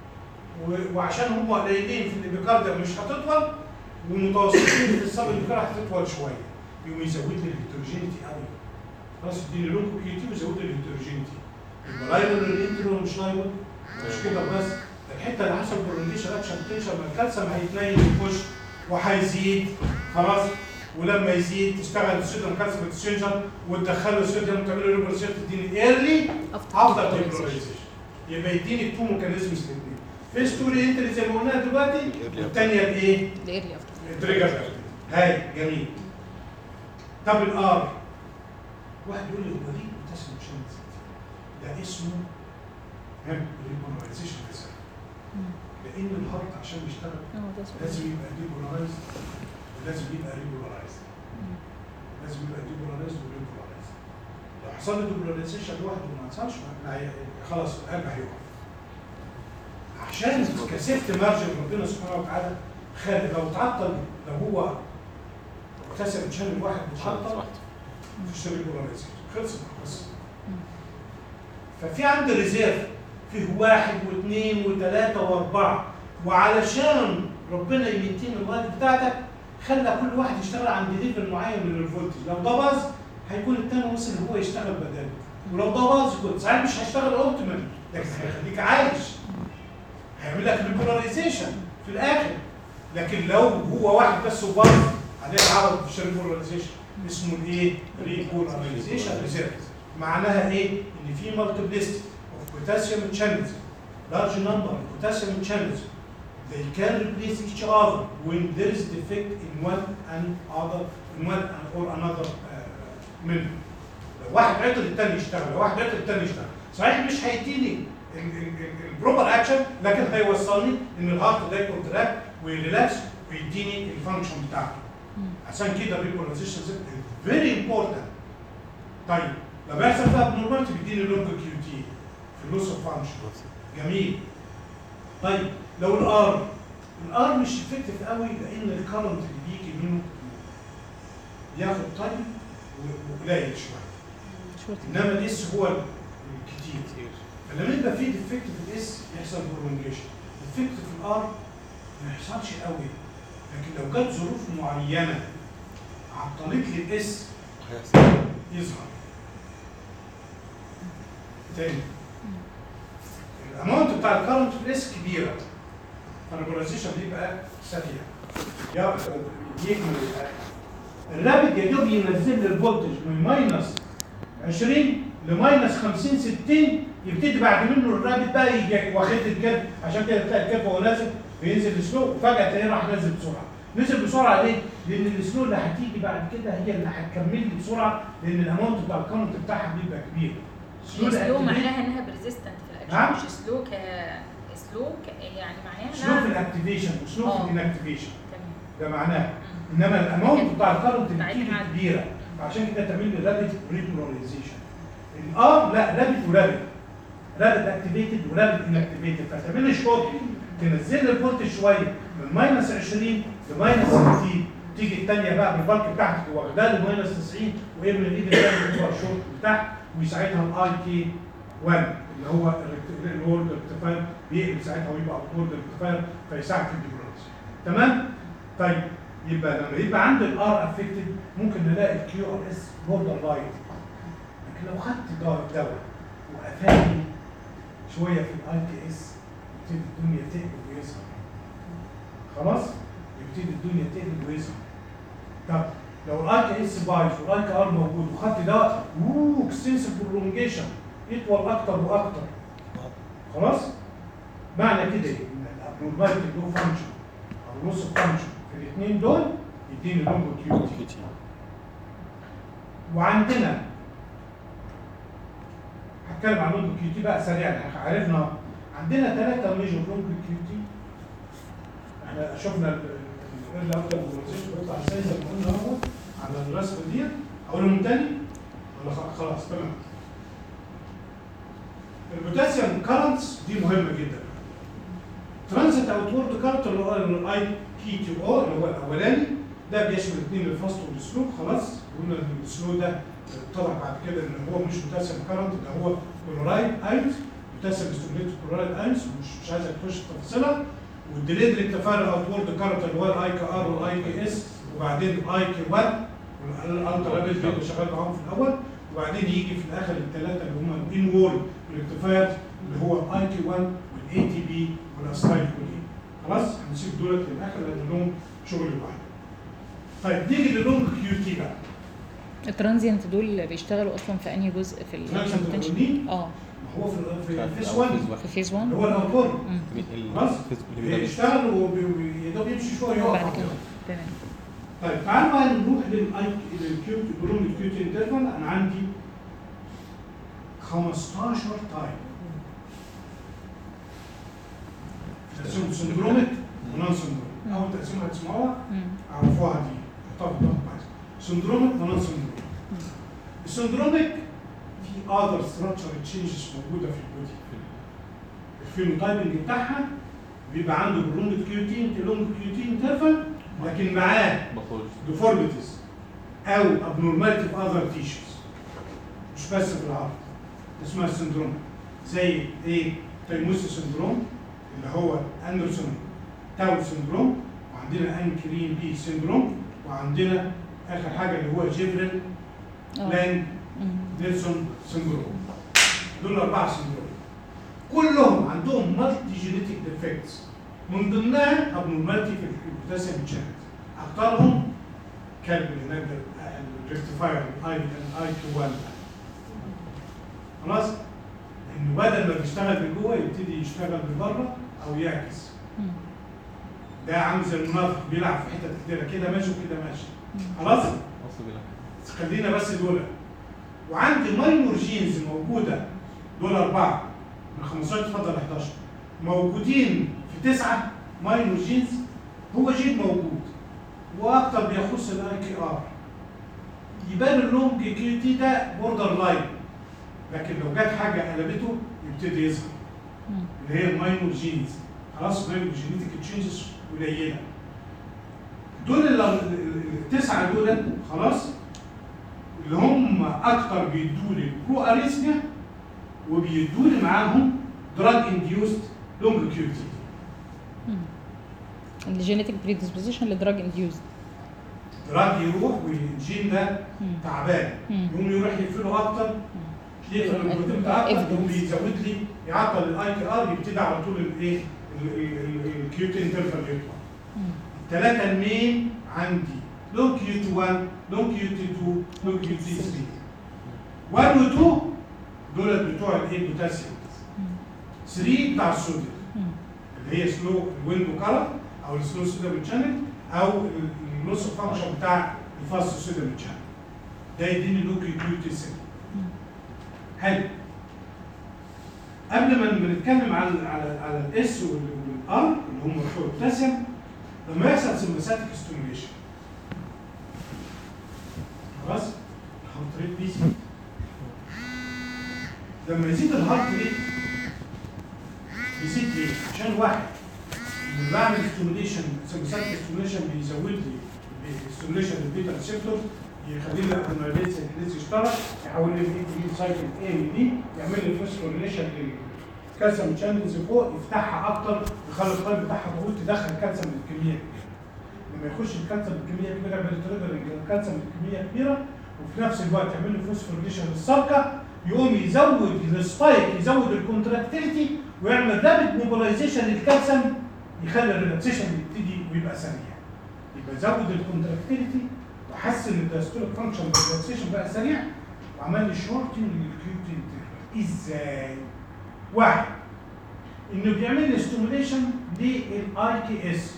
و- وعشان هم قليلين في الابيكارديا مش هتطول ومتوسطين في السب الابيكارديا هتطول شويه يقوم يزود لي الهيتروجينيتي قوي خلاص يديني لون كيوتي ويزود لي الهيتروجينيتي يبقى لايبل الانترو مش لايبل مش كده بس الحته اللي حصل بروليشن اكشن بوتنشال ما الكالسيوم هيتنيل يخش وهيزيد خلاص ولما يزيد تشتغل الصوديوم كالسيوم اكسشينجر وتدخله الصوديوم تعمل له ريبرسيت تديني ايرلي افضل ديبولاريزيشن يبقى يديني التو ميكانيزمز الاثنين فيس تو ري انتري زي ما قلنا دلوقتي والثانيه الايه؟ الايرلي افتر التريجر هاي جميل طب الار واحد يقول لي هو ليه بوتاسيوم شانز ده اسمه هم ريبولاريزيشن ريزيرف لان الهارت عشان يشتغل اه ده سؤال. لازم يبقى ديبولارايزد ولازم يبقى ريبولارايزد مم. لازم يبقى ديبولارايزد وريبولارايزد لو حصل له ديبولاريزيشن لوحده وما حصلش ما- هي- خلاص القلب هيقف عشان كسفت مارجن ربنا سبحانه وتعالى خالق لو تعطل لو هو اكتسب شان واحد متعطل مفيش ريبولارايزيشن خلصت القصه ففي عندي ريزيرف فيه واحد واثنين وثلاثة وأربعة وعلشان ربنا يمتين اللايف بتاعتك خلى كل واحد يشتغل عند ليفل معين من الفولتج لو ده باظ هيكون التاني وصل ان هو يشتغل بداله ولو ده باظ يكون ساعات مش هيشتغل اوبتيمال لكن هيخليك عايش هيعمل لك ريبولاريزيشن في الاخر لكن لو هو واحد بس وباظ عليه العرض في ريبولاريزيشن اسمه الايه؟ ريبولاريزيشن ريزيرف معناها ايه؟ ان في مالتيبلستي اوف بوتاسيوم channels large number of potassium channels they can replace each other when there is defect in one and other in one or another uh, منهم لو واحد عطل التاني يشتغل لو واحد عطل التاني يشتغل صحيح مش هيديني البروبر اكشن لكن هيوصلني ان الهارت ده يكونتراكت ويريلاكس ويديني الفانكشن بتاعته مم. عشان كده الريبولاريزيشن فيري امبورتنت طيب لما يحصل فيها ابنورمالتي بيديني لونج كيو تي في اللوس اوف فانكشن جميل طيب لو الار الار مش افكتيف قوي لان الكرنت اللي بيجي منه بياخد تايم و- وقليل شويه شورت انما الاس هو الكتير كتير فلما يبقى في ديفكت في الاس يحصل برولونجيشن ديفكت في الار ما يحصلش قوي لكن لو جت ظروف معينه عطلت لي الاس هيحصل يظهر تاني الاماونت بتاع الكرنت في الاس كبيره فالبولاريزيشن بيبقى سريع يا- يكمل الرابد يا دوب ينزل لي الفولتج من ماينس 20 لماينس 50 60 يبتدي بعد منه الرابد بقى يجي واخد الكيرف عشان كده تلاقي الكيرف وهو نازل بينزل سلو وفجاه تلاقيه راح نازل بسرعه نزل بسرعه ليه؟ لان السلو اللي هتيجي بعد كده هي اللي هتكمل لي بسرعه لان الاماونت بتاع الكرنت بتاعها بيبقى كبير سلو الactivate- معناها انها بريزيستنت في نعم. الاكشن مش سلو ك سلو ك... يعني معناها سلو في انها الاكتيفيشن وسلو في آه. الانكتيفيشن تمام ده معناه مم. انما الاماونت بتاع الكرنت بتاعتها بتيجي عالية. كبيره فعشان كده تعمل لي رابد ريبولاريزيشن الار لا رابد ورابد رابد اكتيفيتد ورابد انكتيفيتد فتعمل لي شوط تنزل لي الفولت شويه من ماينس 20 لماينس 60 تيجي الثانيه بقى بالبلك بتاعتك واخدها له ماينس 90 ويعمل الايد الثانيه جوه الشورت بتاعك وساعتها الاي كي 1 اللي هو الورد ارتفاع بيقلب ساعتها ويبقى وورد ارتفاع فيساعد في الديبرانس تمام؟ طيب يبقى لما يبقى عندي الار افكتد ممكن نلاقي الكيو ار اس بوردر لاين لكن لو خدت دواء دواء وقفاني شويه في الاي كي اس يبتدي الدنيا تقلب ويظهر خلاص يبتدي الدنيا تقلب ويظهر طب لو الاي كي اس بايظ والاي كي ار موجود وخدت دواء اوه اكستنسيف برولونجيشن يطول اكتر واكتر خلاص معنى كده ايه؟ ان الابنورماليتي لو فانكشن او نص فانكشن في الاثنين دول يديني لونج كيوتي وعندنا هتكلم عن لونج كيوتي بقى سريعا احنا عرفنا عندنا ثلاثة ميجر لونج كيوتي احنا شفنا الايرلي افتر بولاريزيشن بيطلع ازاي زي ما قلنا اهو على الرسمه دي اقولهم تاني ولا خ- خلاص تمام البوتاسيوم كارنتس دي مهمه جدا ترانزيت اوتورد كارنت اللي هو الاي كي تي او اللي هو الاولاني ده بيشمل الاثنين الفاست والسلو خلاص قلنا ان السلو ده طلع بعد كده ان هو مش بوتاسيوم كارنت ده هو كلورايد ايونز بوتاسيوم ستيميليتد كلورايد ايونز مش مش عايز اخش في تفاصيلها والديليد ريكتيفاير اوتورد كارنت اللي هو الاي كي ار والاي كي اس وبعدين الاي كي 1 والالترا رابيد بيبقى شغال معاهم في الاول وبعدين يجي في الاخر الثلاثه اللي هم الان وول ريكتيفاير اللي هو الاي كي 1 والاي تي بي والاستايل كولين خلاص هنسيب دولت للاخر لان لهم شغل لوحده طيب نيجي للونج كيو تي بقى الترانزيانت دول بيشتغلوا اصلا في انهي جزء في Transient الاكشن بوتنشال الأولانيين؟ اه ما هو في في في فيس أول 1 phase في فيز 1 اللي هو الاوتورد خلاص ال بيشتغل ويا دوب يمشي شويه يقف بعد على كده طول. تمام طيب تعالوا بقى نروح للاي للكيو لونج كيو تي انترفال انا عندي 15 تايب تقسيم سندروميك ونون سندروميك اول تقسيمه هتسمعوها مم. عرفوها دي حطها في الضغط كويس سندروميك ونون سندروميك السندروميك في اذر ستراكشر تشينجز موجوده في البودي الفينوتايبنج بتاعها بيبقى عنده برونج كيوتين لونج كيوتين انترفال لكن معاه ديفورميتيز او ابنورماليتي في اذر تيشوز مش بس في العظم اسمها السندروم زي ايه تيموسي سندروم اللي هو اندرسون تاو سندروم وعندنا انكرين بي سندروم وعندنا اخر حاجه اللي هو جيفريل اه لانج مم. نيلسون سندروم دول اربعه سندروم كلهم عندهم مالتي جينيتك ديفكتس من ضمنها ابنورماليتي في البوتاسيوم شانل اكثرهم كلب اللي نقدر الريكتيفاير الاي الاي كيو 1 خلاص انه بدل ما بيشتغل من جوه يبتدي يشتغل من بره او يعكس مم. ده عامل زي المنافق بيلعب في حتت كتيره كده ماشي وكده ماشي خلاص خلينا بس دول وعندي ماينور جينز موجوده دول اربعه من 15 تفضل 11 موجودين في تسعه ماينور جينز هو جين موجود واكتر بيخص الاي كي ار يبان اللونج كيو تي ده بوردر لاين لكن لو جت حاجه قلبته يبتدي يظهر مم. اللي هي الماينور جينز خلاص ماينور جينيتك تشينجز قليله دول ال- ال- التسعه دول خلاص اللي هم اكتر بيدوا لي برو اريثميا وبيدوا لي معاهم دراج انديوست لونج كيوتي مم. الجينيتك بريدisposition لدراج انديوزد دراج يروح والجين ده تعبان يقوم يروح يقفله اكتر يقفل البروتين بتاعك Evidence. يقوم يزود لي يعطل الاي تي ار يبتدي على طول الايه الكيو تي انترفال يطلع الثلاثه المين عندي لون كيو تي 1 لون كيو تي 2 لون كيو تي 3 1 و 2 دول بتوع الايه البوتاسيوم 3 بتاع الصوديوم اللي هي سلو الويندو كارنت او السلو صوديوم شانل او النص فانكشن بتاع الفاست صوديوم شانل ده يديني لوك كيو تي 6 حلو قبل ما بنتكلم على على على الاس والار اللي هم بتوع البوتاسيوم لما يحصل سمباثيك ستيميوليشن خلاص الهارت ريت بيزيد لما يزيد الهارت ريت يزيد ليه؟ عشان واحد لما بعمل ستيميوليشن سمباثيك ستيميوليشن بيزود لي ستيميوليشن البيتا ريسبتور يخلي لي الادرينالين سيكريز يشتغل يحول لي الاي تي سايكل اي ودي يعمل لي فوسفوريليشن للكالسيوم شانلز فوق يفتحها اكتر يخلي القلب بتاعها طويل تدخل كالسيوم بكميه كبيره لما يخش الكالسيوم بكميه كبيره يعمل تريجر الكالسيوم بكميه كبيره وفي نفس الوقت يعمل له فوسفوريليشن للسرقه يقوم يزود السبايك يزود الكونتراكتيليتي ويعمل رابid موبيلايزيشن للكالسيوم يخلي الريلاكسيشن يبتدي ويبقى سريع يبقى زود الكونتراكتيليتي وحسن الدايستوليك فانكشن بالريلاكسيشن بقى سريع وعمل لي شورتنج للكيوتي انترفال ازاي؟ واحد انه بيعمل لي ستيموليشن للاي كي اس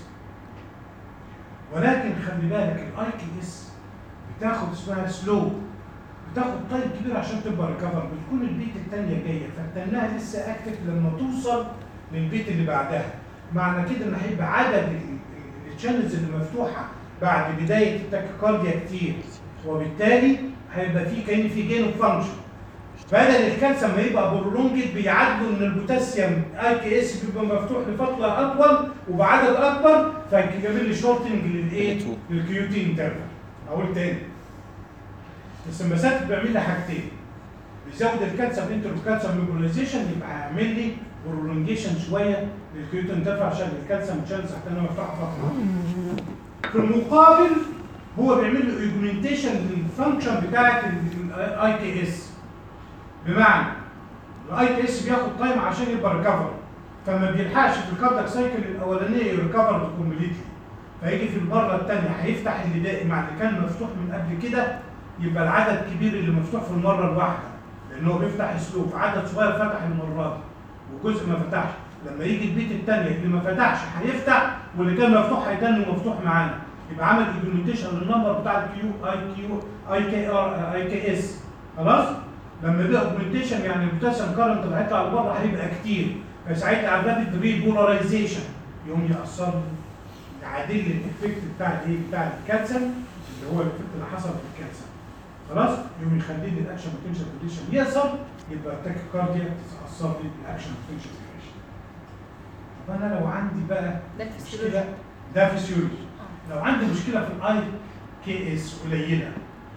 ولكن خلي بالك الاي كي اس بتاخد اسمها سلو بتاخد تايم كبير عشان تبقى ريكفر بتكون البيت الثانيه جايه فالتنها لسه اكتف لما توصل للبيت اللي بعدها معنى كده ان هيبقى عدد الشانلز اللي مفتوحه بعد بدايه التاكيكارديا كتير وبالتالي هيبقى في كان في جين اوف فانكشن بدل الكالسيوم ما يبقى برولونجد بيعدوا ان البوتاسيوم اي كي اس بيبقى مفتوح لفتره اطول وبعدد اكبر فيعمل لي شورتنج للايه؟ للكيو تي انترفال اقول تاني السمباثيك بيعمل لي حاجتين بيزود الكالسيوم انتروكالسيوم ميبولايزيشن يبقى هيعمل لي برولونجيشن شويه للكيو تي انترفال عشان الكالسيوم شانس حتى مفتوحه فتره في المقابل هو بيعمل له اوجمنتيشن للفانكشن بتاعت الاي كي اس بمعنى الاي كي اس بياخد تايم عشان يبقى ريكفر فما بيلحقش في الكاردك سايكل الاولانيه يريكفر كومبليتلي فيجي في المره الثانيه هيفتح اللي دائم مع اللي كان مفتوح من قبل كده يبقى العدد كبير اللي مفتوح في المره الواحده لان هو بيفتح سلوك عدد صغير فتح المره دي وجزء ما فتحش لما يجي البيت الثانيه اللي ما فتحش هيفتح واللي كان مفتوح هيتني مفتوح معانا يبقى عمل امبلمنتيشن للنمبر بتاع الكيو اي كيو اي كي ار اي كي اس خلاص لما بقى اوجمنتيشن يعني البوتاسيوم كارنت اللي هيطلع لبره هيبقى كتير فساعتها الرابيد ريبولاريزيشن يقوم ياثر لي يعادل لي الايفكت بتاع الايه بتاع الكالسيوم اللي هو الايفكت اللي حصل في الكالسيوم خلاص يقوم يخلي لي الاكشن بوتنشال كونديشن يأثر يبقى التاكيكارديا تتاثر لي بالاكشن بوتنشال كونديشن طب انا لو عندي بقى ده فيسيولوجي مشكله ده فيسيولوجي لو عندي مشكله في الاي كي اس قليله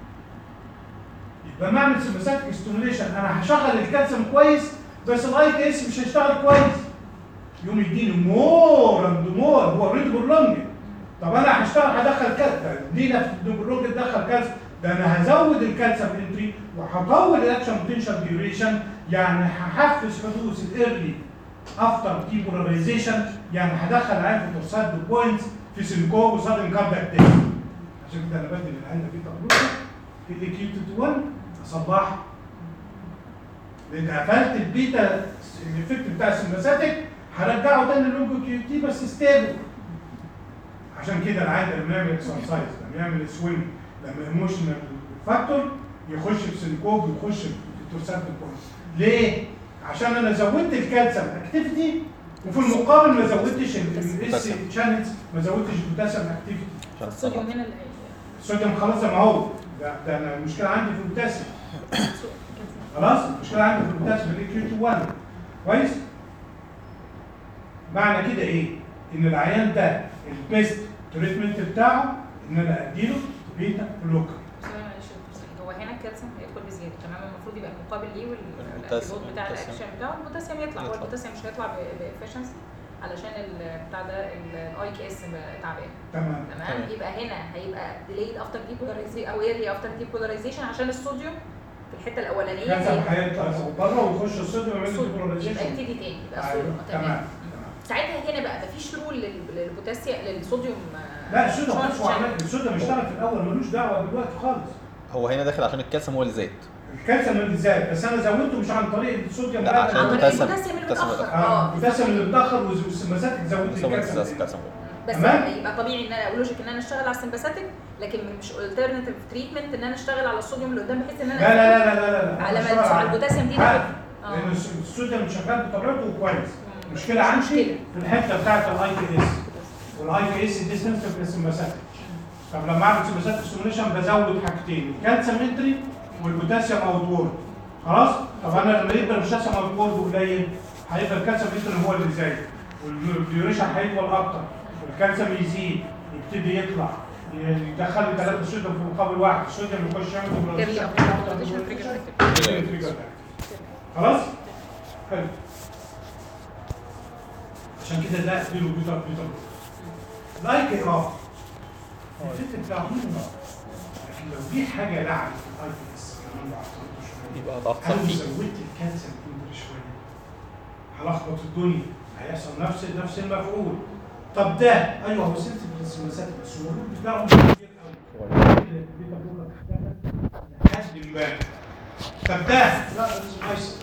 يبقى ما اعمل سمباثيك ستيموليشن انا هشغل الكالسيوم كويس بس الاي كي اس مش هيشتغل كويس يقوم يديني مور اند مور هو اوريدي برولونج طب انا هشتغل هدخل كالسيوم ليه نفس البرولونج دخل كالسيوم ده انا هزود الكالسيوم انتري وهطول الاكشن بوتنشال ديوريشن يعني هحفز حدوث الايرلي افتر ديبولاريزيشن يعني هدخل عين في تورسات بوينتس في سيليكو وسادن كاردياك تيست عشان كده انا بدل العين في تجربه في الاكيوت 1 اصلحها لان قفلت البيتا الايفكت بتاع السمباثيك هرجعه تاني للونجو كيو تي بس ستيبل عشان كده العيان لما يعمل اكسرسايز لما يعمل سوينج لما ايموشنال فاكتور يخش في سيليكوب ويخش في تورسات بوينتس ليه؟ عشان انا زودت الكالسيوم اكتيفيتي وفي المقابل ما زودتش الاس شانلز ما زودتش البوتاسيوم اكتيفيتي الصوديوم هنا اللي الصوديوم خلاص زي ما هو ده, ده انا المشكله عندي في البوتاسيوم خلاص المشكله عندي في البوتاسيوم اللي كيو 2 1 كويس معنى كده ايه؟ ان العيان ده البيست تريتمنت بتاعه ان انا اديله بيتا بلوكر ثواني معلش يا دكتور سعيد. هو هنا الكالسيوم هيدخل بزياده تمام المفروض يبقى المقابل ليه البوتاسيوم- والانتيبيوت بتاع البوتاسيوم. الاكشن بتاعه البوتاسيوم يطلع هو يطلع. البوتاسيوم مش هيطلع بافشنسي علشان ال- بتاع ده الاي كي اس تعبان تمام تمام تمام. يبقى هنا هيبقى delayed after depolarization او early after depolarization عشان الصوديوم في الحته الاولانيه الكالسيوم هي هيطلع بره ويخش الصوديوم ويعمل صوديوم. يبقى ديبولاريزيشن يبتدي تاني يبقى أيوة، صوديوم تمام تمام تمام. ساعتها هنا بقى مفيش رول لل- للبوتاسيوم للصوديوم آه، لا الصوديوم شارج مش عمل الصوديوم اشتغل في الاول ملوش دعوه دلوقتي خالص هو هنا داخل عشان الكالسيوم هو اللي زاد الكالسيوم اللي زاد بس انا زودته مش عن طريق الصوديوم لا، لا، عشان عن طريق البوتاسيوم- البوتاسيوم اللي البوتاسيوم متاخر اه اه البوتاسيوم اللي متاخر والسماساتك زودت هو الكالسيوم الكالسيوم بس تمام. يبقى طبيعي ان انا لوجيك ان انا اشتغل على السمباثيك لكن مش الترناتيف تريتمنت ان انا اشتغل على الصوديوم اللي قدام بحيث ان لا انا لا لا لا لا لا على أنا ما بشتغل على البوتاسيوم دي عادي. تاخد- اه. لان الصوديوم شغال بطبيعته كويس مم. المشكله عندي مشكلة. في الحته بتاعت الاي كي اس والاي كي اس دي سنسيتيف للسمباثيك طب لما اعمل سمباثيك ستيميوليشن بزود حاجتين الكالسيوم انتري والبوتاسيوم اوت وورد خلاص طب انا لما يبقى البوتاسيوم اوت وورد قليل هيبقى الكالسيوم انتري هو اللي زايد والديوريشن هيطول اكتر والكالسيوم يزيد يبتدي يطلع يدخل لي ثلاثه صوديوم في مقابل واحد الصوديوم يخش يعمل كيرلي ديبولاريزيشن أو ديبولاريزيشن تريجر خلاص حلو عشان كده ده اديله بيتر بيتر لايك اه الفكره بتاع لكن لو في حاجه لعنه في الاي بي اس كمان بعتقد شويه يبقى ضغط انا صفي زودت الكالسيوم كتير شويه هلخبط الدنيا هيحصل نفس نفس المفعول طب ده ايوه هو سنسيتيف للسماسات بس هو الرول بتاعه مش كبير قوي البيتا بلوكر بتاعنا لحد ما طب ده لا اسمه ايسر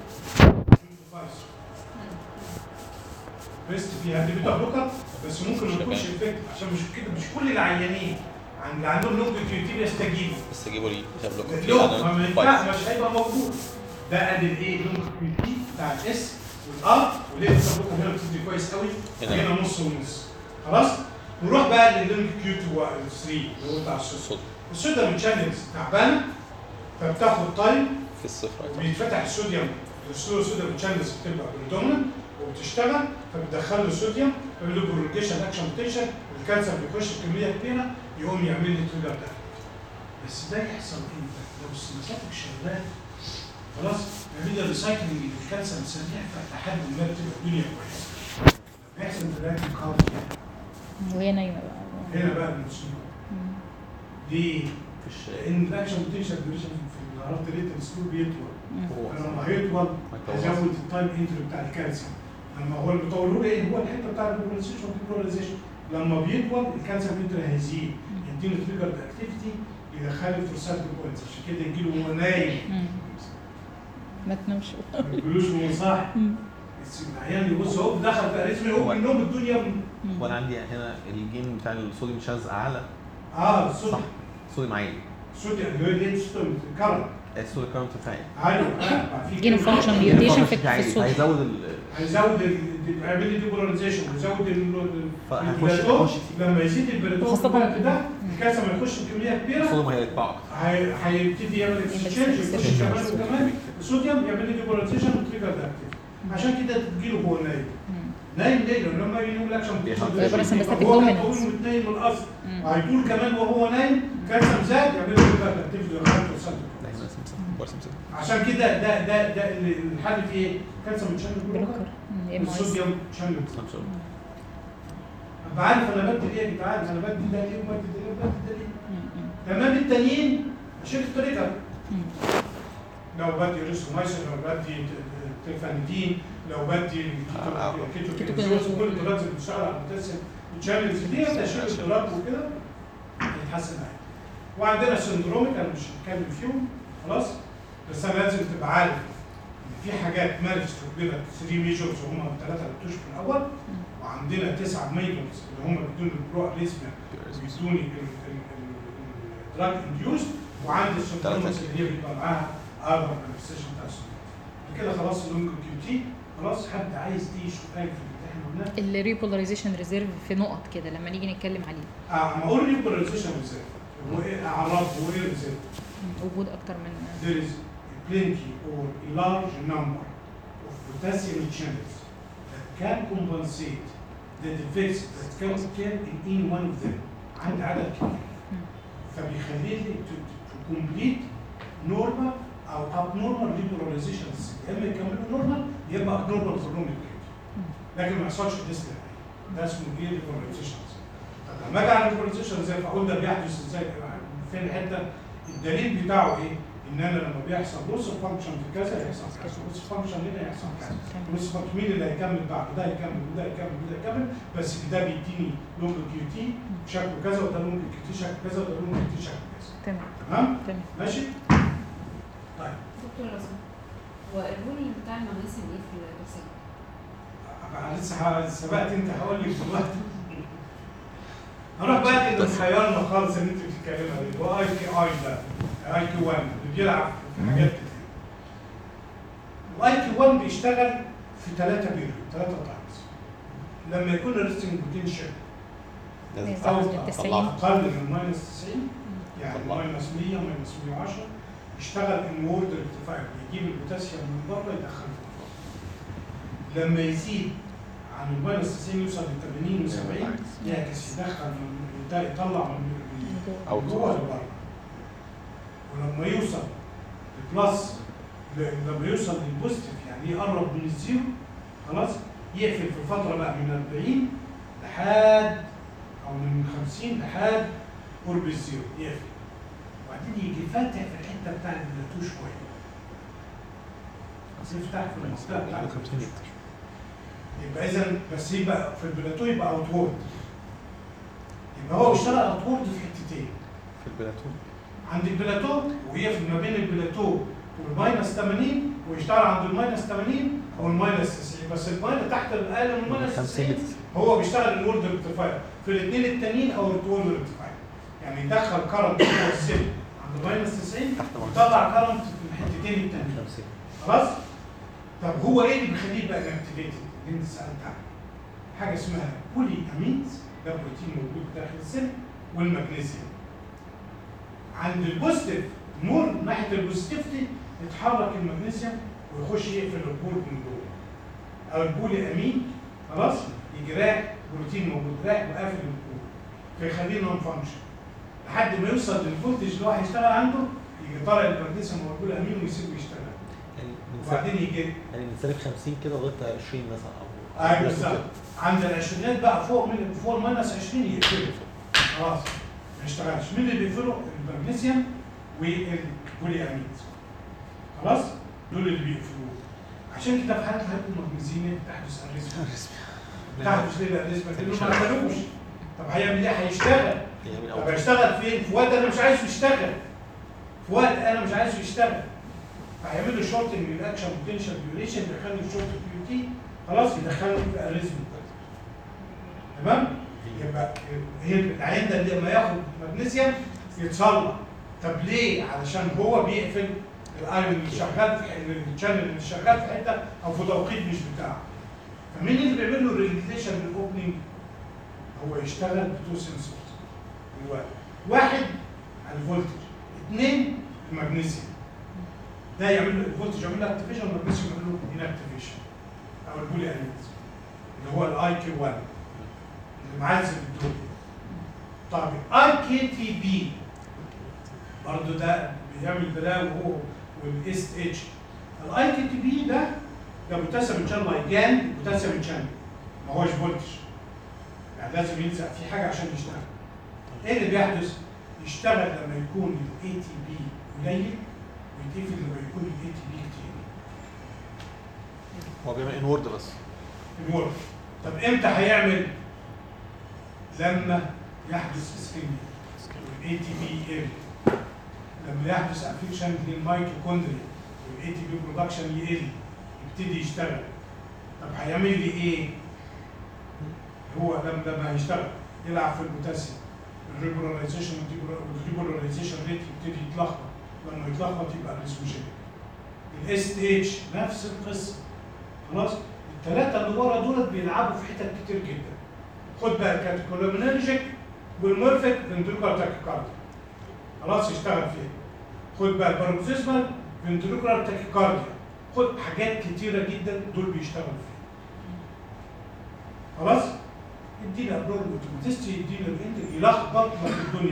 بيست فيها دي بيتا بلوكر بس ممكن ما يكونش افكتيف عشان مش كده مش كل العيانين عن- اللي عندهم لونج كيوتيب يستجيبوا بس جيبوا لي تابلو لا ما ينفعش مش هيبقى موجود ده ادي الايه لونج كيوتيب بتاع الاس والار وليه بيتا بلوكر هنا بتدي كويس قوي هنا. هنا نص ونص خلاص نروح بقى لللونج كيو 3 اللي هو بتاع الصوت الصوت الصوديوم تشانلز تعبانه فبتاخد تايم في الصفر وبيتفتح الصوديوم السلو صوديوم تشانلز بتبقى بالدوميننت وبتشتغل فبتدخل له صوديوم يعمل له برولوكيشن اكشن بوتنشال الكالسيوم بيخش بكميه كبيره يقوم يعمل لي تريجر ده بس ده يحصل امتى؟ لو السمساتك شغال خلاص يعمل لي ريسايكلينج للكالسيوم سريع فلحد ما بتبقى الدنيا كويسه بيحصل في الرياكت كارد وهي نايمه بقى هنا بقى المصيبه مم. ليه؟ مفيش لان الاكشن بوتنشال ديوريشن في الهارت ريت السلو بيطول مم. لما هيطول ما يطولش. هيزود التايم انتري بتاع الكالسيوم لما هو اللي بيطوله ايه هو الحته بتاع البولاريزيشن والديبولاريزيشن لما بيطول الكالسيوم انتري هيزيد يديله تريجر اكتيفيتي يدخله في السايكل بوينتس عشان كده يجيله وهو نايم مم. ما تنامش ما يجيلوش وهو صاحي مم. بس العيان يبص هو دخل في اريثميا يقوم من النوم الدنيا مم. وانا عندي هنا الجين بتاع الصوديوم شاذ اعلى اه صح الصوديوم الصوديوم عالي الصوديوم اللي هو اللي الصوديوم كرم الصوديوم كارنت بتاعي عالي آه، في جين كده. فانكشن ميوتيشن في في عالي. الصوت هيزود ال هيزود ال- يعمل لي ديبولاريزيشن ويزود ال- ال- فهيخش- البريتون هيخش فيه. لما يزيد البريتون وخاصة- في الوقت ده الكالسيوم هيخش بكميه كبيره الصوديوم هيتباع اكتر هي- هيبتدي يعمل اكسشينج يخش extension. كمان وكمان الصوديوم يعمل لي ديبولاريزيشن وتريجر ده عشان كده تجيله هو نايم مم. نايم ليه؟ لأن لما يجي يقول اكشن يبقى رسم بس هو dominant. طويل ومتنايم من الاصل مم. وهيطول كمان وهو نايم كالسيوم زاد يعمل له تريجر اكتيفيتي لغايه توصل ده هنا سمسم بار سمسم عشان كده ده ده ده اللي- الحل في ايه؟ كالسيوم تشانل بلوكر مم. ام اي والصوديوم شانل سمسم ابقى عارف انا بدي ايه يا جدعان انا بدي ده ليه وبدي ده ليه وبدي ده ليه تمام التانيين اشيل التريجر لو بدي ريسومايسين لو بدي تيفانيدين لو بدي آه. كيتوكينازوز كل الدراجز اللي بتشتغل على البوتاسيوم تشانلز دي اشيل الدراج وكده يتحسن معايا وعندنا سندروميك انا مش هتكلم فيهم خلاص بس انا لازم تبقى عارف ان في حاجات مانجست بيبقى 3 ميجرز وهم الثلاثه اللي بتشوف في الاول وعندنا تسعه ميجرز اللي هم بدون البرو اريثميا وبيدوني الدراج انديوز وعندي السندرومكس اللي هي بيبقى معاها اذر مانيفستيشن بتاع السندروم كده خلاص اللونج كيو تي خلاص حد عايز يشوف حاجه في اللي احنا قلناه الريبولاريزيشن ريزيرف في نقط كده لما نيجي نتكلم عليه اه ما اقول ريبولاريزيشن ازاي هو ايه اعراض هو ايه ازاي مم. وجود اكتر من there is plenty or a large number of potassium channels that can compensate the defects that can occur in any one of them عند عدد كبير مم. فبيخلي لي to, to complete normal او abnormal repolarization يا اما يكملوا نورمال يا اما abnormal for normal لكن ما يحصلش ديسك ده اسمه ايه repolarization طب لما اجي على repolarization ازاي فاقول ده بيحدث ازاي فين الحته الدليل بتاعه ايه؟ ان انا لما بيحصل لوس فانكشن في كذا يحصل كذا لوس فانكشن هنا يحصل كذا لوس فانكشن مين اللي هيكمل بعد ده هيكمل وده هيكمل وده هيكمل بس ده بيديني لونج كيو تي شكله كذا وده لونج كيو تي شكله كذا وده لونج كيو تي شكله كذا تمام تمام تمام ماشي طيب دكتور لو سمحت هو الرول بتاع المغنيسيوم ايه في الرسالة؟ أنا لسه ه- سبقت انت هقول لك دلوقتي هنروح بقى اللي مخيرنا خالص اللي انت بتتكلم عليه اللي هو اي كي اي ده اي كيو 1 اللي بيلعب في حاجات كتير الاي كيو 1 بيشتغل في ثلاثة بيريود ثلاثة تايمز لما يكون الريستنج بوتنشال لازم لازم. او من 90. اقل من ماينس 90 يعني طلع. ماينس 100 ماينس 110 يشتغل انورد ارتفاع يجيب البوتاسيوم من بره يدخله لما يزيد عن الماينس 90 يوصل ل 80 و70 يعكس يدخل من ده يطلع من من أو جوه لبره ولما يوصل للبلس ل- لما يوصل للبوزيتيف يعني يقرب من الزيرو خلاص يقفل في فتره بقى من 40 لحد او من 50 لحد قرب الزيرو يقفل وبعدين يجي فاتح في الحته بتاع البلاتو شويه يفتح في المنطقه بتاع البلاتو يبقى اذا بس يبقى في البلاتو يبقى اوتورد يبقى هو بيشتغل اوتورد في حتتين في البلاتون عند البلاتو ويقفل ما بين البلاتو والماينس 80 ويشتغل عند الماينس 80 او الماينس 90 بس الماينس تحت الاقل من الماينس 90 هو بيشتغل الورد ارتفاع في الاثنين التانيين او الريتورن ارتفاع يعني يدخل كرنت جوه السيل عند ماينس 90 ويطلع كرنت في الحتتين التانيين خلاص؟ طب هو ايه اللي بيخليه بقى انكتيفيتد؟ اللي انت سالت عنه حاجه اسمها بولي امينز ده بروتين موجود داخل السيل والمغنيسيوم عند البوزيتيف نور ناحيه البوزيتيفيتي يتحرك المغنيسيوم ويخش يقفل البول من جوه او البولي امين خلاص يجي رايح بروتين موجود رايح وقافل البول فيخليه نون فانكشن لحد ما يوصل للفولتج اللي هو هيشتغل عنده يجي طالع المغنيسيوم والبولي امين ويسيبه يشتغل يعني من سالب وبعدين يجي يعني من سالب 50 كده لغايه 20 مثلا او ايوه بالظبط عند العشرينات بقى فوق من فوق الماينس 20 يقفله خلاص ما يشتغلش مين اللي بيقفله؟ المغنيسيوم والبولي اميد خلاص دول اللي بيقفلوه عشان كده في حالة الهايبومغنيزيميا تحدث الريزما تحدث ليه الريزما؟ لانه ما قفلوش طب هيعمل ايه؟ هيشتغل يعمل طب أول هيشتغل فين؟ في وقت انا مش عايزه يشتغل في وقت انا مش عايزه يشتغل فهيعمل له شورتنج للاكشن بوتنشال ديوريشن يدخل له شورت كيو تي خلاص يدخله في اريزم تمام؟ يبقى هي العين ده لما ياخد مغنيسيوم يتصلح طب ليه؟ علشان هو بيقفل الايرون اللي شغال في ح- الشانل اللي شغال في حته او في توقيت مش بتاعه فمين اللي بيعمل له ريليزيشن للاوبننج؟ هو يشتغل بتو سنسورز دلوقتي واحد الفولتج اثنين المغنيسيوم ده يعمل له الفولتج يعمل له اكتيفيشن والمغنيسيوم يعمل له انكتيفيشن او البولي انيز اللي هو الاي كيو 1 اللي معزل الدول طب اي كي تي بي برضه ده بيعمل ده وهو والاس اتش الاي كي تي بي ده ده بوتاسيوم شانل لايجان بوتاسيوم شانل ما هوش فولتج يعني لازم يلزق في حاجه عشان يشتغل ايه اللي بيحدث؟ يشتغل لما يكون الاي تي بي قليل ويتقفل لما يكون الاي تي بي كتير هو بيعمل انورد بس الورك طب امتى هيعمل؟ لما يحدث اسكيميا والاي تي بي يقل لما يحدث افكشن للميتوكوندريا والاي تي بي برودكشن يقل يبتدي يشتغل طب هيعمل لي ايه؟ هو لما لما هيشتغل يلعب في البوتاسيوم الريبولاريزيشن والديبولاريزيشن ريت يبتدي يتلخبط لما يتلخبط يبقى الريسموجينيك الاس اتش نفس القصه خلاص الثلاثه اللي ورا دولت بيلعبوا في حتت كتير جدا خد بقى الكاتيكولومينرجيك والمورفيك فنتريكولار تاكيكارديا خلاص يشتغل فيها خد بقى الباروكسيزمال فنتريكولار تاكيكارديا خد حاجات كتيره جدا دول بيشتغلوا فيها خلاص ادينا ابرول اوتوماتيستي يدينا الاند يلخبط لك الدنيا